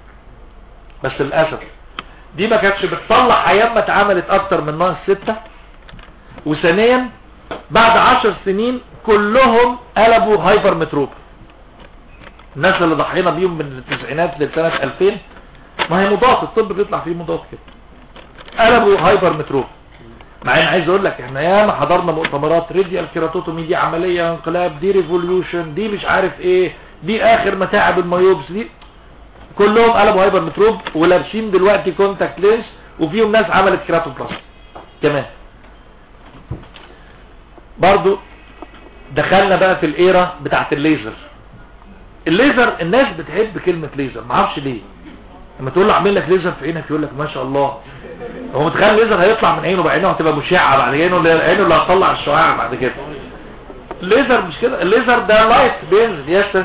بس للاسف دي ما كانتش بتطلع ايام ما اتعملت اكتر من ناقص ستة وثانيا بعد عشر سنين كلهم قلبوا هايبر متروب الناس اللي ضحينا بيهم من التسعينات لسنة 2000 ما هي مضاد الطب بيطلع فيه مضاد كده قلبوا هايبر متروب مع ان عايز اقول لك احنا ياما حضرنا مؤتمرات ريديال كيراتوتومي دي عملية انقلاب دي ريفوليوشن دي مش عارف ايه دي اخر متاعب الميوبس دي كلهم قلبوا هايبر متروب ولابسين دلوقتي كونتاكت لينس وفيهم ناس عملت كيراتو بلاس كمان برضو دخلنا بقى في الايرا بتاعت الليزر الليزر الناس بتحب كلمة ليزر معرفش ليه لما تقول له اعمل لك ليزر في عينك يقول لك ما شاء الله هو متخيل الليزر هيطلع من عينه بعينه هتبقى مشعة بعد عينه اللي عينه اللي هتطلع الشعاع بعد كده الليزر مش كده الليزر ده لايت بينزل يس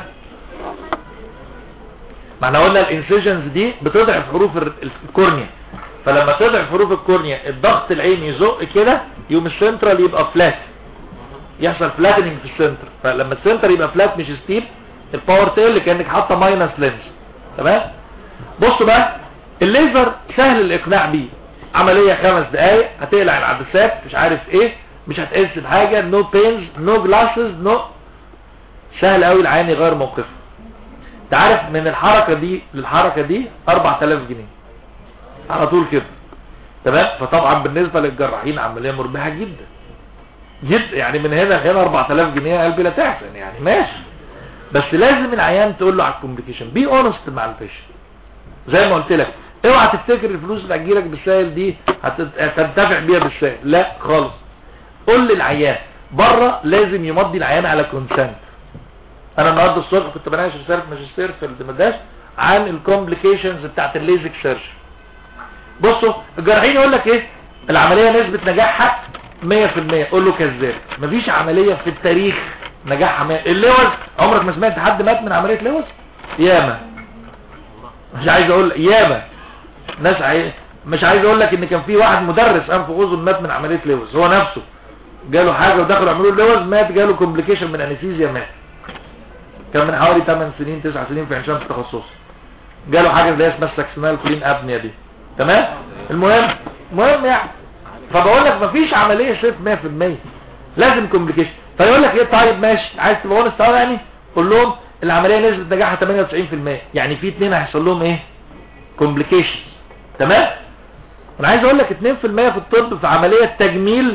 ما احنا قلنا الانسيجنز دي بتضعف حروف ال- الكورنيا فلما تضعف حروف الكورنيا الضغط العين يزق كده يوم السنترال يبقى فلات يحصل فلاتنينج في السنتر فلما السنتر يبقى فلات مش ستيب الباور تيل كانك حاطه ماينس لينز تمام بص بقى الليزر سهل الاقناع بيه عملية خمس دقايق هتقلع العدسات مش عارف ايه مش هتحس بحاجة نو بينز نو جلاسز نو سهل قوي العين يغير موقفه انت عارف من الحركة دي للحركة دي 4000 جنيه على طول كده تمام فطبعا بالنسبة للجراحين عملية مربحة جدا جدا يعني من هنا هنا 4000 جنيه يا قلبي لا تحزن يعني ماشي بس لازم العيان تقول له على الكومبليكيشن بي اونست مع البيشنت زي ما قلت لك اوعى تفتكر الفلوس اللي هتجيلك بالسائل دي هتت- هتنتفع بيها بالسائل لا خالص قول للعيان بره لازم يمضي العيان على كونسنت انا النهارده الصبح كنت بناقش رساله ماجستير في المدرسه عن الكومبليكيشنز بتاعت الليزك سيرجري بصوا الجراحين يقول لك ايه العمليه نسبه نجاحها 100% قول له كذاب مفيش عمليه في التاريخ نجاحها 100 اللوز عمرك ما سمعت حد مات من عمليه لوز ياما مش عايز اقول ياما ناس عاي... مش عايز اقول لك ان كان في واحد مدرس انف واذن مات من عمليه لوز هو نفسه جاله حاجه ودخلوا عملوا له لوز مات جاله كومبليكيشن من انستيزيا مات كان من حوالي 8 سنين 9 سنين في عين شمس تخصصه جاله حاجه اللي هي اسمها السكسنال كلين ابنيا دي تمام المهم المهم يعني فبقول لك مفيش عمليه سيف 100% لازم كومبليكيشن فيقول لك ايه طيب ماشي عايز تبقى اون ستار يعني قول لهم العمليه نسبه نجاحها 98% يعني في اثنين هيحصل لهم ايه كومبليكيشن تمام انا عايز اقول لك 2% في الطب في عمليه تجميل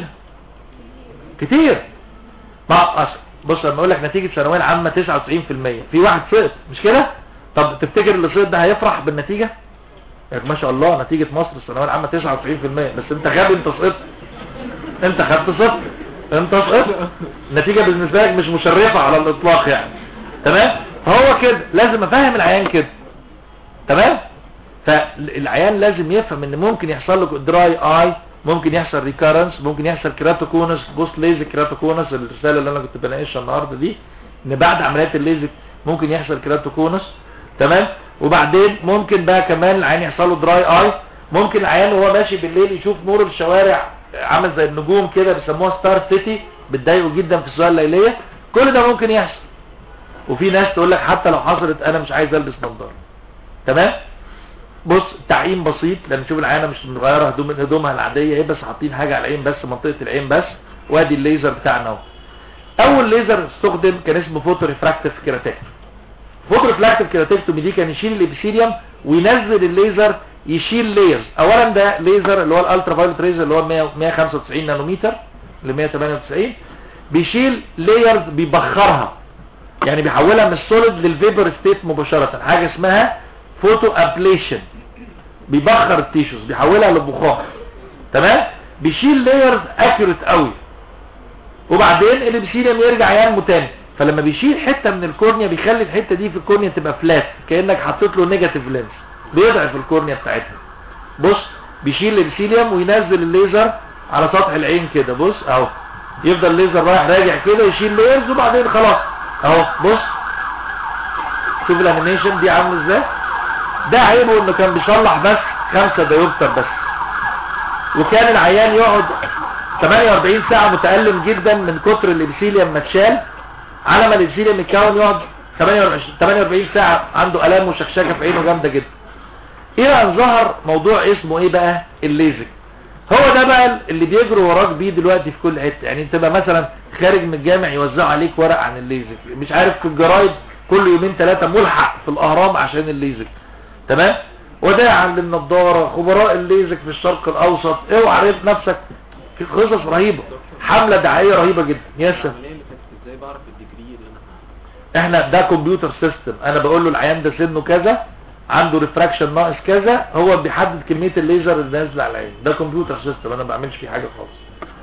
كتير ما أصل بص لما اقول لك نتيجه ثانويه العامه 99% في واحد سقط مش كده طب تفتكر اللي سقط ده هيفرح بالنتيجه يعني ما شاء الله نتيجه مصر الثانويه العامه 99% بس انت غبي انت سقطت انت خدت صفر انت سقطت النتيجه بالنسبه لك مش مشرفه على الاطلاق يعني تمام فهو كده لازم افهم العيان كده تمام فالعيان لازم يفهم ان ممكن يحصل له دراي اي ممكن يحصل ريكارنس ممكن يحصل كراتوكونس بوست ليزك كراتوكونس الرساله اللي انا كنت بناقشها النهارده دي ان بعد عمليات الليزك ممكن يحصل كراتوكونس تمام وبعدين ممكن بقى كمان العيان يحصل له دراي اي ممكن العيان وهو ماشي بالليل يشوف نور الشوارع عامل زي النجوم كده بيسموها ستار سيتي بتضايقه جدا في السؤال الليليه كل ده ممكن يحصل وفي ناس تقول لك حتى لو حصلت انا مش عايز البس نظاره تمام بص تعيين بسيط لان نشوف العيانه مش مغيره هدوم من هدومها العاديه هي بس حاطين حاجه على العين بس منطقه العين بس وادي الليزر بتاعنا اهو اول ليزر استخدم كان اسمه فوتو ريفراكتيف كيراتكتومي فوتو ريفراكتيف كيراتكتومي دي كان يشيل الابيثيليوم وينزل الليزر يشيل ليرز اولا ده ليزر اللي هو الالترا فايولت ريزر اللي هو 100 195 نانومتر ل 198 بيشيل ليرز بيبخرها يعني بيحولها من السوليد للفيبر ستيت مباشرة حاجة اسمها فوتو ابليشن بيبخر التيشوز بيحولها لبخار تمام بيشيل لايرز اكيوريت قوي وبعدين الابسيليوم يرجع ينمو تاني فلما بيشيل حته من الكورنيا بيخلي الحته دي في الكورنيا تبقى فلات كانك حطيت له نيجاتيف لينس بيضعف الكورنيا بتاعتها بص بيشيل الابسيليوم وينزل الليزر على سطح العين كده بص اهو يفضل الليزر رايح راجع كده يشيل لايرز وبعدين خلاص اهو بص شوف الانيميشن دي عامل ازاي ده عيبه انه كان بيصلح بس خمسة ديوبتر بس وكان العيان يقعد 48 ساعة متألم جدا من كتر الابسيليوم ما اتشال على ما الابسيليوم يتكون يقعد 48 ساعة عنده الام وشكشكة في عينه جامدة جدا الى ان ظهر موضوع اسمه ايه بقى الليزك هو ده بقى اللي بيجروا وراك بيه دلوقتي في كل حته يعني انت بقى مثلا خارج من الجامع يوزعوا عليك ورق عن الليزك مش عارف في الجرايد كل يومين ثلاثة ملحق في الاهرام عشان الليزك تمام وداعا للنضارة خبراء الليزك في الشرق الاوسط اوعى عرفت نفسك في قصص رهيبة حملة دعائية رهيبة جدا ياسر العملية اللي فاتت ازاي بعرف الديجري اللي انا ه- احنا ده كمبيوتر سيستم انا بقول له العيان ده سنه كذا عنده ريفراكشن ناقص كذا هو بيحدد كمية الليزر اللي نازله على العين ده كمبيوتر سيستم انا ما بعملش فيه حاجة خالص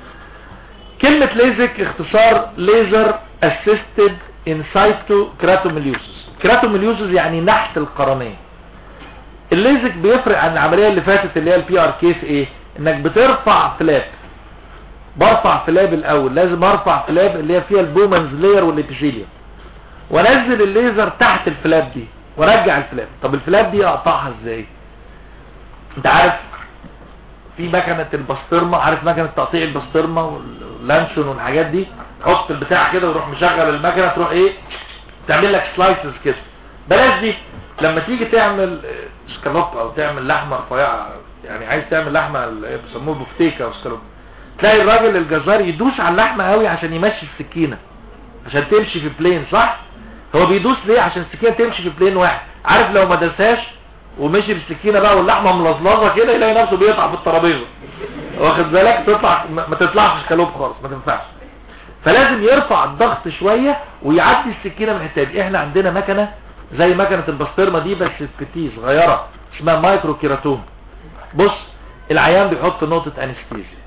كلمة ليزك اختصار ليزر اسيستد انسايتو كراتوميليوسس كراتوميليوسس يعني نحت القرنية الليزك بيفرق عن العملية اللي فاتت اللي هي البي ار كيس ايه انك بترفع فلاب برفع فلاب الاول لازم ارفع فلاب اللي هي فيها البومنز لاير والابيثيليوم وانزل الليزر تحت الفلاب دي وارجع الفلاب طب الفلاب دي اقطعها ازاي انت عارف في مكنة البسطرمة عارف مكنة تقطيع البسطرمة واللانشون والحاجات دي تحط البتاع كده وتروح مشغل المكنة تروح ايه تعمل لك سلايسز كده بلاش دي لما تيجي تعمل آه، سكالوب او تعمل لحمة رفيعة يعني عايز تعمل لحمة اللي هي بيسموه بفتيكة او سكالوب تلاقي الراجل الجزار يدوس على اللحمة قوي عشان يمشي السكينة عشان تمشي في بلين صح هو بيدوس ليه عشان السكينة تمشي في بلين واحد عارف لو ما دسهاش ومشي بالسكينة بقى واللحمة ملظلظة كده يلاقي نفسه بيقطع في الترابيزة واخد بالك تطلع ما ما تطلعش سكالوب خالص ما تنفعش فلازم يرفع الضغط شوية ويعدي السكينة من الحته دي احنا عندنا مكنة زي مكنة البسطرمة دي بس بتي صغيرة اسمها مايكرو كيراتون بص العيان بيحط نقطة انستيزيا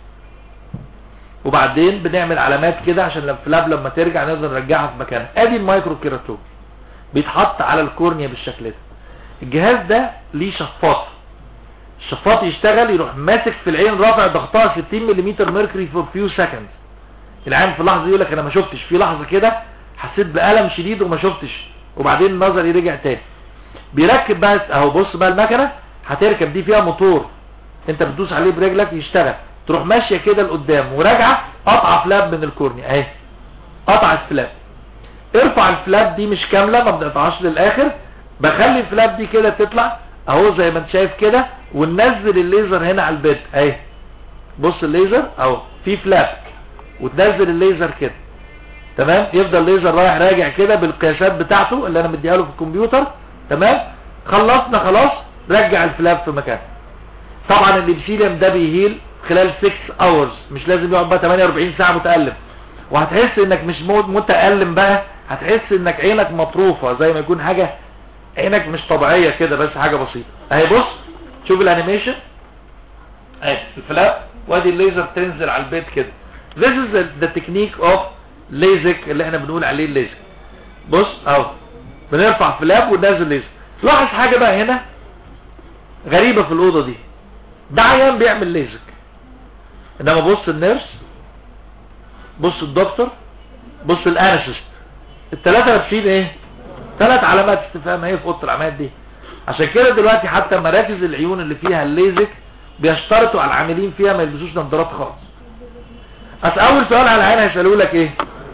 وبعدين بنعمل علامات كده عشان لما الفلاب لما ترجع نقدر نرجعها في مكانها ادي المايكرو كيراتون بيتحط على الكورنيا بالشكل ده الجهاز ده ليه شفاط الشفاط يشتغل يروح ماسك في العين رافع ضغطها 60 ملم ميركوري فور فيو سكندز العين في اللحظه دي يقول لك انا ما شفتش في لحظه كده حسيت بألم شديد وما شفتش وبعدين نظري رجع تاني بيركب بقى اهو بص بقى المكنه هتركب دي فيها موتور انت بتدوس عليه برجلك يشتغل تروح ماشيه كده لقدام وراجعه قطع فلاب من الكورنيا اهي قطع الفلاب ارفع الفلاب دي مش كامله ما بنقطعهاش للاخر بخلي الفلاب دي كده تطلع اهو زي ما انت شايف كده وننزل الليزر هنا على البيت اهي بص الليزر اهو في فلاب وتنزل الليزر كده تمام يفضل الليزر رايح راجع كده بالقياسات بتاعته اللي انا مديها له في الكمبيوتر تمام خلصنا خلاص رجع الفلاب في مكانه طبعا الابسيليوم ده بيهيل خلال 6 اورز مش لازم يقعد بقى 48 ساعه متالم وهتحس انك مش مو- متالم بقى هتحس انك عينك مطروفه زي ما يكون حاجه عينك مش طبيعيه كده بس حاجه بسيطه اهي بص شوف الانيميشن اهي الفلاب وادي الليزر تنزل على البيت كده This is the, the technique of LASIK اللي احنا بنقول عليه الليزك بص اهو بنرفع فلاب وننزل ليزر لاحظ حاجة بقى هنا غريبة في الأوضة دي ده عيان بيعمل ليزك انما بص النيرس بص الدكتور بص الانستست التلاتة لابسين ايه ثلاث علامات استفهام اهي في اوضه العمليات دي عشان كده دلوقتي حتى مراكز العيون اللي فيها الليزك بيشترطوا على العاملين فيها ما يلبسوش نظارات خالص اصل اول سؤال على العين هيسالوا لك ايه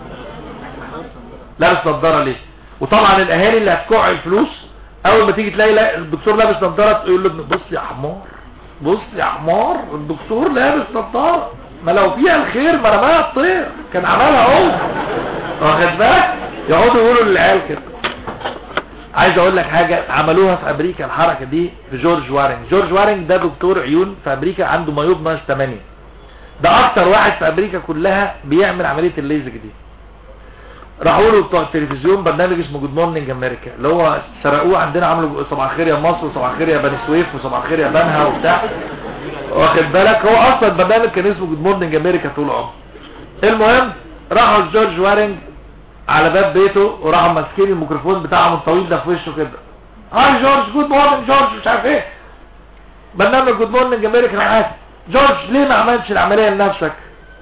لابس نظاره ليه وطبعا الاهالي اللي هتكوع الفلوس اول ما تيجي تلاقي لا الدكتور لابس نظاره يقول له بص يا حمار بص يا حمار الدكتور لابس نظاره ما لو فيها الخير ما رماها الطير كان عملها اهو واخد بالك يقعدوا يقولوا للعيال كده عايز اقول لك حاجة عملوها في امريكا الحركة دي في جورج وارنج جورج وارنج ده دكتور عيون في امريكا عنده مايوب ناقص 8 ده اكتر واحد في امريكا كلها بيعمل عملية الليزك دي راحوا له بتوع التلفزيون برنامج اسمه جود مورنينج امريكا اللي هو سرقوه عندنا عملوا صباح الخير يا مصر وصباح الخير يا بني سويف وصباح الخير يا بنها وبتاع واخد بالك هو اصلا البرنامج كان اسمه جود مورنينج امريكا طول عمره المهم راحوا جورج وارنج على باب بيته وراحوا ماسكين الميكروفون بتاعهم الطويل ده في وشه كده هاي جورج جود مورنينج جورج مش عارف ايه برنامج جود مورنينج امريكا معاك جورج ليه ما عملتش العمليه لنفسك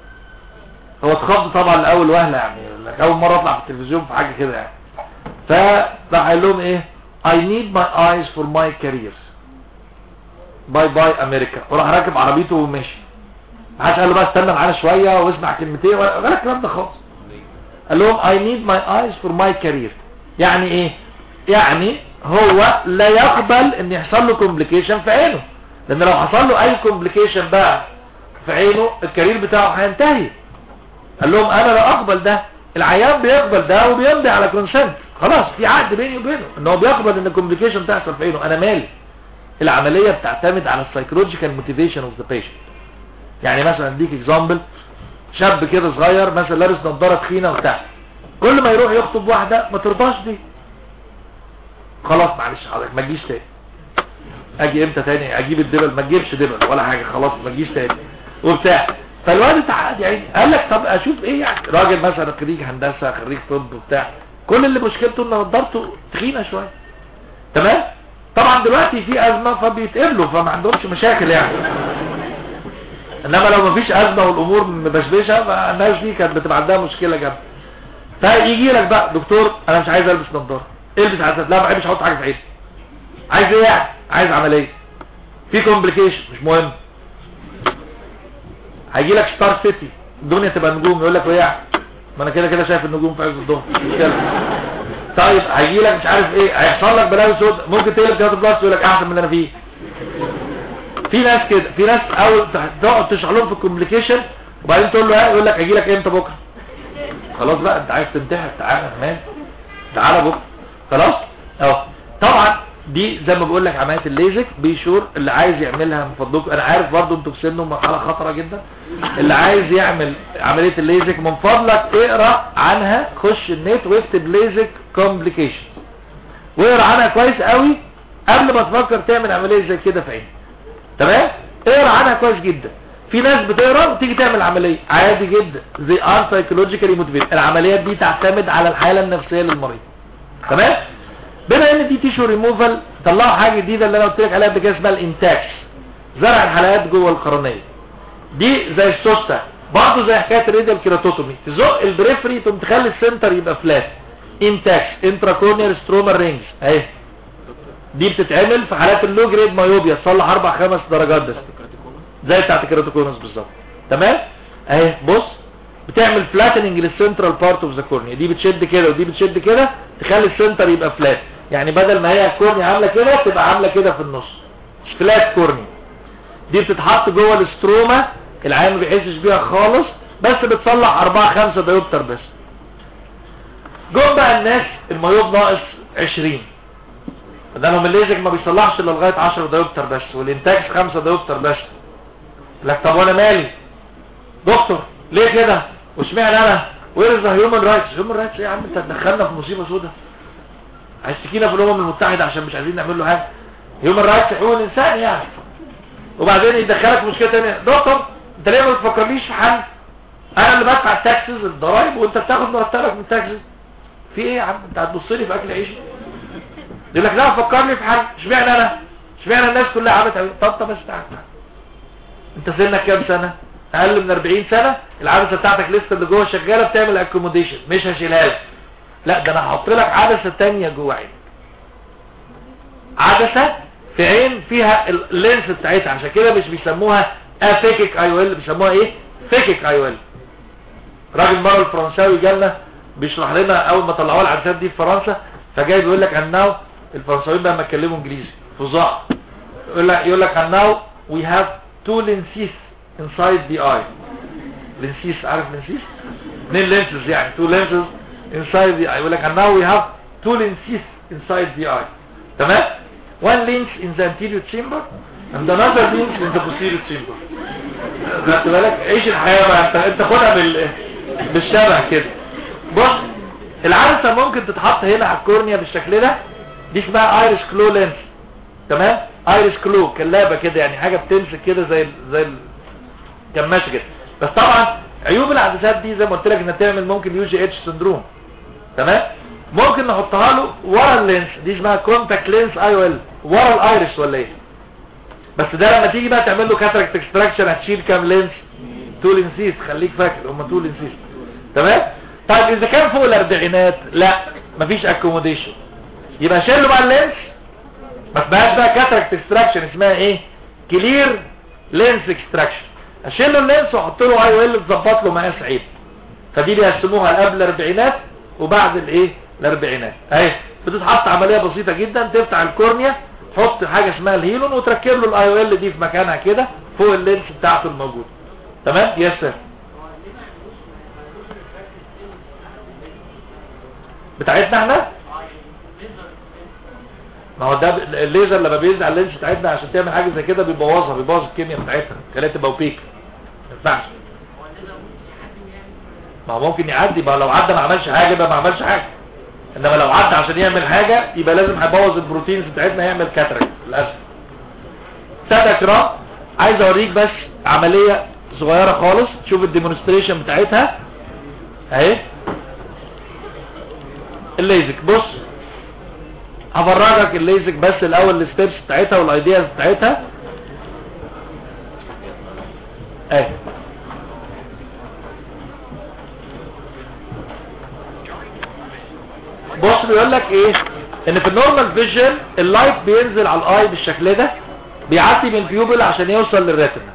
هو اتخض طبعا الاول وهله يعني لك اول مره اطلع في التلفزيون في حاجه كده يعني فراح قال لهم ايه I need my eyes for my career باي باي امريكا وراح راكب عربيته وماشي ما حدش قال له بقى استنى معانا شويه واسمع كلمتين ولا ولا الكلام ده خالص قال لهم I need my eyes for my career يعني ايه يعني هو لا يقبل ان يحصل له كومبليكيشن في عينه لان لو حصل له اي كومبليكيشن بقى في عينه الكارير بتاعه هينتهي قال لهم انا لا اقبل ده العيان بيقبل ده وبيمضي على كونسنت خلاص في عقد بيني وبينه ان هو بيقبل ان الكومبليكيشن تحصل في عينه انا مالي العملية بتعتمد على السايكولوجيكال موتيفيشن اوف ذا بيشنت يعني مثلا اديك اكزامبل شاب كده صغير مثلا لابس نظاره تخينه وبتاع كل ما يروح يخطب واحده ما ترضاش دي خلاص معلش حضرتك ما تجيش تاني اجي امتى تاني اجيب الدبل ما تجيبش دبل ولا حاجه خلاص ما تجيش تاني وبتاع فالواد اتعقد يعني قال لك طب اشوف ايه يعني راجل مثلا خريج هندسه خريج طب وبتاع كل اللي مشكلته ان نظارته تخينه شويه تمام طبعا دلوقتي في ازمه فبيتقبلوا فما عندهمش مشاكل يعني انما لو مفيش ازمه والامور مبشبشه فالناس دي كانت بتبقى عندها مشكله جامده فيجي لك بقى دكتور انا مش عايز البس نظاره البس عدسات لا ما بحبش احط حاجه في عيني عايز ايه يعني عايز عمليه في كومبليكيشن مش مهم هيجي لك ستار سيتي الدنيا تبقى نجوم يقول لك ايه يعني ما انا كده كده شايف النجوم في عز الظهر مشكله طيب هيجي لك مش عارف ايه هيحصل لك بلاوي سود ممكن تقلب كده بلاس يقول لك احسن من اللي انا فيه في ناس كده في ناس اول تقعد تشرح لهم في الكومبليكيشن وبعدين تقول له ها يقول لك هيجي لك امتى بكره خلاص بقى انت عايز تنتحر تعالى كمان تعالى بكره خلاص اهو طبعا دي زي ما بقول لك عمليه الليزك بيشور اللي عايز يعملها من فضلكم انا عارف برضو انتوا في سن مرحله خطره جدا اللي عايز يعمل عمليه الليزك من فضلك اقرا عنها خش النت واكتب ليزك كومبليكيشن واقرا عنها كويس قوي قبل ما تفكر تعمل عمليه زي كده في عينك تمام اقرا عنها كويس جدا في ناس بتقرا وتيجي تعمل عمليه عادي جدا زي ار سايكولوجيكالي موتيفيت العمليات دي تعتمد على الحاله النفسيه للمريض تمام بما ان دي تيشو ريموفال طلعوا حاجه جديده اللي انا قلت لك عليها قبل كده اسمها الانتاكس زرع الحلقات جوه القرنيه دي زي السوسته برضه زي حكايه الريديال كيراتوتومي تزق البريفري تقوم تخلي السنتر يبقى فلات انتاكس انتراكورنيال سترومر رينجز اهي دي بتتعمل في حالات اللو جريد مايوبيا تصلح اربع خمس درجات بس زي بتاعت الكيراتوكونس بالظبط تمام اهي بص بتعمل فلاتننج للسنترال بارت اوف ذا كورنيا دي بتشد كده ودي بتشد كده تخلي السنتر يبقى فلات يعني بدل ما هي الكورنيا عامله كده تبقى عامله كده في النص فلات كورنيا دي بتتحط جوه الاستروما العيان ما بيحسش بيها خالص بس بتصلح 4 5 دايوبتر بس جم بقى الناس الميوب ناقص 20 ده لهم الليزك ما بيصلحش الا لغايه 10 دايوبتر بس والانتاج 5 دايوبتر بس لك طب وانا مالي دكتور ليه كده واشمعنى انا وير ذا هيومن رايتس هيومن رايتس ايه يا عم انت هتدخلنا في مصيبه سودة عايز تكينا في الامم المتحده عشان مش عايزين نعمل له حاجه هيومن رايتس حقوق الانسان يعني وبعدين يدخلك في مشكله ثانيه دكتور انت ليه ما بتفكرنيش في حل انا اللي بدفع التاكسز الضرايب وانت بتاخد مرتبك من التاكسز في ايه يا عم انت هتبص لي في اكل عيشي يقول لك لا فكرني في حل اشمعنى انا اشمعنى الناس كلها عملت قوي طب طب بس تعال انت سنك كام سنه اقل من 40 سنه العدسه بتاعتك لسه اللي جوه شغاله بتعمل اكوموديشن مش هشيلها لك لا ده انا هحط لك عدسه ثانيه جوه عينك عدسه في عين فيها اللينس بتاعتها عشان كده مش بيسموها افيكيك اي ويل بيسموها ايه فيكيك اي ويل راجل مره الفرنساوي جالنا بيشرح لنا اول ما طلعوها العدسات دي في فرنسا فجاي بيقول لك انه الفرنساويين بقى ما يتكلموا انجليزي فظاع يقول لك يقول لك انه we have two lenses inside the eye lenses عارف lenses اثنين lenses يعني two lenses inside the eye يقول لك انه we have two lenses inside the eye تمام one lens in the anterior chamber and another lens in the posterior chamber خدت بالك عيش الحياه بقى انت انت خدها بال بالشبه كده بص العدسه ممكن تتحط هنا على الكورنيا بالشكل ده دي اسمها ايريس كلو لينس تمام ايريس كلو كلابه كده يعني حاجه بتمسك كده زي زي الكماشه كده بس طبعا عيوب العدسات دي زي ما قلت لك انها تعمل ممكن يو جي اتش سندروم تمام ممكن نحطها له ورا اللينس دي اسمها كونتاكت لينس اي او ال ورا الايريس ولا ايه بس ده لما تيجي بقى تعمل له كاتراكت اكستراكشن هتشيل كام لينس تو لينسيس خليك فاكر هم تو لينسيس تمام طيب اذا كان فوق الاربعينات لا مفيش اكوموديشن يبقى شيل له بقى اللينس ما اسمهاش بقى كاتراكت اكستراكشن اسمها ايه كلير لينس اكستراكشن اشيل له اللينس واحط له اي او ال تظبط له مقاس عيب فدي بيقسموها قبل الاربعينات وبعد الايه الاربعينات اهي بتتحط عمليه بسيطه جدا تفتح الكورنيا تحط حاجه اسمها الهيلون وتركب له الاي او ال دي في مكانها كده فوق اللينس بتاعته الموجود تمام يس سير بتاعتنا احنا ما هو ده الليزر لما بينزل على اللينس بتاعتنا عشان تعمل حاجه زي كده بيبوظها بيبوظ الكيمياء بتاعتها خليها تبقى اوبيك ما ينفعش ما هو ممكن يعدي ما لو عدى ما عملش حاجه يبقى ما عملش حاجه انما لو عدى عشان يعمل حاجه يبقى لازم هيبوظ البروتينز بتاعتنا يعمل كاتراك للاسف ساده كرام عايز اوريك بس عمليه صغيره خالص تشوف الديمونستريشن بتاعتها اهي الليزك بص هفرجك الليزك بس الاول الستبس بتاعتها والايدياز بتاعتها اهي بص بيقول لك ايه ان في النورمال فيجن اللايت بينزل على الاي بالشكل ده بيعدي من البيوبل عشان يوصل للريتنا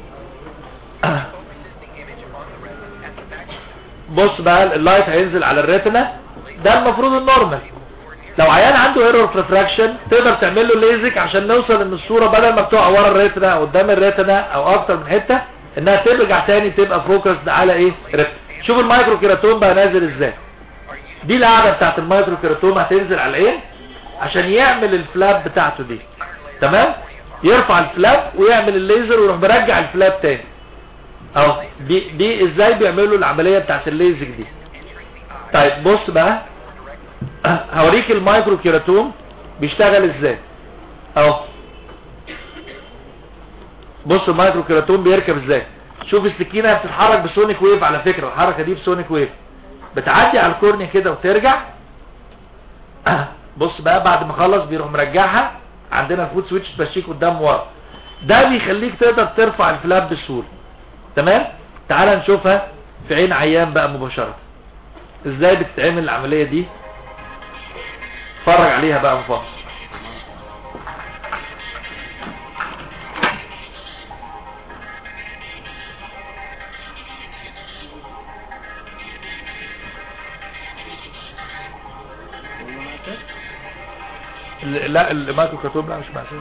بص بقى اللايت هينزل على الريتنا ده المفروض النورمال لو عيان عنده ايرور ريفراكشن تقدر تعمل له ليزك عشان نوصل ان الصوره بدل ما بتقع ورا الريتنا او قدام الريتنا او اكتر من حته انها ترجع تاني تبقى فوكسد على ايه ريتنا شوف المايكرو كيراتون بقى نازل ازاي دي القاعده بتاعت المايكرو كيراتوم هتنزل على العين عشان يعمل الفلاب بتاعته دي تمام يرفع الفلاب ويعمل الليزر ويروح مرجع الفلاب تاني اهو دي دي ازاي بيعملوا العمليه بتاعت الليزك دي طيب بص بقى هوريك المايكرو كيراتوم بيشتغل ازاي اهو بص المايكرو كيراتوم بيركب ازاي شوف السكينه بتتحرك بسونيك ويف على فكره الحركه دي بسونيك ويف بتعدي على الكورنيا كده وترجع بص بقى بعد ما خلص بيروح مرجعها عندنا الفوت سويتش تمشيك قدام ورا ده بيخليك تقدر ترفع الفلاب بسهوله تمام تعال نشوفها في عين عيان بقى مباشره ازاي بتتعمل العمليه دي اتفرج عليها بقى مفاصل ال- لا المايكرو كراتوم لا مش مأساة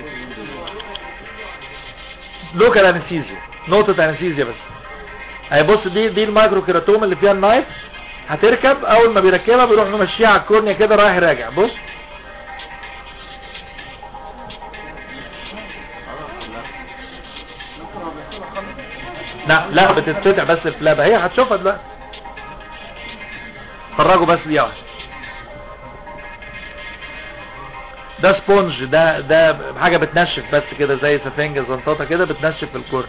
لوكال انستيزيا نقطة انستيزيا بس هي بص دي دي المايكرو كيراتوم اللي فيها النايف هتركب اول ما بيركبها بيروح ممشيها على الكورنيا كده رايح راجع بص لا لا بتتفتح بس الفلابة هي هتشوفها دلوقتي فرجوا بس دي واحدة ده سبونج ده ده حاجة بتنشف بس كده زي سفنجة زنطاطة كده بتنشف الكورن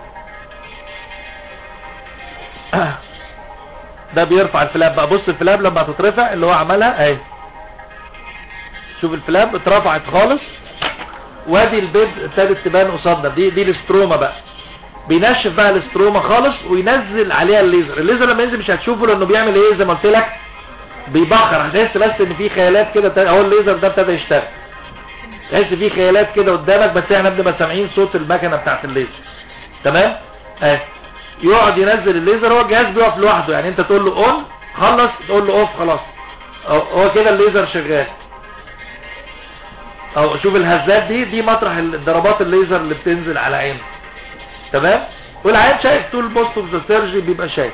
ده بيرفع الفلاب بقى بص الفلاب لما تترفع اللي هو عملها اهي شوف الفلاب اترفعت خالص وادي البيض ابتدت تبان قصادنا دي دي الاستروما بقى بينشف بقى الاستروما خالص وينزل عليها الليزر الليزر لما ينزل مش هتشوفه لانه بيعمل ايه زي ما قلت لك بيبخر هتحس بس ان في خيالات كده ابتدى- اهو الليزر ده ابتدى يشتغل تحس في خيالات كده قدامك بس احنا بنبقى سامعين صوت المكنه بتاعت الليزر تمام اهي يقعد ينزل الليزر هو الجهاز بيقف لوحده يعني انت تقول له اون خلص تقول له اوف خلاص أهو- هو كده الليزر شغال او شوف الهزات دي دي مطرح ال- ضربات الليزر اللي بتنزل على عينه تمام والعيان شايف طول البوست اوف ذا سيرجي بيبقى شايف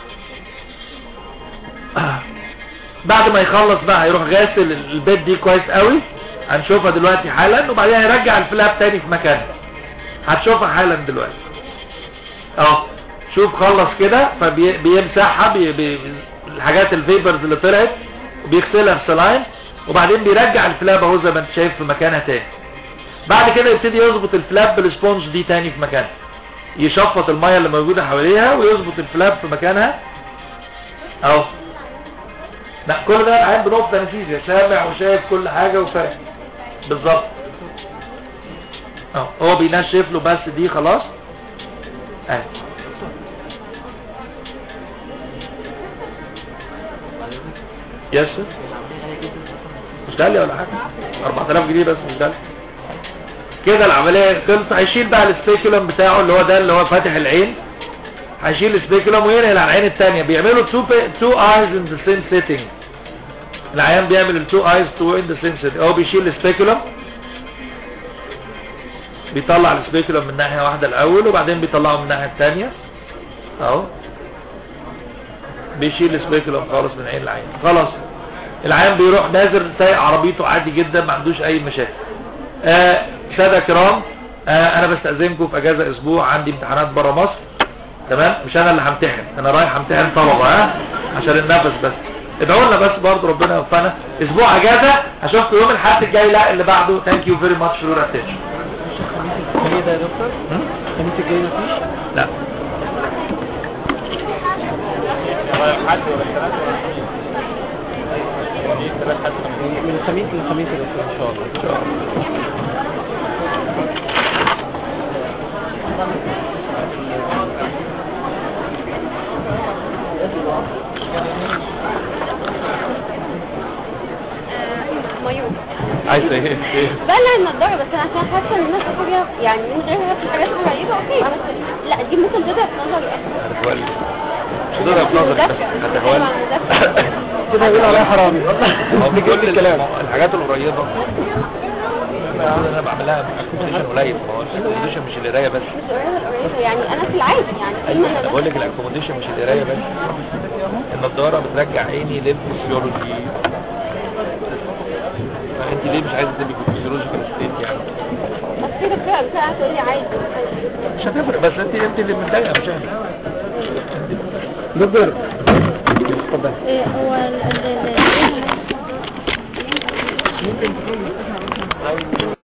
بعد ما يخلص بقى هيروح غاسل البيت دي كويس قوي هنشوفها دلوقتي حالا وبعدين هيرجع الفلاب تاني في مكانها هتشوفها حالا دلوقتي اهو شوف خلص كده فبيمسحها بي بي الحاجات الفيبرز اللي طلعت وبيغسلها في سلاين وبعدين بيرجع الفلاب اهو زي ما انت شايف في مكانها تاني بعد كده يبتدي يظبط الفلاب بالسبونج دي تاني في مكانها يشفط المية اللي موجودة حواليها ويظبط الفلاب في مكانها اهو لا كل ده العين بنقطة نتيجة سامع وشايف كل حاجة وفاهم بالظبط اهو هو بينشف له بس دي خلاص اهي يس مش غالية ولا حاجة 4000 جنيه بس مش غالية كده العملية خلص هيشيل بقى السبيكولم بتاعه اللي هو ده اللي هو فاتح العين هيشيل السبيكولم وينقل على العين التانية بيعملوا two, two eyes in the same sitting العيان بيعمل التو ايز تو ان ذا سيم سيتنج هو بيشيل السبيكولم بيطلع السبيكولم من ناحية واحدة الاول وبعدين بيطلعه من الناحية التانية اهو بيشيل السبيكولم خالص من عين العين خلاص العيان بيروح نازل سايق عربيته عادي جدا ما عندوش اي مشاكل آه سادة كرام آه انا بستأذنكم في اجازة اسبوع عندي امتحانات برا مصر تمام مش انا اللي همتحن انا رايح امتحن طلبة ها عشان النفس بس ادعوا لنا بس برضه ربنا يوفقنا اسبوع اجازة اشوفكم يوم الاحد الجاي لا اللي بعده ثانك يو فيري ماتش فور اتنشن الخميس ده يا دكتور الخميس الجاي مفيش لا من الخميس للخميس يا دكتور ان شاء الله ان شاء الله مايو عايز ايه ايه بقلع النضارة بس انا عشان حاسة ان الناس حاجة يعني من غيرها في حاجات قريبة اوكي بس لا دي ممكن تضرب نظري اكتر هتولي مش هتضرب نظرك بس هتهولي طبعاً مذاكرة. كده هيقول عليا حرامي هو بيقول لي الكلام الحاجات القريبة انا بعملها اكوموديشن قليل ما هو الاكوموديشن مش القرايه بس مش قريبة قريبة يعني انا في العادي يعني في ايوه ما انا بقول لك الاكوموديشن مش القرايه بس النضاره بترجع عيني للفسيولوجي فانت ليه مش عايزه تبقي في الفسيولوجيكال ستيت يعني بس كده بقى بس هتقول لي عادي مش هتفرق بس انت انت اللي متضايقه مش انا دكتور اتفضل إيه هو ال ال- ال-